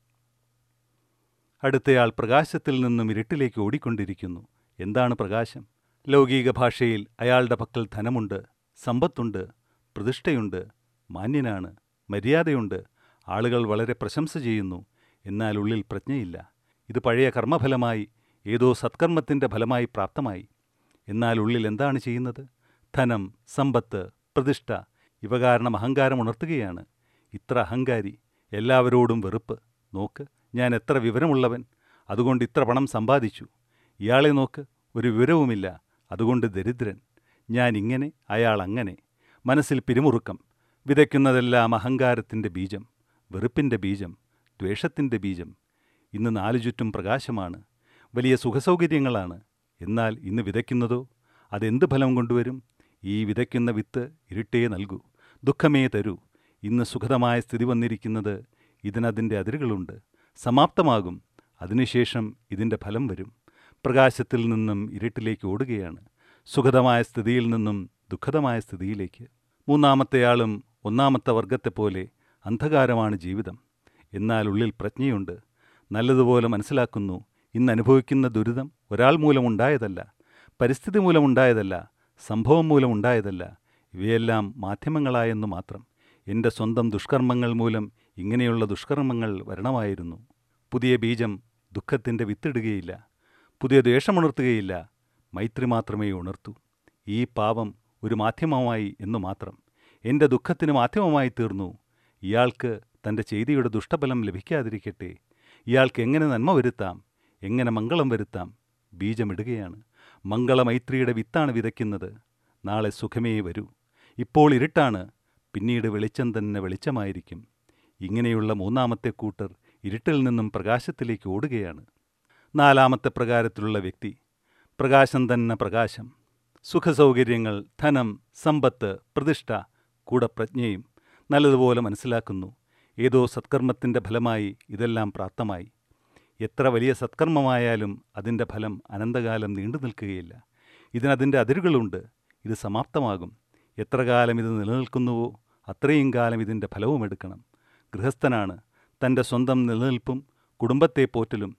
അടുത്തയാൾ പ്രകാശത്തിൽ നിന്നും ഇരുട്ടിലേക്ക് ഓടിക്കൊണ്ടിരിക്കുന്നു എന്താണ് പ്രകാശം ലൗകിക ഭാഷയിൽ അയാളുടെ പക്കൽ ധനമുണ്ട് സമ്പത്തുണ്ട് പ്രതിഷ്ഠയുണ്ട് മാന്യനാണ് മര്യാദയുണ്ട് ആളുകൾ വളരെ പ്രശംസ ചെയ്യുന്നു എന്നാൽ ഉള്ളിൽ പ്രജ്ഞയില്ല ഇത് പഴയ കർമ്മഫലമായി ഏതോ സത്കർമ്മത്തിൻ്റെ ഫലമായി പ്രാപ്തമായി എന്നാൽ ഉള്ളിൽ എന്താണ് ചെയ്യുന്നത് ധനം സമ്പത്ത് പ്രതിഷ്ഠ ഇവ കാരണം അഹങ്കാരം ഉണർത്തുകയാണ് ഇത്ര അഹങ്കാരി എല്ലാവരോടും വെറുപ്പ് നോക്ക് ഞാൻ എത്ര വിവരമുള്ളവൻ അതുകൊണ്ട് ഇത്ര പണം സമ്പാദിച്ചു ഇയാളെ നോക്ക് ഒരു വിവരവുമില്ല അതുകൊണ്ട് ദരിദ്രൻ ഞാൻ ഇങ്ങനെ അയാൾ അങ്ങനെ മനസ്സിൽ പിരിമുറുക്കം വിതയ്ക്കുന്നതെല്ലാം അഹങ്കാരത്തിൻ്റെ ബീജം വെറുപ്പിൻ്റെ ബീജം ദ്വേഷത്തിൻ്റെ ബീജം ഇന്ന് നാലു ചുറ്റും പ്രകാശമാണ് വലിയ സുഖസൗകര്യങ്ങളാണ് എന്നാൽ ഇന്ന് വിതയ്ക്കുന്നതോ അതെന്ത് ഫലം കൊണ്ടുവരും ഈ വിതയ്ക്കുന്ന വിത്ത് ഇരുട്ടേ നൽകൂ ദുഃഖമേ തരൂ ഇന്ന് സുഖതമായ സ്ഥിതി വന്നിരിക്കുന്നത് ഇതിനതിൻ്റെ അതിരുകളുണ്ട് സമാപ്തമാകും അതിനുശേഷം ഇതിൻ്റെ ഫലം വരും പ്രകാശത്തിൽ നിന്നും ഇരുട്ടിലേക്ക് ഓടുകയാണ് സുഖതമായ സ്ഥിതിയിൽ നിന്നും ദുഃഖതമായ സ്ഥിതിയിലേക്ക് മൂന്നാമത്തെയാളും ഒന്നാമത്തെ വർഗത്തെപ്പോലെ അന്ധകാരമാണ് ജീവിതം എന്നാൽ ഉള്ളിൽ പ്രജ്ഞയുണ്ട് നല്ലതുപോലെ മനസ്സിലാക്കുന്നു ഇന്ന് അനുഭവിക്കുന്ന ദുരിതം ഒരാൾ മൂലമുണ്ടായതല്ല പരിസ്ഥിതി മൂലമുണ്ടായതല്ല സംഭവം മൂലമുണ്ടായതല്ല ഇവയെല്ലാം മാധ്യമങ്ങളായെന്നു മാത്രം എൻ്റെ സ്വന്തം ദുഷ്കർമ്മങ്ങൾ മൂലം ഇങ്ങനെയുള്ള ദുഷ്കർമ്മങ്ങൾ വരണമായിരുന്നു പുതിയ ബീജം ദുഃഖത്തിൻ്റെ വിത്തിടുകയില്ല പുതിയ ദ്വേഷമുണർത്തുകയില്ല മൈത്രി മാത്രമേ ഉണർത്തൂ ഈ പാപം ഒരു മാധ്യമമായി എന്നു മാത്രം എൻ്റെ ദുഃഖത്തിന് മാധ്യമമായി തീർന്നു ഇയാൾക്ക് തൻ്റെ ചെയ്തിയുടെ ദുഷ്ടഫലം ലഭിക്കാതിരിക്കട്ടെ ഇയാൾക്ക് എങ്ങനെ നന്മ വരുത്താം എങ്ങനെ മംഗളം വരുത്താം ബീജമിടുകയാണ് മംഗളമൈത്രിയുടെ വിത്താണ് വിതയ്ക്കുന്നത് നാളെ സുഖമേ വരൂ ഇപ്പോൾ ഇരുട്ടാണ് പിന്നീട് വെളിച്ചം തന്നെ വെളിച്ചമായിരിക്കും ഇങ്ങനെയുള്ള മൂന്നാമത്തെ കൂട്ടർ ഇരുട്ടിൽ നിന്നും പ്രകാശത്തിലേക്ക് ഓടുകയാണ് നാലാമത്തെ പ്രകാരത്തിലുള്ള വ്യക്തി പ്രകാശം തന്നെ പ്രകാശം സുഖസൗകര്യങ്ങൾ ധനം സമ്പത്ത് പ്രതിഷ്ഠ കൂടെ പ്രജ്ഞയും നല്ലതുപോലെ മനസ്സിലാക്കുന്നു ഏതോ സത്കർമ്മത്തിൻ്റെ ഫലമായി ഇതെല്ലാം പ്രാപ്തമായി എത്ര വലിയ സത്കർമ്മമായാലും അതിൻ്റെ ഫലം അനന്തകാലം നീണ്ടു നിൽക്കുകയില്ല ഇതിനതിൻ്റെ അതിരുകളുണ്ട് ഇത് സമാപ്തമാകും എത്ര കാലം ഇത് നിലനിൽക്കുന്നുവോ അത്രയും കാലം ഇതിൻ്റെ ഫലവും എടുക്കണം ഗൃഹസ്ഥനാണ് തൻ്റെ സ്വന്തം നിലനിൽപ്പും കുടുംബത്തെ പോറ്റലും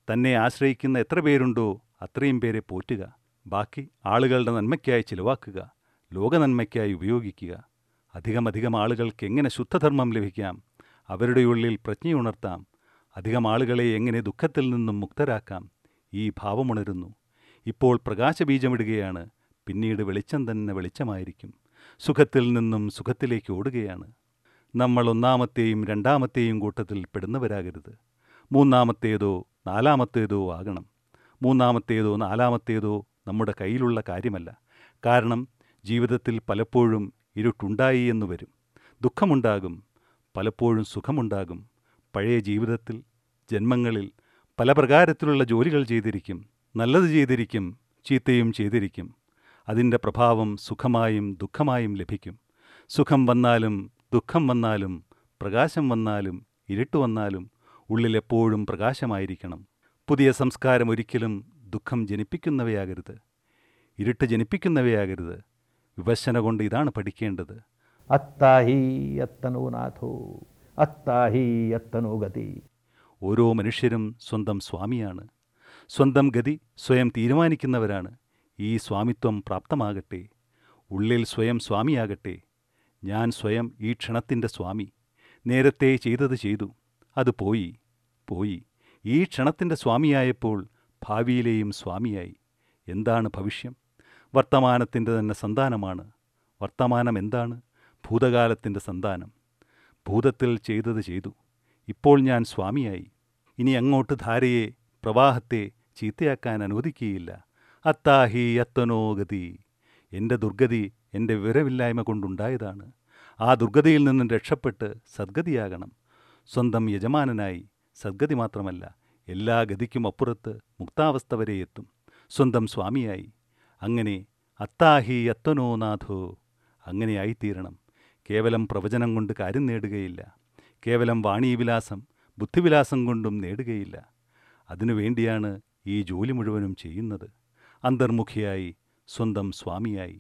തന്നെ ആശ്രയിക്കുന്ന എത്ര പേരുണ്ടോ അത്രയും പേരെ പോറ്റുക ബാക്കി ആളുകളുടെ നന്മയ്ക്കായി ചിലവാക്കുക ലോക നന്മയ്ക്കായി ഉപയോഗിക്കുക അധികമധികം ആളുകൾക്ക് എങ്ങനെ ശുദ്ധധർമ്മം ലഭിക്കാം അവരുടെ ഉള്ളിൽ പ്രജ്ഞയുണർത്താം അധികം ആളുകളെ എങ്ങനെ ദുഃഖത്തിൽ നിന്നും മുക്തരാക്കാം ഈ ഭാവമുണരുന്നു ഇപ്പോൾ പ്രകാശബീജമിടുകയാണ് പിന്നീട് വെളിച്ചം തന്നെ വെളിച്ചമായിരിക്കും സുഖത്തിൽ നിന്നും സുഖത്തിലേക്ക് ഓടുകയാണ് നമ്മൾ ഒന്നാമത്തെയും രണ്ടാമത്തെയും കൂട്ടത്തിൽ പെടുന്നവരാകരുത് മൂന്നാമത്തേതോ നാലാമത്തേതോ ആകണം മൂന്നാമത്തേതോ നാലാമത്തേതോ നമ്മുടെ കയ്യിലുള്ള കാര്യമല്ല കാരണം ജീവിതത്തിൽ പലപ്പോഴും ഇരുട്ടുണ്ടായി എന്ന് വരും ദുഃഖമുണ്ടാകും പലപ്പോഴും സുഖമുണ്ടാകും പഴയ ജീവിതത്തിൽ ജന്മങ്ങളിൽ പല പ്രകാരത്തിലുള്ള ജോലികൾ ചെയ്തിരിക്കും നല്ലത് ചെയ്തിരിക്കും ചീത്തയും ചെയ്തിരിക്കും അതിൻ്റെ പ്രഭാവം സുഖമായും ദുഃഖമായും ലഭിക്കും സുഖം വന്നാലും ദുഃഖം വന്നാലും പ്രകാശം വന്നാലും ഇരുട്ട് വന്നാലും ഉള്ളിലെപ്പോഴും പ്രകാശമായിരിക്കണം പുതിയ സംസ്കാരം ഒരിക്കലും ദുഃഖം ജനിപ്പിക്കുന്നവയാകരുത് ഇരുട്ട് ജനിപ്പിക്കുന്നവയാകരുത് വിവശന കൊണ്ട് ഇതാണ് പഠിക്കേണ്ടത് അത്താഹി അത്തനോ നാഥോ അത്താഹി അത്തനോ ഗതി ഓരോ മനുഷ്യരും സ്വന്തം സ്വാമിയാണ് സ്വന്തം ഗതി സ്വയം തീരുമാനിക്കുന്നവരാണ് ഈ സ്വാമിത്വം പ്രാപ്തമാകട്ടെ ഉള്ളിൽ സ്വയം സ്വാമിയാകട്ടെ ഞാൻ സ്വയം ഈ ക്ഷണത്തിൻ്റെ സ്വാമി നേരത്തെ ചെയ്തത് ചെയ്തു അത് പോയി പോയി ഈ ക്ഷണത്തിൻ്റെ സ്വാമിയായപ്പോൾ ഭാവിയിലെയും സ്വാമിയായി എന്താണ് ഭവിഷ്യം വർത്തമാനത്തിൻ്റെ തന്നെ സന്താനമാണ് വർത്തമാനം എന്താണ് ഭൂതകാലത്തിൻ്റെ സന്താനം ഭൂതത്തിൽ ചെയ്തത് ചെയ്തു ഇപ്പോൾ ഞാൻ സ്വാമിയായി ഇനി അങ്ങോട്ട് ധാരയെ പ്രവാഹത്തെ ചീത്തയാക്കാൻ അനുവദിക്കുകയില്ല അത്താഹി അത്തനോ ഗതി എൻ്റെ ദുർഗതി എൻ്റെ വിവരമില്ലായ്മ കൊണ്ടുണ്ടായതാണ് ആ ദുർഗതിയിൽ നിന്നും രക്ഷപ്പെട്ട് സദ്ഗതിയാകണം സ്വന്തം യജമാനനായി സദ്ഗതി മാത്രമല്ല എല്ലാ ഗതിക്കും അപ്പുറത്ത് മുക്താവസ്ഥ വരെ എത്തും സ്വന്തം സ്വാമിയായി അങ്ങനെ അത്താഹി അത്തനോ നാഥോ അങ്ങനെ ആയിത്തീരണം കേവലം പ്രവചനം കൊണ്ട് കാര്യം നേടുകയില്ല കേവലം വാണീവിലാസം ബുദ്ധിവിലാസം കൊണ്ടും നേടുകയില്ല അതിനുവേണ്ടിയാണ് ഈ ജോലി മുഴുവനും ചെയ്യുന്നത് അന്തർമുഖിയായി സ്വന്തം സ്വാമിയായി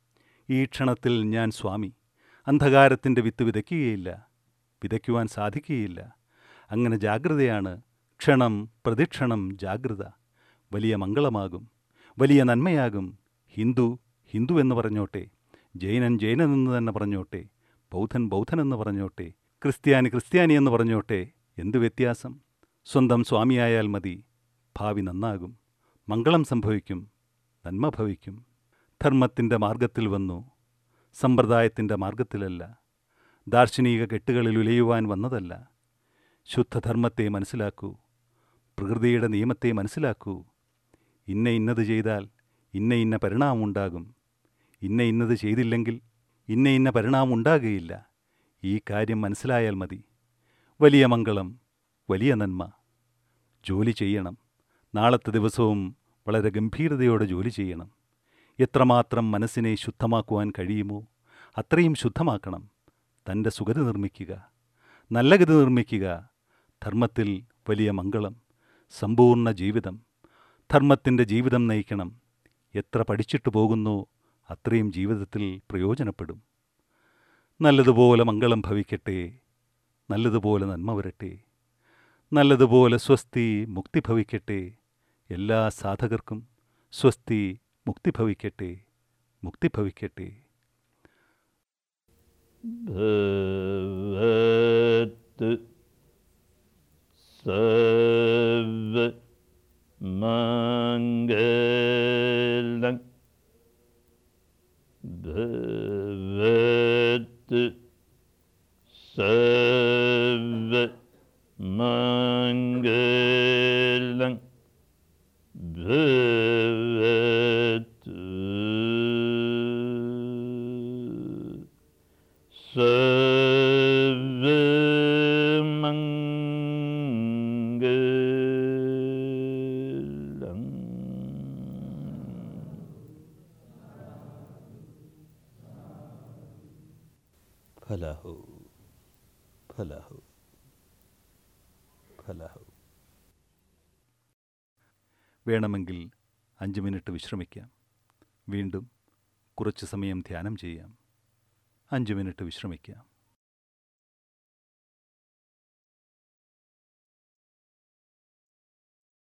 ഈ ക്ഷണത്തിൽ ഞാൻ സ്വാമി അന്ധകാരത്തിൻ്റെ വിത്ത് വിതയ്ക്കുകയില്ല വിതയ്ക്കുവാൻ സാധിക്കുകയില്ല അങ്ങനെ ജാഗ്രതയാണ് ക്ഷണം പ്രതിക്ഷണം ജാഗ്രത വലിയ മംഗളമാകും വലിയ നന്മയാകും ഹിന്ദു ഹിന്ദു എന്ന് പറഞ്ഞോട്ടെ ജൈനൻ ജൈനൻ എന്ന് തന്നെ പറഞ്ഞോട്ടെ ബൗദ്ധൻ ബൗദ്ധൻ എന്ന് പറഞ്ഞോട്ടെ ക്രിസ്ത്യാനി ക്രിസ്ത്യാനി എന്ന് പറഞ്ഞോട്ടെ എന്തു വ്യത്യാസം സ്വന്തം സ്വാമിയായാൽ മതി ഭാവി നന്നാകും മംഗളം സംഭവിക്കും നന്മ ഭവിക്കും ധർമ്മത്തിൻ്റെ മാർഗത്തിൽ വന്നു സമ്പ്രദായത്തിൻ്റെ മാർഗത്തിലല്ല ദാർശനിക കെട്ടുകളിൽ ഉലയുവാൻ വന്നതല്ല ശുദ്ധധർമ്മത്തെ മനസ്സിലാക്കൂ പ്രകൃതിയുടെ നിയമത്തെ മനസ്സിലാക്കൂ ഇന്ന ഇന്നത് ചെയ്താൽ ഇന്ന ഇന്ന പരിണാമം ഉണ്ടാകും ഇന്ന ഇന്നത് ചെയ്തില്ലെങ്കിൽ ഇന്ന ഇന്ന പരിണാമം ഉണ്ടാകുകയില്ല ഈ കാര്യം മനസ്സിലായാൽ മതി വലിയ മംഗളം വലിയ നന്മ ജോലി ചെയ്യണം നാളത്തെ ദിവസവും വളരെ ഗംഭീരതയോടെ ജോലി ചെയ്യണം എത്രമാത്രം മനസ്സിനെ ശുദ്ധമാക്കുവാൻ കഴിയുമോ അത്രയും ശുദ്ധമാക്കണം തൻ്റെ സുഗതി നിർമ്മിക്കുക നല്ല ഗതി നിർമ്മിക്കുക ധർമ്മത്തിൽ വലിയ മംഗളം സമ്പൂർണ്ണ ജീവിതം ധർമ്മത്തിൻ്റെ ജീവിതം നയിക്കണം എത്ര പഠിച്ചിട്ട് പോകുന്നോ അത്രയും ജീവിതത്തിൽ പ്രയോജനപ്പെടും നല്ലതുപോലെ മംഗളം ഭവിക്കട്ടെ നല്ലതുപോലെ നന്മ വരട്ടെ നല്ലതുപോലെ സ്വസ്തി മുക്തി ഭവിക്കട്ടെ എല്ലാ സാധകർക്കും സ്വസ്തി മുക്തി ഭവിക്കട്ടെ മുക്തി ഭവിക്കട്ടെ ഭവത് സർവ മംഗളം ഭവത് സർവ മംഗളം ഭവത് സർവമംഗളം ഫലഹു ഫലഹു ഫലഹു വേണമെങ്കിൽ അഞ്ച് മിനിറ്റ് വിശ്രമിക്കാം വീണ്ടും കുറച്ച് സമയം ധ്യാനം ചെയ്യാം അഞ്ച് മിനിറ്റ് വിശ്രമിക്കാം